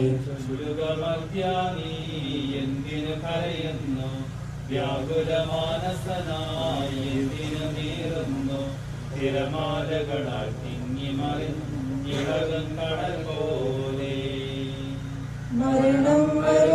മധ്യാനി എന്തിനു കരയുന്നു വ്യാകുല മാനസനായി എന്തിനു നീറുന്നു തിരമാലകളാൽ തിങ്ങി മറിഞ്ഞിളകും കടൽ പോലെ മരണം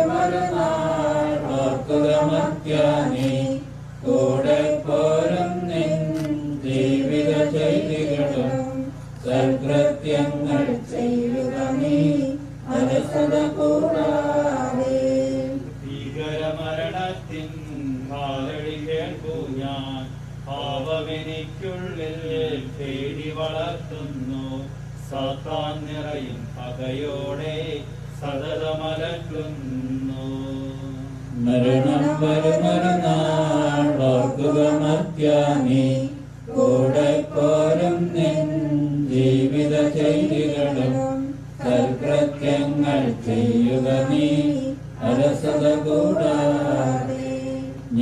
ഓർക്കുക മത്യാനി കൂടെ പോരും നിൻ ജീവിത ചെയ്തികളും സൽകൃത്യങ്ങൾ ചെയ്യുക നീ അലസത കൂടാതെ ഭീകരമരണത്തിൻ കാലടി കേൾക്കൂ ഞാൻ പാപമെനിക്കുള്ളിൽ പേടി വളർത്തുന്നു സാത്താൻ നിറയും പകയോടെ സതതമലക്കുന്നു മരണം വരുമരുന്നാളോർക്കുക മത്യാനി കൂടെ പോരും നിൻ ജീവിത ചെയ്തികളും സൽകൃത്യങ്ങൾ ചെയ്യുക നീ അലസത കൂടാതെ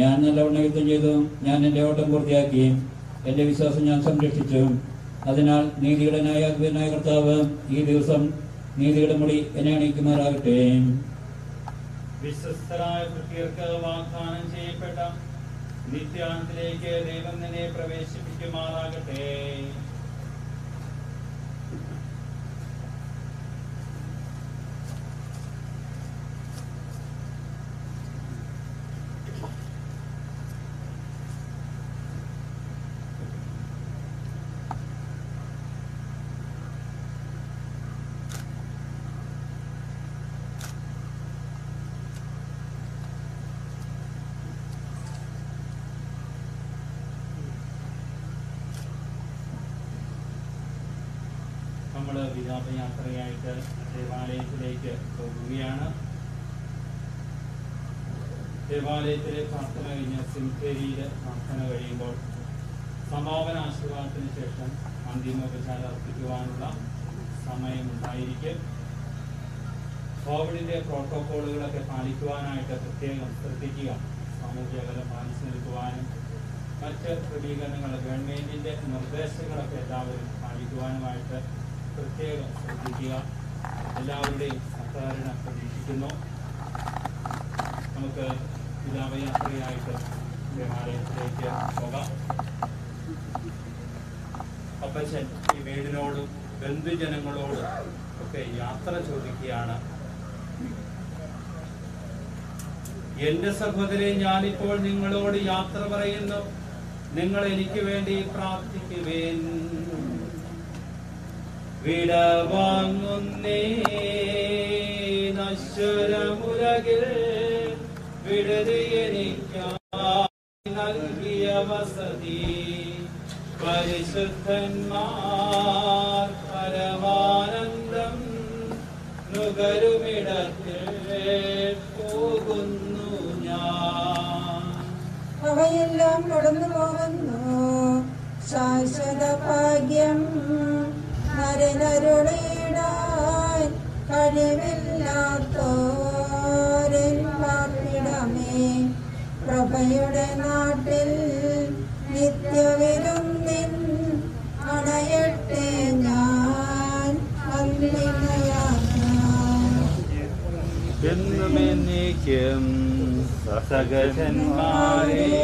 ഞാൻ നല്ലവണ്ണം യുദ്ധം ചെയ്തു ഞാൻ എൻ്റെ ഓട്ടം പൂർത്തിയാക്കി എൻ്റെ വിശ്വാസം ഞാൻ സംരക്ഷിച്ചു അതിനാൽ നീതിയുടെ ന്യായാധിപനായ കർത്താവ് ഈ ദിവസം നീതിയുടെ മുടി എന്നെ അണിയിക്കുമാറാകട്ടെ വിശ്വസ്തരായ ഭൃത്യർക്ക് വാഗ്ദാനം ചെയ്യപ്പെട്ട നിത്യാനത്തിലേക്ക് ദൈവം നിന്നെ പ്രവേശിപ്പിക്കുമാറാകട്ടെ നമ്മൾ വിലാപയാത്രയായിട്ട് ദേവാലയത്തിലേക്ക് പോകുകയാണ് ദേവാലയത്തിലെ പ്രാർത്ഥന കഴിഞ്ഞ് സിംഹേരിയിൽ പ്രാർത്ഥന കഴിയുമ്പോൾ സമാപന ആശീർവാദത്തിന് ശേഷം അന്തിമോപചാരം അർപ്പിക്കുവാനുള്ള സമയമുണ്ടായിരിക്കും കോവിഡിന്റെ പ്രോട്ടോക്കോളുകളൊക്കെ പാലിക്കുവാനായിട്ട് പ്രത്യേകം ശ്രദ്ധിക്കുക സാമൂഹ്യ അകലം പാലിച്ചു നിൽക്കുവാനും മറ്റ് ക്രമീകരണങ്ങൾ ഗവൺമെന്റിന്റെ നിർദ്ദേശങ്ങളൊക്കെ എല്ലാവരും പാലിക്കുവാനുമായിട്ട് പ്രത്യേകം ശ്രദ്ധിക്കുക എല്ലാവരുടെയും സഹകരണ പ്രതീക്ഷിക്കുന്നു നമുക്ക് വിലാപയാത്രയായിട്ട് ദേവാലയത്തിലേക്ക് പോകാം അപ്പച്ചൻ ഈ വീടിനോടും ബന്ധുജനങ്ങളോടും ഒക്കെ യാത്ര ചോദിക്കുകയാണ് എന്റെ സഹോദരെ ഞാനിപ്പോൾ നിങ്ങളോട് യാത്ര പറയുന്നു നിങ്ങൾ എനിക്ക് വേണ്ടി പ്രാർത്ഥിക്കുവേൻ വിടവാങ്ങുന്നേ നശ്വരമുലകിൽ വിടത് എനിക്കായി നൽകിയ വസതി പരിശുദ്ധന്മാർ പരമാനന്ദം നുകരുമിടത്തിൽ പോകുന്നു ഞാൻ അവയെല്ലാം കടന്നു പോകുന്നു ശാശ്വത ഭാഗ്യം നരനരുളിടാൻ കഴിവില്ലാത്തോരൻ പാർപ്പിടമേ പ്രഭയുടെ നാട്ടിൽ നിത്യവിരുന്നിൻ അണയട്ടെ ഞാൻ അല്ലിനയാത്ര എന്നുമെന്നേക്കും സഹജന്മാരെ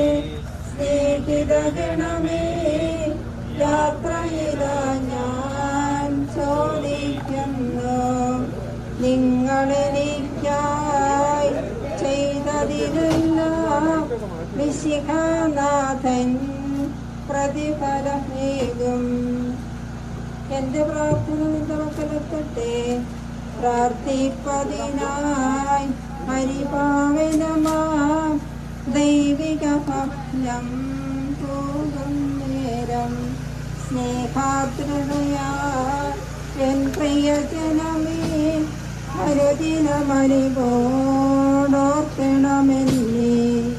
സ്നേഹിതഗണമേ യാത്ര ചെയ്താ ഞാൻ ചോദിക്കുന്നു നിങ്ങളെനിക്കായി ചെയ്തതിനെല്ലാം വിശിഖനാഥൻ പ്രതിഫലമേകും എന്റെ പ്രാർത്ഥന നിന്റെ മക്കളെത്തട്ടെ പ്രാർത്ഥിപ്പതിനായി പരിപാവനമാം ദൈവിക ഭക്നം പോകും നേരം സ്നേഹാതൃതയാ എൻ പ്രിയജനമേ മരുദിനമണിപോടോർക്കണമെന്നേ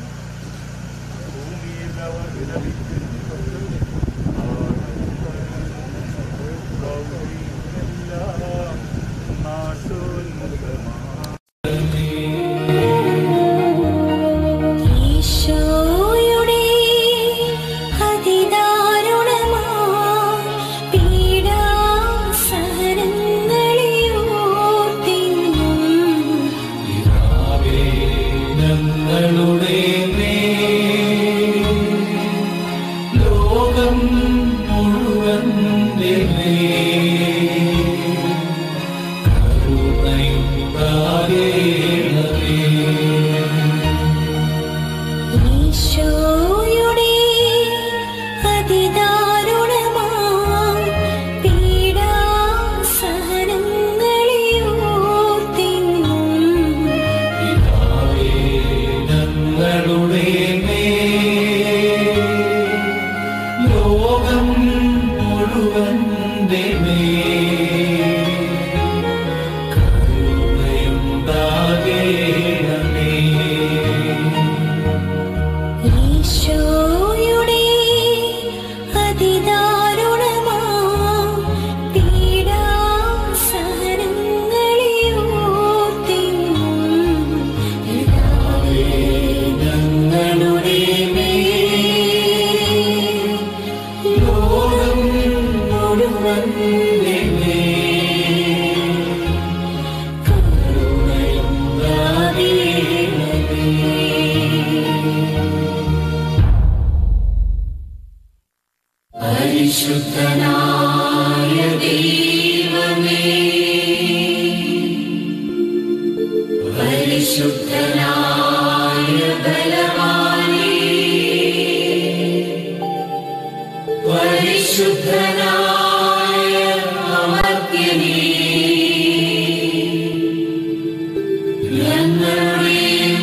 ഈശോയുടെ അതിദാരുണമാ പീഡാസഹനങ്ങളെ ഓർത്തിന്നും ഞങ്ങളുടെ മേൽ ലോകം മുഴുവൻ ഈശോയുടെ അതിദാരുണമാ പീഡാസഹനങ്ങളെ ഓർത്തിന്നും ഞങ്ങളുടെ മേൽ ലോകം മുഴുവൻ കരുണയുണ്ടാകേണമേ ഈശോ പരിശുദ്ധനായ ദൈവമേ പരിശുദ്ധനായ ബലവാനേ പരിശുദ്ധനായ അമർത്യനേ ഞങ്ങളുടെയും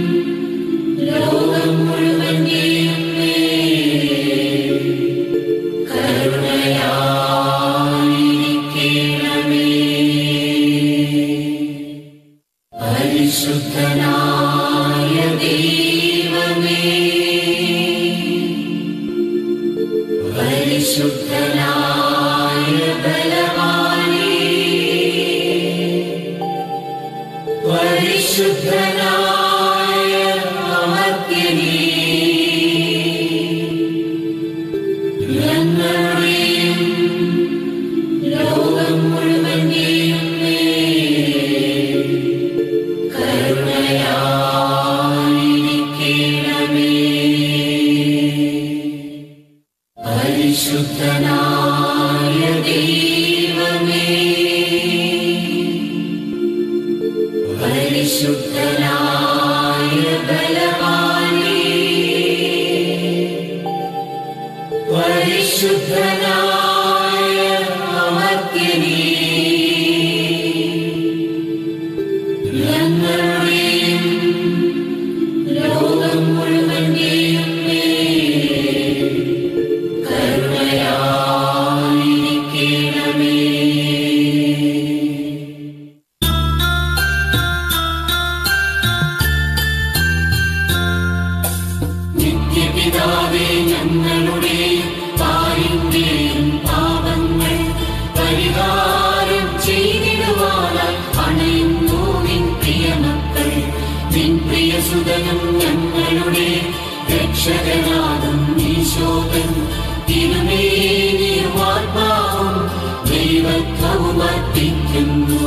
ലോകം മുഴുവന്റെയും മേൽ കരുണയായിരിക്കണമേ പരിശുദ്ധനായ ദൈവമേ പരിശുദ്ധനായ ബലവാനേ പരിശുദ്ധനായ അമർത്യനേ ഞങ്ങളുടെയും ലോകം മുഴുവന്റെയും മേൽ കരുണയായിരിക്കണമേ പരിശുദ്ധനായ ദൈവമേ പരിശുദ്ധനായ ബലവാനേ പരിശുദ്ധനായ അമർത്യനേ ഞങ്ങളുടെയും ലോകം മുഴുവന്റെയും മേൽ കരുണയായിരിക്കണമേ നിത്യപിതാവേ ഞങ്ങളുടെയും പാരിന്റെയും പാപങ്ങൾ പരിഹാരം ചെയ്തിടുവാനായി അണയുന്നു നിൻ പ്രിയമക്കൾ നിൻ പ്രിയസുതനും ഞങ്ങളുടെ രക്ഷകനാകും ഈശോകൻ തിരുമേനിയും ആത്മാവും ദൈവത്വവും അർപ്പിക്കുന്നു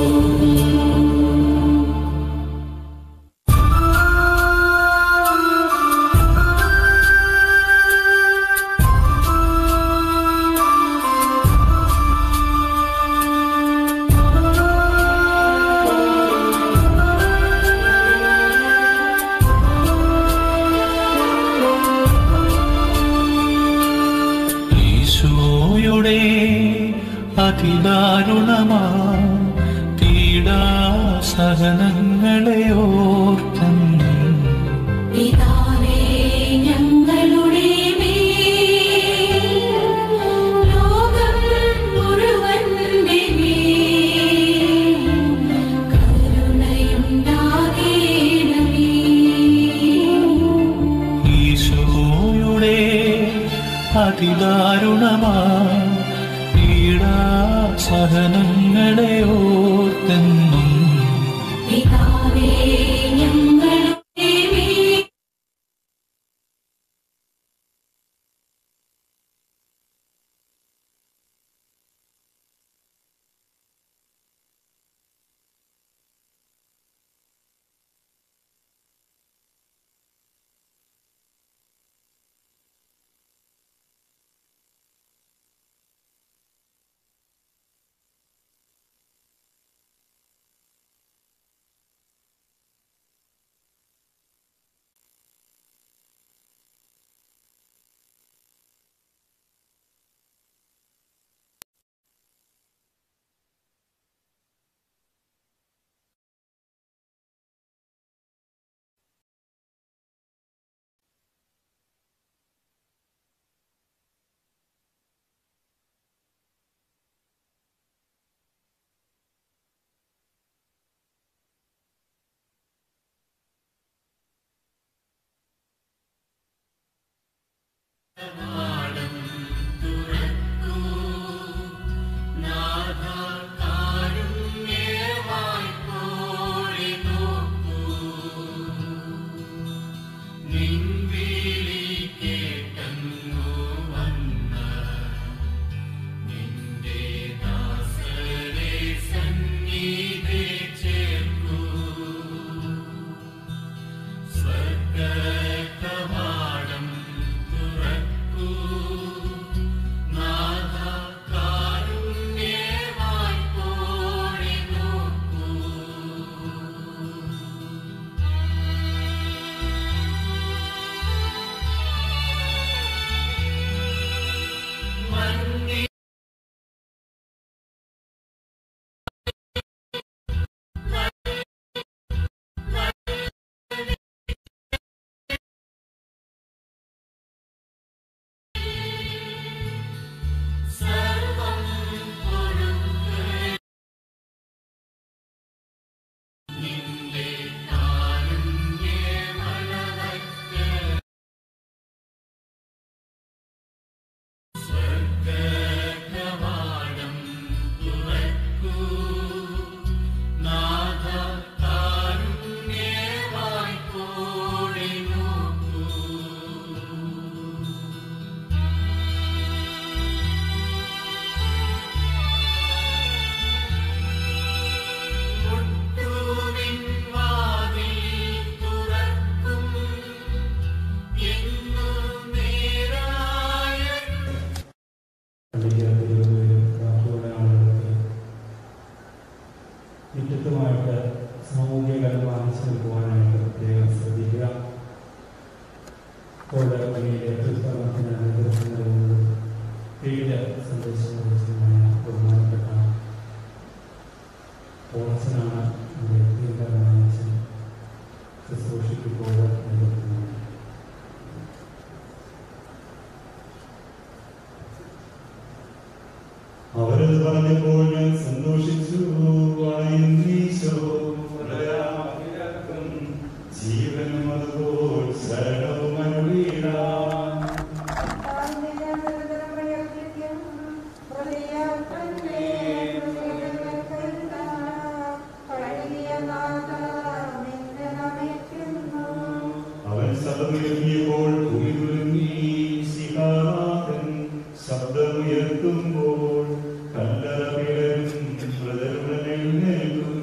ഈശോയുടെ അതിദാരുണമാ പീഡാസഹനങ്ങളെ ഓർത്തെന്നും പിതാവേ ഞങ്ങളുടെ മേൽ ലോകം മുഴുവന്റെ മേൽ കരുണയുണ്ടാകേണമേ ഈശോയുടെ അതിദാരുണമാ പീഡാസഹനങ്ങളെ ഓർത്തെന്നും പിതാവേ ഞങ്ങളുടെ മേൽ സ്വർഗകവാടം തുറക്കൂ കോടതിയിലെ ഉത്സവത്തിനാണ് നേതൃത്വം നൽകുന്നത് വീട് സന്ദേശം ലഭിച്ചതുമായ ബഹുമാനപ്പെട്ട ഓണച്ചനാണ് നമ്മുടെ പ്രിയങ്കരമായ അച്ഛൻ ശുശ്രൂഷയ്ക്ക് ഇപ്പോൾ നേതൃത്വം നൽകുന്നത് അവരത് പറഞ്ഞപ്പോൾ ഞാൻ സന്തോഷിച്ചു വായുന്നീശോ ജീവനും അതുപോൽ ശരണവും അനുവീടാം അവൻ ശബ്ദമുയർത്തിയപ്പോൾ ഭൂമി കുലുങ്ങി ശിഖാനാഥൻ ശബ്ദമുയർത്തുമ്പോൾ കല്ലറ പിളരും മൃതരുടൻ എഴുന്നേൽക്കും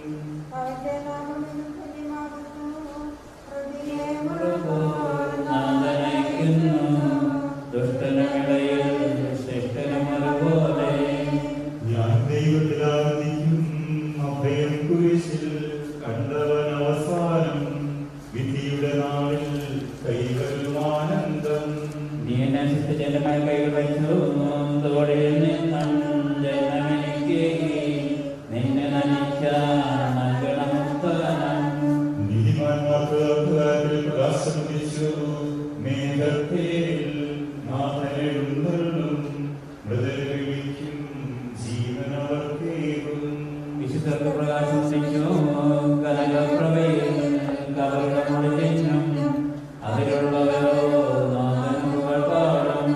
ഞാൻ ദൈവത്തിലാർന്നിക്കും അഭയം കുരിശിൽ കണ്ടവൻ അവസാനം വിധിയുടെ നാളിൽ കൈകളും ആനന്ദം നീ എന്നെ സൃഷ്ടിച്ച എന്റെ മേൽ കൈകൾ വച്ചു തോടെ നിന്നും ജനമെനിക്ക് നിന്നെ നനിച്ച നൽകണം ഉത്തരം നീതിമാന്മാർക്ക് അന്ധകാരത്തിൽ പ്രകാശമിച്ചു മേഘത്തേരിൽ നാഥനെഴുന്നള്ളും മൃതരെ വിളിക്കും ജീവനവർക്കേകും വിശുദ്ധർക്ക് പ്രകാശം ഉദിച്ചു കനകപ്രഭയിൽ കവറുടെ മുടിഞ്ഞും അതിലുള്ളവരോ നാഥനുകൾ പാടും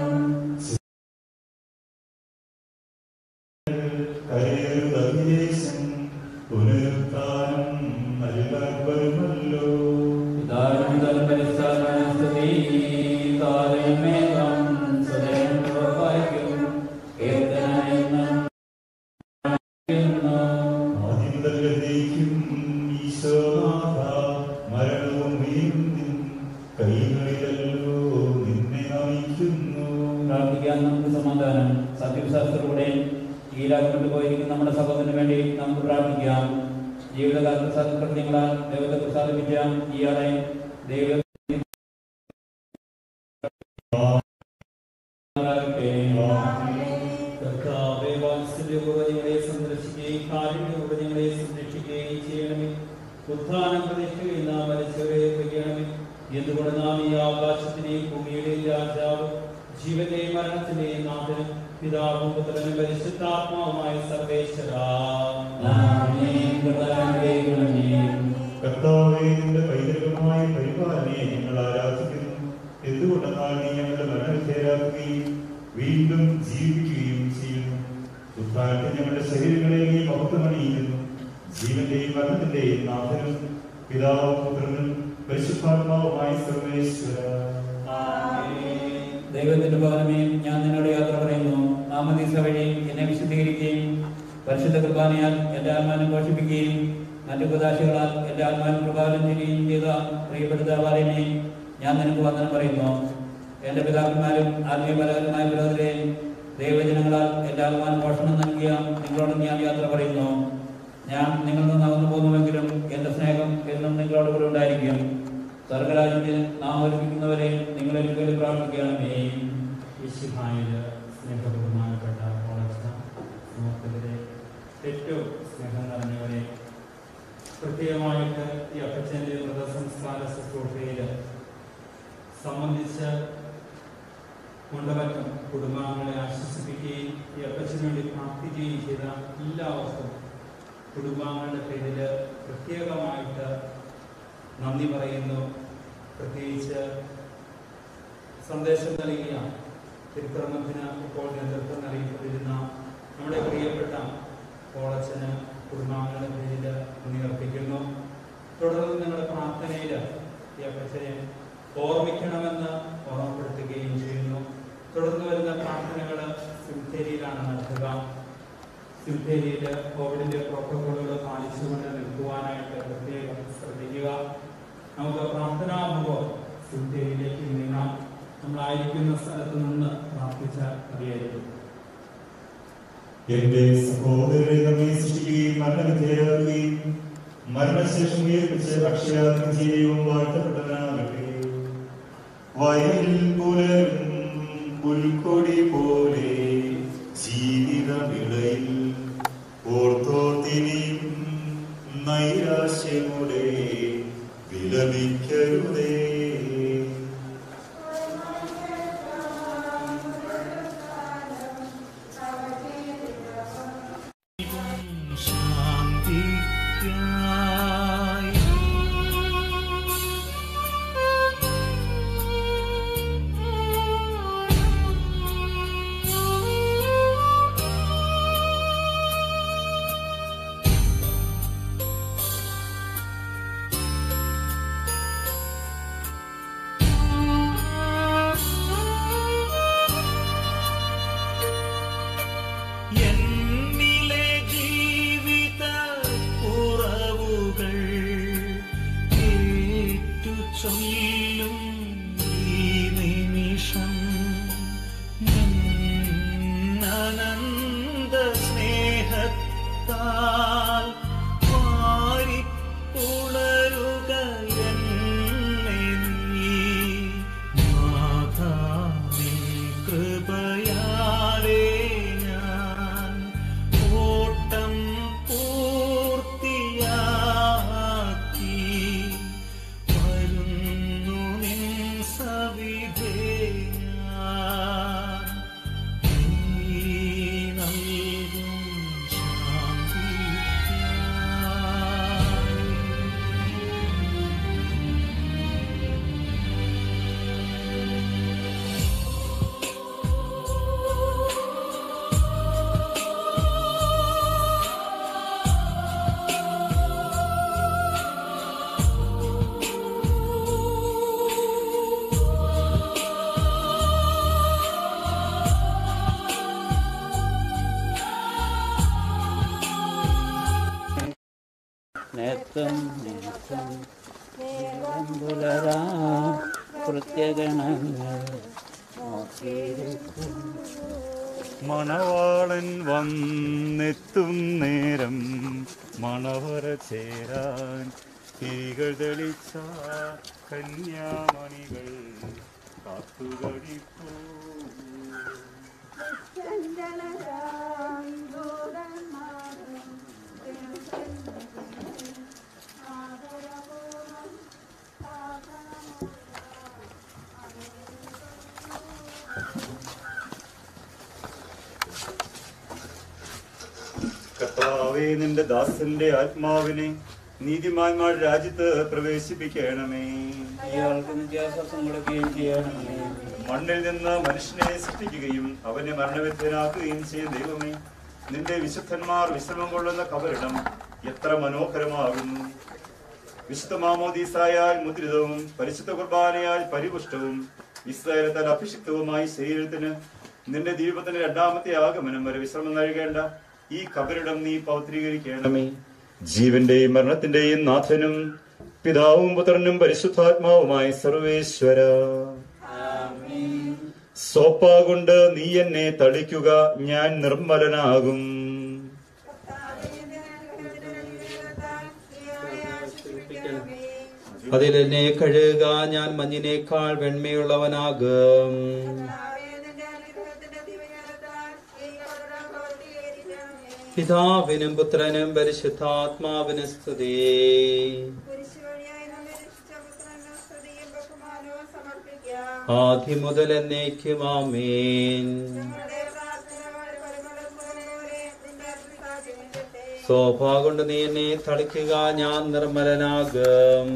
കരയരുതേശം പുനരുത്ഥാനം നൽകാൻ വരുമല്ലോ പിതാവിനും തൽപരിസ്ഥാനം സ്തുതി താരമേകം സ്വയം വായിക്കും കീർത്തനം ആദ്യം മുതലേക്കും ഈശോനാഥ മരണവും വീണ്ടും കൈകളിലല്ലോ നിന്നെ നയിക്കുന്നു പ്രാർത്ഥിക്കാൻ നമുക്ക് സമാധാനം സത്യശാസ്ത്രത്തിലൂടെ ഈ ലോകം പോയിരിക്കുന്ന നമ്മുടെ സഹോദരന് വേണ്ടി നമുക്ക് പ്രാർത്ഥിക്കാം ജീവിതകാലത്ത് സത്കൃത്യങ്ങളാൽ ദൈവത്തെ പ്രസാദിപ്പിച്ച ഇയാളെ ദൈവ കർത്താവേ, വാത്സല്യപൂർവ്വം ഞങ്ങളെ സന്ദർശിക്കുകയും കാരുണ്യപൂർവ്വം ഞങ്ങളെ സംരക്ഷിക്കുകയും ചെയ്യണമേ ഉത്ഥാനം പ്രതീക്ഷയിൽ നാം മരിച്ചവരെ വയ്ക്കണമേ എന്തുകൊണ്ട് നാം ഈ ആകാശത്തിന്റെയും ഭൂമിയുടെയും രാജാവ് ജീവന്റെയും മരണത്തിന്റെയും നാഥനും പിതാവും പുത്രനും പരിശുദ്ധാത്മാവുമായ സർവേശ്വരാ കർത്താവേ നിന്റെ പൈതൃകമായ പരിപാലനയെ ഞങ്ങൾ ആരാധിക്കുന്നു എന്തുകൊണ്ടെന്നാൽ നീ ഞങ്ങളുടെ മരണവിധേയരാക്കുകയും വീണ്ടും ജീവിക്കുകയും ചെയ്യുന്നു ഉത്ഥാനത്തിൽ ഞങ്ങളുടെ ശരീരങ്ങളെ നീ മഹത്വമണിയുന്നു ജീവന്റെയും മരണത്തിന്റെയും നാഥനും പിതാവും പുത്രനും പരിശുദ്ധാത്മാവുമായ സർവേശ്വര ദൈവത്തിന്റെ ഭവനമേ ഞാൻ നിന്നോട് യാത്ര പറയുന്നു നാമദീസ വഴി എന്നെ വിശുദ്ധീകരിക്കുകയും പരിശുദ്ധ കുർബാനയാൽ എന്റെ ആത്മാനം പോഷിപ്പിക്കുകയും മറ്റു പ്രദാശികളാൽ എന്റെ ആത്മാനം പ്രഭാവനം ചെയ്യുകയും ചെയ്ത പ്രിയപ്പെട്ട ദേവാലയമേ ഞാൻ നിനക്ക് വന്ദനം പറയുന്നു എന്റെ പിതാക്കന്മാരും ആത്മീയപരമായ പുരോഹിതരെ ദൈവജനങ്ങളാൽ എന്റെ ആത്മാനം പോഷണം നൽകിയ നിങ്ങളോട് ഞാൻ യാത്ര പറയുന്നു ഞാൻ നിങ്ങളിൽ നിന്ന് അകന്നു പോകുന്നുവെങ്കിലും എന്റെ സ്നേഹം എന്നും നിങ്ങളോട് കൂടെ ഉണ്ടായിരിക്കും സ്വർഗരാജ്യത്തിൽ നാം ഒരുമിക്കുന്നവരെ നിങ്ങൾ എനിക്ക് വേണ്ടി പ്രാർത്ഥിക്കണമേ വിശുദ്ധായ സ്നേഹബഹുമാനപ്പെട്ട കോളേജ് സുഹൃത്തുക്കളെ ഏറ്റവും സ്നേഹം നിറഞ്ഞവരെ പ്രത്യേകമായിട്ട് ഈ അപ്പച്ചൻ്റെ മൃതസംസ്കാര ശുശ്രൂഷയിൽ സംബന്ധിച്ച് കൊണ്ടുപറ്റും കുടുംബാംഗങ്ങളെ ആശ്വസിപ്പിക്കുകയും ഈ അപ്പച്ചന് വേണ്ടി പ്രാർത്ഥിക്കുകയും ചെയ്ത എല്ലാവർക്കും കുടുംബാംഗങ്ങളുടെ പേരിൽ പ്രത്യേകമായിട്ട് നന്ദി പറയുന്നു പ്രത്യേകിച്ച് സന്ദേശം നൽകിയ തിരുക്രമത്തിന് ഇപ്പോൾ നേതൃത്വം നൽകിക്കൊണ്ടിരുന്ന നമ്മുടെ പ്രിയപ്പെട്ട കോളച്ചന് കുടുംബാംഗങ്ങളുടെ പേരിൽ നന്ദി അർപ്പിക്കുന്നു തുടർന്ന് നിങ്ങളുടെ പ്രാർത്ഥനയിൽ ഈ അപ്പച്ചനെ ഓർമ്മിക്കണമെന്ന് ഓർമ്മപ്പെടുത്തുകയും ചെയ്യുന്നു തുടർന്ന് വരുന്ന പ്രാർത്ഥനകൾ സിംധേരിയിലാണ് നടത്തുക സിംധേരിയിൽ കോവിഡിന്റെ പ്രോട്ടോകോളുകൾ പാലിച്ചുകൊണ്ട് നിൽക്കുവാനായിട്ട് പ്രത്യേകം ശ്രദ്ധിക്കുക നമുക്ക് പ്രാർത്ഥനാപൂർവ്വം സിംധേരിയിലേക്ക് നീങ്ങാം നമ്മളായിരിക്കുന്ന സ്ഥലത്ത് നിന്ന് പ്രാർത്ഥിച്ചാൽ മതിയായിരിക്കും എന്റെ സഹോദരരെ നമ്മെ സൃഷ്ടിക്കുകയും മരണവിധേയരാക്കുകയും മരണശേഷം ഉയർപ്പിച്ച് അക്ഷയാത്മ ജീവിതവും വാഴ്ത്തപ്പെട്ടവനാകട്ടെ വയലിൽ പുലരും പുൽക്കൊടി പോലെ ജീവിതവിളയിൽ ഓർത്തോർത്തിനിയും നൈരാശ്യമുടെ വിലപിക്കരുതേ എന്നിലെ ജീവിത കുറവുകൾ ഏറ്റു ചൊല്ലും ഈ നിമിഷം അനന്ത സ്നേഹത്താൽ വാരിപ്പുളരുക എന്നെ നീ മാതാവിൻ കൃപയാലേ ഞാൻ ഓട്ടം പൂർത്തിയാക്കി വരുന്നു നിൻ സവിധേ ഞാൻ നീ നൽകും നേത്തം നേത്തം നേരം പുലരാം കൃത്യഗണങ്ങൾ നോക്കിയിരിക്കും മണവാളൻ വന്നെത്തും നേരം മണവറ ചേരാൻ തിരികൾ തെളിച്ച കന്യാമണികൾ കാത്തുകടിപ്പൂ കർത്താവേ നിന്റെ ദാസന്റെ ആത്മാവിനെ നീതിമാന്മാരുടെ രാജ്യത്ത് പ്രവേശിപ്പിക്കണമേ ഇയാൾക്ക് നിത്യാശ്വാസം കൊടുക്കുകയും ചെയ്യണമേ മണ്ണിൽ നിന്ന് മനുഷ്യനെ സൃഷ്ടിക്കുകയും അവനെ മരണവിധേയനാക്കുകയും ചെയ്ത ദൈവമേ നിന്റെ വിശുദ്ധന്മാർ വിശ്രമം കൊള്ളുന്ന കബറിടം എത്ര മനോഹരമാകുന്നു വിശുദ്ധ മാമോദീസായാൽ മുദ്രിതവും പരിശുദ്ധ കുർബാനയാൽ പരിപുഷ്ടവും ഇസ്രായേലത്താൽ അഭിഷിക്തവുമായി ശരീരത്തിന് നിന്റെ ദീപത്തിന്റെ രണ്ടാമത്തെ ആഗമനം വരെ വിശ്രമം നൽകേണ്ട ഈ കബറിടം നീ പൗത്രീകരിക്കണമേ ജീവന്റെയും മരണത്തിന്റെയും നാഥനും പിതാവും പുത്രനും പരിശുദ്ധാത്മാവുമായ സർവേശ്വര സോപ്പ കൊണ്ട് നീ എന്നെ തളിക്കുക ഞാൻ നിർമ്മലനാകും അതിലെന്നെ കഴുകുക ഞാൻ മഞ്ഞിനേക്കാൾ വെണ്മയുള്ളവനാകും പിതാവിനും പുത്രനും പരിശുദ്ധാത്മാവിനും സ്തുതി ആദ്യം മുതൽ എന്നേക്കും ആമേൻ സോഫ കൊണ്ട് നീ എന്നെ തളിക്കുക ഞാൻ നിർമ്മലനാകും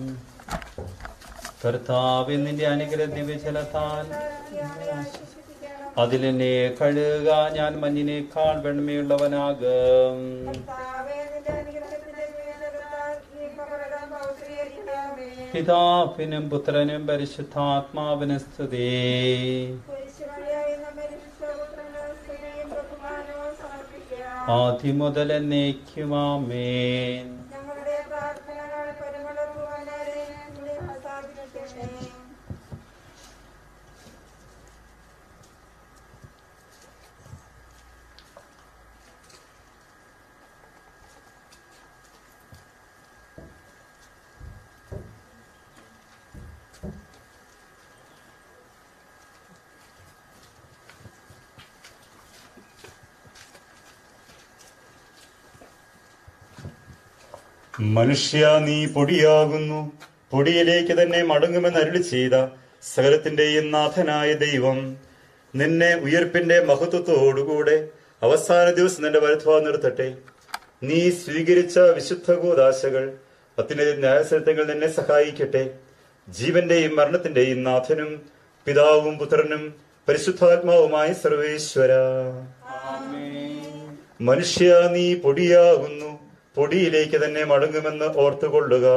കർത്താവ് നിന്റെ അനുഗ്രഹ ദിവ്യജലത്താൽ അതിലെന്നെ കഴുകുക ഞാൻ മഞ്ഞിനേക്കാൾ വെണ്മയുള്ളവനാകും പിതാവിനും പുത്രനും പരിശുദ്ധാത്മാവിനും സ്തുതി ആദ്യം മുതൽ എന്നേക്കും ആമേൻ മനുഷ്യ നീ പൊടിയാകുന്നു പൊടിയിലേക്ക് തന്നെ മടങ്ങുമെന്ന് അരുളി ചെയ്ത സകലത്തിന്റെയും നാഥനായ ദൈവം നിന്നെ ഉയർപ്പിന്റെ മഹത്വത്തോടുകൂടെ അവസാന ദിവസം നിന്റെ വലത്തുവാ നിർത്തട്ടെ നീ സ്വീകരിച്ച വിശുദ്ധ കൂതാശകൾ അത്തിന്റെ ന്യായസ്ഥലത്തങ്ങൾ നിന്നെ സഹായിക്കട്ടെ ജീവന്റെയും മരണത്തിന്റെയും നാഥനും പിതാവും പുത്രനും പരിശുദ്ധാത്മാവുമായ സർവേശ്വര മനുഷ്യ നീ പൊടിയാകുന്നു പൊടിയിലേക്ക് തന്നെ മടങ്ങുമെന്ന് ഓർത്തുകൊള്ളുക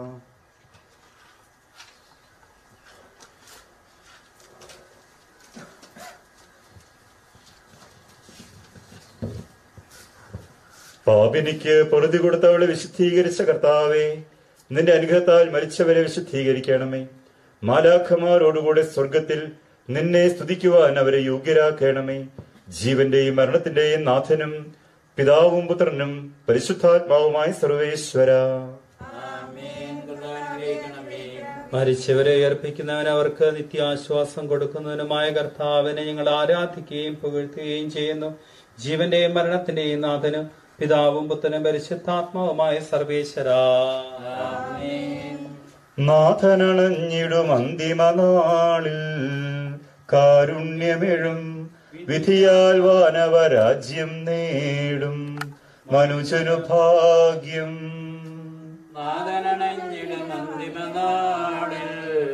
പാപിനിക്ക് പൊറുതി കൊടുത്തവളെ വിശുദ്ധീകരിച്ച കർത്താവേ നിന്റെ അനുഗ്രഹത്താൽ മരിച്ചവരെ വിശുദ്ധീകരിക്കണമേ മാലാഖമാരോടുകൂടെ സ്വർഗത്തിൽ നിന്നെ സ്തുതിക്കുവാൻ അവരെ യോഗ്യരാക്കണമേ ജീവന്റെയും മരണത്തിന്റെയും നാഥനും പിതാവും പുത്രനും പരിശുദ്ധാത്മാവുമായ സർവേശ്വര മരിച്ചവരെ ഉയർപ്പിക്കുന്നവൻ അവർക്ക് നിത്യാശ്വാസം കൊടുക്കുന്നവനുമായ കർത്താവിനെ ഞങ്ങൾ ആരാധിക്കുകയും പുകഴ്ത്തുകയും ചെയ്യുന്നു ജീവന്റെയും മരണത്തിന്റെയും നാഥനും പിതാവും പുത്രനും പരിശുദ്ധാത്മാവുമായ സർവേശ്വര നാഥനണഞ്ഞിടും അന്തിമ നാളിൽ കാരുണ്യമെഴും വിധിയാൽ വാനവരാജ്യം നേടും മനുജനു ഭാഗ്യം നാദനണഞ്ഞിടും അന്തിമനാളിൽ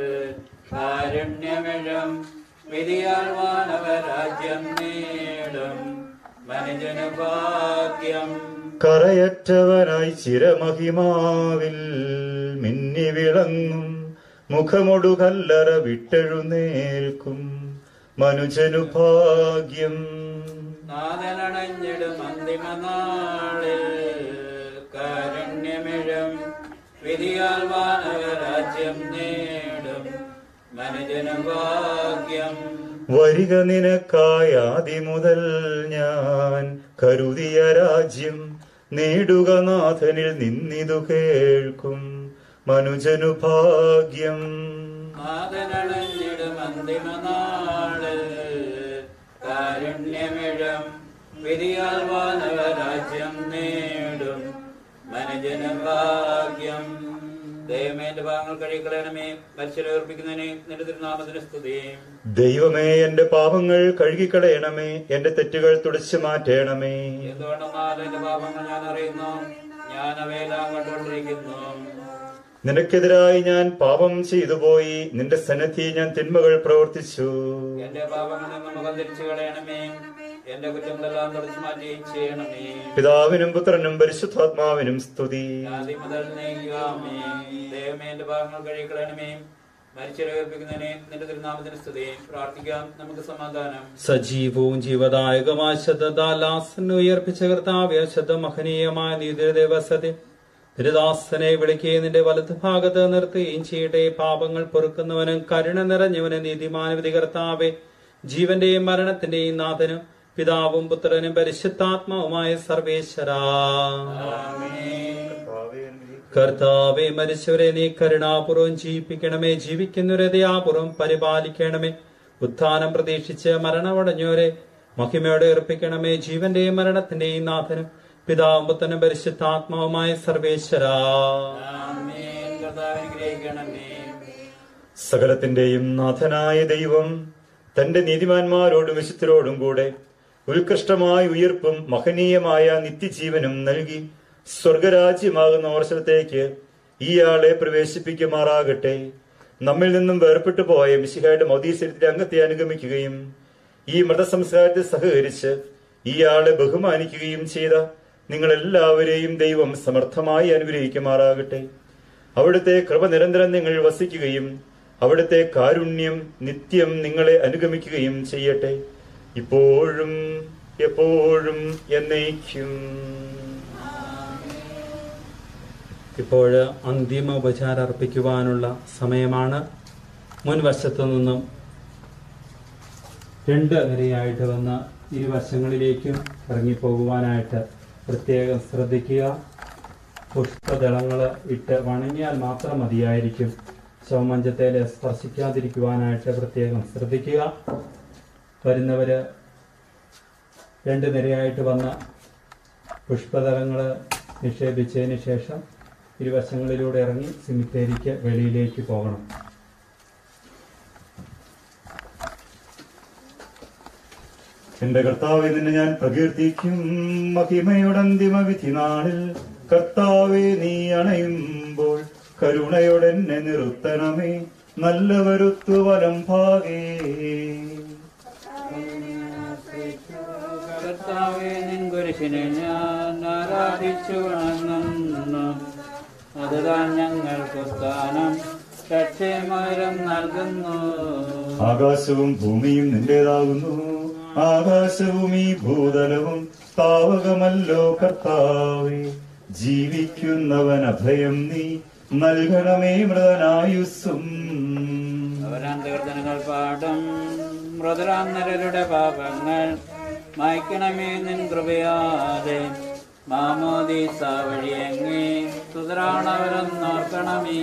കാരുണ്യമിഴും വിധിയാൽ വാനവരാജ്യം നേടും മനുജനു ഭാഗ്യം കറയറ്റവനായി ചിരമഹിമാവിൽ മിന്നി വിളങ്ങും മുഖമൊടു കല്ലറ വിട്ടെഴുന്നേൽക്കും മനുജനു ഭാഗ്യം നാദനണഞ്ഞിടും അന്തിമനാളിൽ കാരുണ്യമിഴും വിധിയാൽ വാനവരാജ്യം നേടും മനുജനു ഭാഗ്യം വരിക നിനക്കായി ആദിമുതൽ ഞാൻ കരുതിയ രാജ്യം നേടുക നാഥനിൽ നിന്നിതു കേൾക്കും മനുജനു ഭാഗ്യം നാദനണഞ്ഞിടും അന്തിമനാളിൽ കാരുണ്യമിഴും വിധിയാൽ വാനവരാജ്യം നേടും മനുജന ഭാഗ്യം ദൈവമേന്റെ ഭാഗങ്ങൾ കഴിക്കളയണമേ മത്സരമർപ്പിക്കുന്നതിനെ നിന്റെ തിരുനാമത്തിന് സ്തുതി ദൈവമേ എന്റെ പാപങ്ങൾ കഴുകിക്കളയണമേ എന്റെ തെറ്റുകൾ തുടച്ചു മാറ്റണമേ എന്തുകൊണ്ടെന്നാൽ എന്റെ പാപങ്ങൾ ഞാൻ അറിയുന്നു ഞാൻ അവയെല്ലാം കണ്ടുകൊണ്ടിരിക്കുന്നു നിനക്കെതിരായി ഞാൻ പാപം ചെയ്തു പോയി നിന്റെ സന്നദ്ധി ഞാൻ തിന്മകൾ പ്രവർത്തിച്ചു എന്റെ പാപങ്ങളിൽ നിന്ന് മുഖം തിരിച്ചു കളയണമേ എന്റെ കുറ്റങ്ങളെല്ലാം തുടച്ചു മാറ്റി ചെയ്യണമേ പിതാവിനും പുത്രനും പരിശുദ്ധാത്മാവിനും സ്തുതി ആദ്യം മുതൽ നീങ്ങാമേ ദൈവമേ എന്റെ പാപങ്ങൾ കഴിക്കളയണമേ മരിച്ചേൽപ്പിക്കുന്നതിനെ നിന്റെ തിരുനാമത്തിന് സ്തുതി പ്രാർത്ഥിക്കാം നമുക്ക് സമാധാനം സജീവവും ജീവദായകമായ ശബ്ദദാലാസന് ഉയർപ്പിച്ച കർത്താവ്യ ശബ്ദ മഹനീയമായ നീതിദേവസതി തിരുദാസനെ വിളിക്കുകയും നിന്റെ വലതു ഭാഗത്ത് നിർത്തുകയും ചെയ്യട്ടെ പാപങ്ങൾ പൊറുക്കുന്നവനും കരുണ നിറഞ്ഞവനും നീതിമാനവിധി കർത്താവെ ജീവന്റെയും മരണത്തിന്റെയും നാഥനും പിതാവും പുത്രനും പരിശുദ്ധാത്മാവുമായ സർവേശ്വരാ കർത്താവെ മരിച്ചവരെ നീ കരുണാപൂർവം ജീവിപ്പിക്കണമേ ജീവിക്കുന്നവരെ ദയാപൂർവം പരിപാലിക്കണമേ ഉത്ഥാനം പ്രതീക്ഷിച്ച് മരണമടഞ്ഞവരെ മഹിമയോടെ ഏർപ്പിക്കണമേ ജീവന്റെയും മരണത്തിന്റെയും നാഥനും പിതാവും പുത്രനും പരിശുദ്ധാത്മാവുമായ സർവേശ്വരാ ആമേൻ കർത്താവ് അനുഗ്രഹിക്കണമേ സകലത്തിന്റെയും നാഥനായ ദൈവം തന്റെ നീതിമാന്മാരോടും വിശുദ്ധരോടും കൂടെ ഉത്കൃഷ്ടമായ ഉയർപ്പും മഹനീയമായ നിത്യജീവനും നൽകി സ്വർഗരാജ്യമാകുന്ന ഓർശനത്തേക്ക് ഇയാളെ പ്രവേശിപ്പിക്കുമാറാകട്ടെ നമ്മിൽ നിന്നും വേർപെട്ടു പോയ മിശിഹയുടെ മൗദീശരത്തിന്റെ അംഗത്തെ അനുഗമിക്കുകയും ഈ മൃതസംസ്കാരത്തെ സഹകരിച്ച് ഇയാളെ ബഹുമാനിക്കുകയും ചെയ്ത നിങ്ങളെല്ലാവരെയും ദൈവം സമർത്ഥമായി അനുഗ്രഹിക്കുമാറാകട്ടെ അവിടുത്തെ കൃപ നിരന്തരം നിങ്ങൾ വസിക്കുകയും അവിടുത്തെ കാരുണ്യം നിത്യം നിങ്ങളെ അനുഗമിക്കുകയും ചെയ്യട്ടെ ഇപ്പോഴും എപ്പോഴും എന്നേക്കും ഇപ്പോൾ അന്തിമ ഉപചാരം അർപ്പിക്കുവാനുള്ള സമയമാണ് മുൻവശത്തു നിന്നും രണ്ട് നിരയായിട്ട് വന്ന ഇരുവശങ്ങളിലേക്കും ഇറങ്ങിപ്പോകുവാനായിട്ട് പ്രത്യേകം ശ്രദ്ധിക്കുക പുഷ്പദളങ്ങൾ ഇട്ട് വണങ്ങിയാൽ മാത്രം മതിയായിരിക്കും ശവമഞ്ചത്തേൽ സ്പർശിക്കാതിരിക്കുവാനായിട്ട് പ്രത്യേകം ശ്രദ്ധിക്കുക വരുന്നവര് രണ്ട് നിരയായിട്ട് വന്ന പുഷ്പദളങ്ങൾ നിക്ഷേപിച്ചതിന് ശേഷം ഇരുവശങ്ങളിലൂടെ ഇറങ്ങി സിമിത്തേരിക്ക് വെളിയിലേക്ക് പോകണം എന്റെ കർത്താവെ നിന്നെ ഞാൻ പ്രകീർത്തിക്കും മഹിമയുടെ അന്തിമ വിധി നാളിൽ കർത്താവെ നീ അണയുമ്പോൾ കരുണയോടെ എന്നെ നിർത്തണമേ നല്ലവരുത്തു വലം ഭാഗേ കർത്താവേ നിൻ കുരിശിനെ ഞാൻ ആരാധിച്ചു വണങ്ങുന്നു അതുതാൻ ഞങ്ങൾക്ക് സ്ഥാനം രക്ഷമരം നൽകുന്നു ആകാശവും ഭൂമിയും നിന്റേതാകുന്നു ആകാശവും ഈ ഭൂതലവും താവകമല്ലോ കർത്താവേ ജീവിക്കുന്നവൻ അഭയം നീ നൽകണമേ മൃതനായുസ്സും അവരാന്തകർത്തനങ്ങൾ പാടും മൃതരാന്നരരുടെ പാപങ്ങൾ മായ്ക്കണമേ നിൻ കൃപയാതെ മാമോദീസ വഴിയെങ്ങേ സുതരാണവരെന്നോർക്കണമേ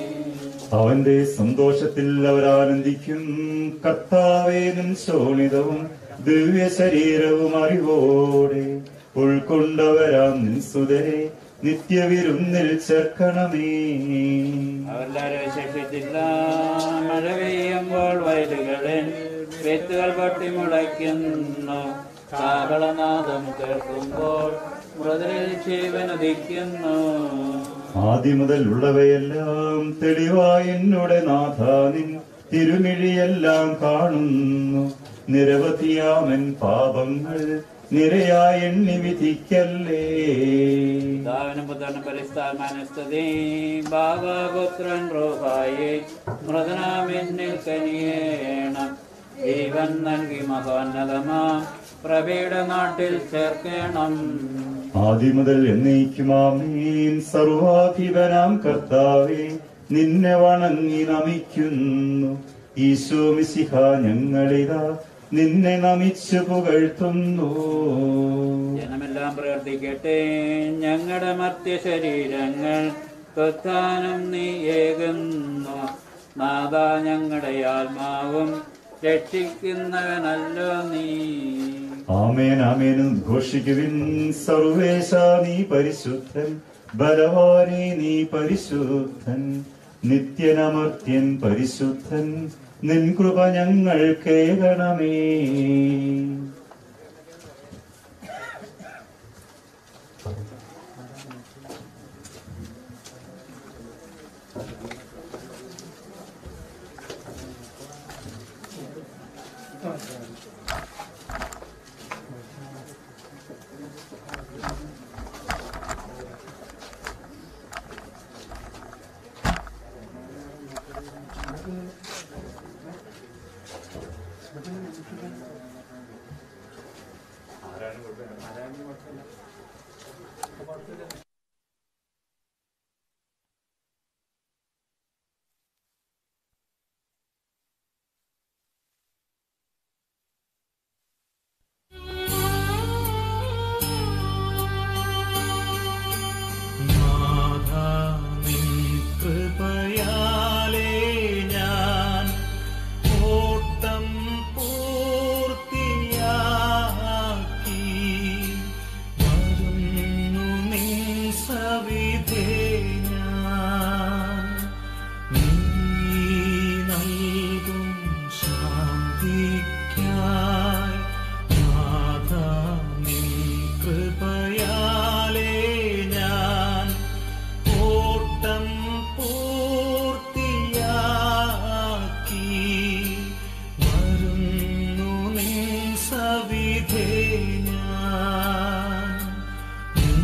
അവന്റെ സന്തോഷത്തിൽ അവരാനന്ദിക്കും കർത്താവേ നിൻ ശോണിതവും ദിവ്യ ശരീരവും അറിവോടെ ഉൾക്കൊണ്ടവരാം നിൻ സുതരെ നിത്യവിരുന്നിൽ ചേർക്കണമേ അവരെല്ലാവരും ശേഷിച്ചില്ല മഴ പെയ്യുമ്പോൾ വയലുകളിൽ വിത്തുകൾ പൊട്ടി മുളയ്ക്കുന്നു കാഹളനാദം കേൾക്കുമ്പോൾ മൃതരിൽ ജീവനുദിക്കുന്നു ആദ്യം മുതൽ ഉള്ളവയെല്ലാം തെളിവായി എന്നോട് നാഥ നിൻ തിരുമിഴിയെല്ലാം കാണുന്നു നിരവധിയാമൻ പാപങ്ങൾ നിരയായി എണ്ണി വിധിക്കല്ലേ പിതാവിനും പുത്രനും പരിസ്ഥാനസ്തുതി ഭാവപുത്രൻ റോഹായി മൃതനാമെന്നിൽ കനിയേണം ജീവൻ നൽകി മഹോന്നതമാ പ്രഭയുടെ നാട്ടിൽ ചേർക്കണം ആദ്യം മുതൽ എന്നേക്കുമാമീൻ സർവാധിപനാം കർത്താവേ നിന്നെ വണങ്ങി നമിക്കുന്നു ഈശോ മിശിഹ ഞങ്ങളിതാ നിന്നെ നമിച്ചു പുകഴ്ത്തുന്നു ജനമെല്ലാം പ്രവർത്തിക്കട്ടെ ഞങ്ങളുടെ മർത്യ ശരീരങ്ങൾ പ്രധാനം നീ ഏകുന്നു നാഥ ഞങ്ങളുടെ ആത്മാവും രക്ഷിക്കുന്നവനല്ലോ നീ ആമേൻ ആമേൻ ഘോഷിക്കുവിൻ സർവേശ നീ പരിശുദ്ധൻ ബലവാനെ നീ പരിശുദ്ധൻ നിത്യനമർത്യൻ പരിശുദ്ധൻ നിൻ കൃപ ഞങ്ങൾ കേൾക്കണമേ നാഥാ നിൻ കൃപയാലേ ഞാൻ ഓട്ടം പൂർത്തിയാക്കി വരുന്നു നിൻ സവിധേ ഞാൻ നീ നൽകും ശാന്തിക്കായി നാഥാ നിൻ കൃപയാലേ ഞാൻ ഓട്ടം പൂർത്തിയാക്കി വരുന്നു നിൻ സവിധേ ഞാൻ നീ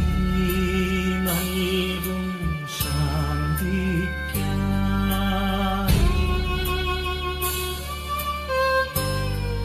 നൽകും ശാന്തിക്കായി. 「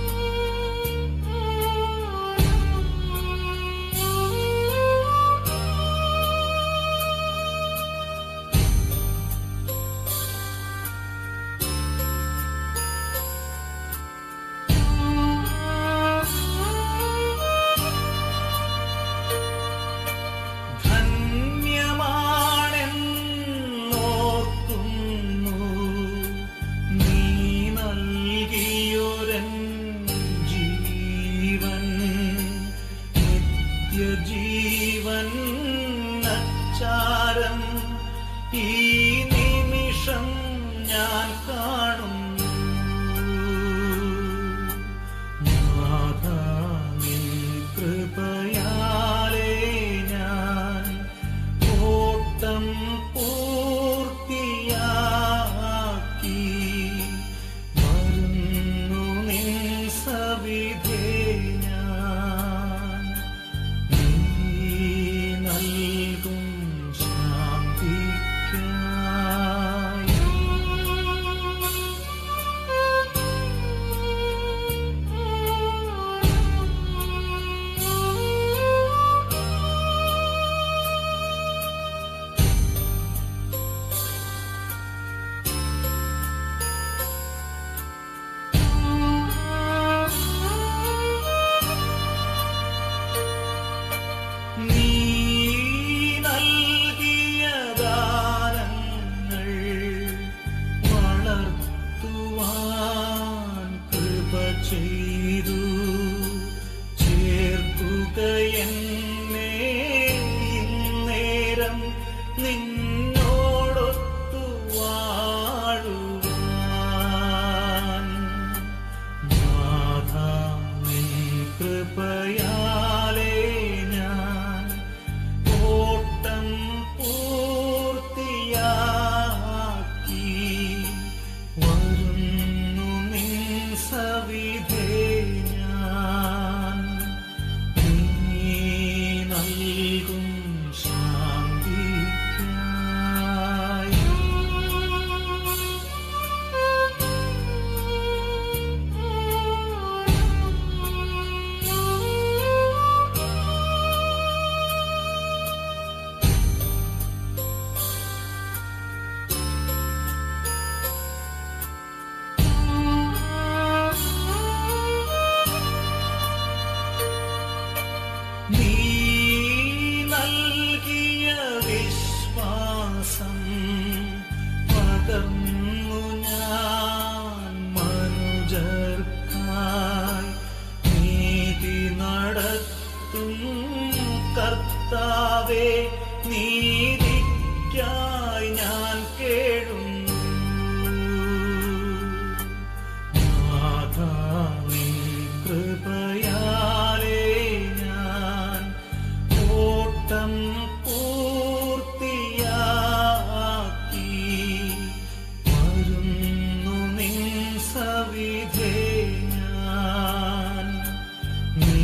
സവിധേ ഞാൻ നീ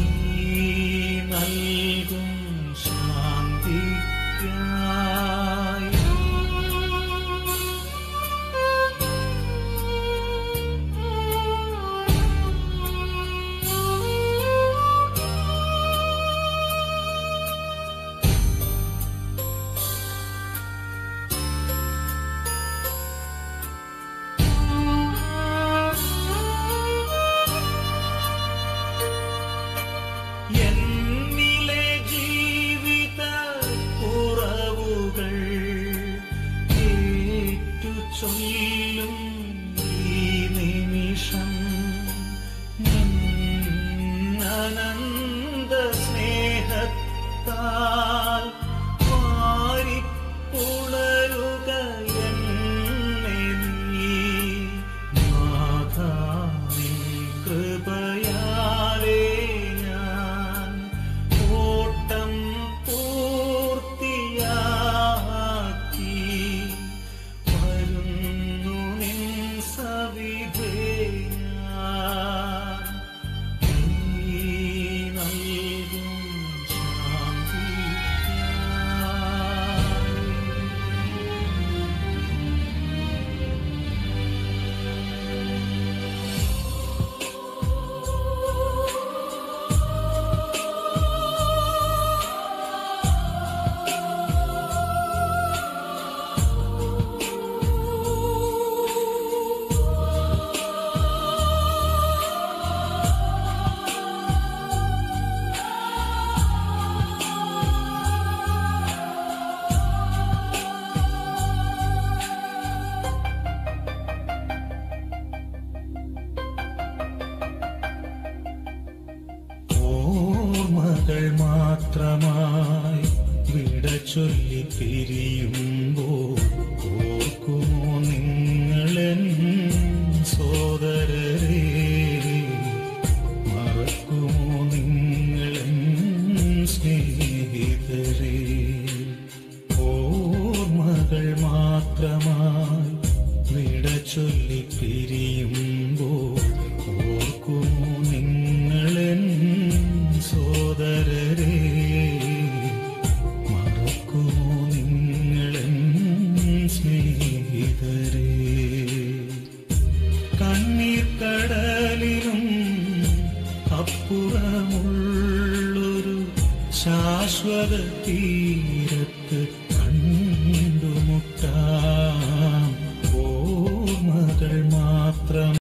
നൽകും ശാന്തിക്കായി എന്നിലെ ജീവിത കുറവുകൾ ഏറ്റു ചൊല്ലും ഈ നിമിഷം നിൻ അനന്ത സ്നേഹത്താൽ വാരിപ്പുണരുക എന്നെ നീ നാഥാ നിൻ കൃപയാലേ ഞാൻ ഓട്ടം പൂർത്തിയാക്കി വരുന്നു നിൻ സവിധേ ഞാൻ നീ നൽകും ഓർമ്മകൾ മാത്രമായി വിട ചൊല്ലി പിരിയുമ്പോൾ ഓർക്കുമോ നിങ്ങളെൻ സോദരരെ മറക്കുമോ നിങ്ങളെൻ സ്നേഹിതരെ ഓർമ്മകൾ മാത്രമായി വിട ചൊല്ലി പിരിയുമ്പോൾ ഓർക്കുമോ നിങ്ങളെൻ സോദരരെ മറക്കുമോ നിങ്ങളെൻ സ്നേഹിതരെ കണ്ണീർ കടലിലും അപ്പുറമുള്ളൊരു ശാശ്വത തീരത്ത്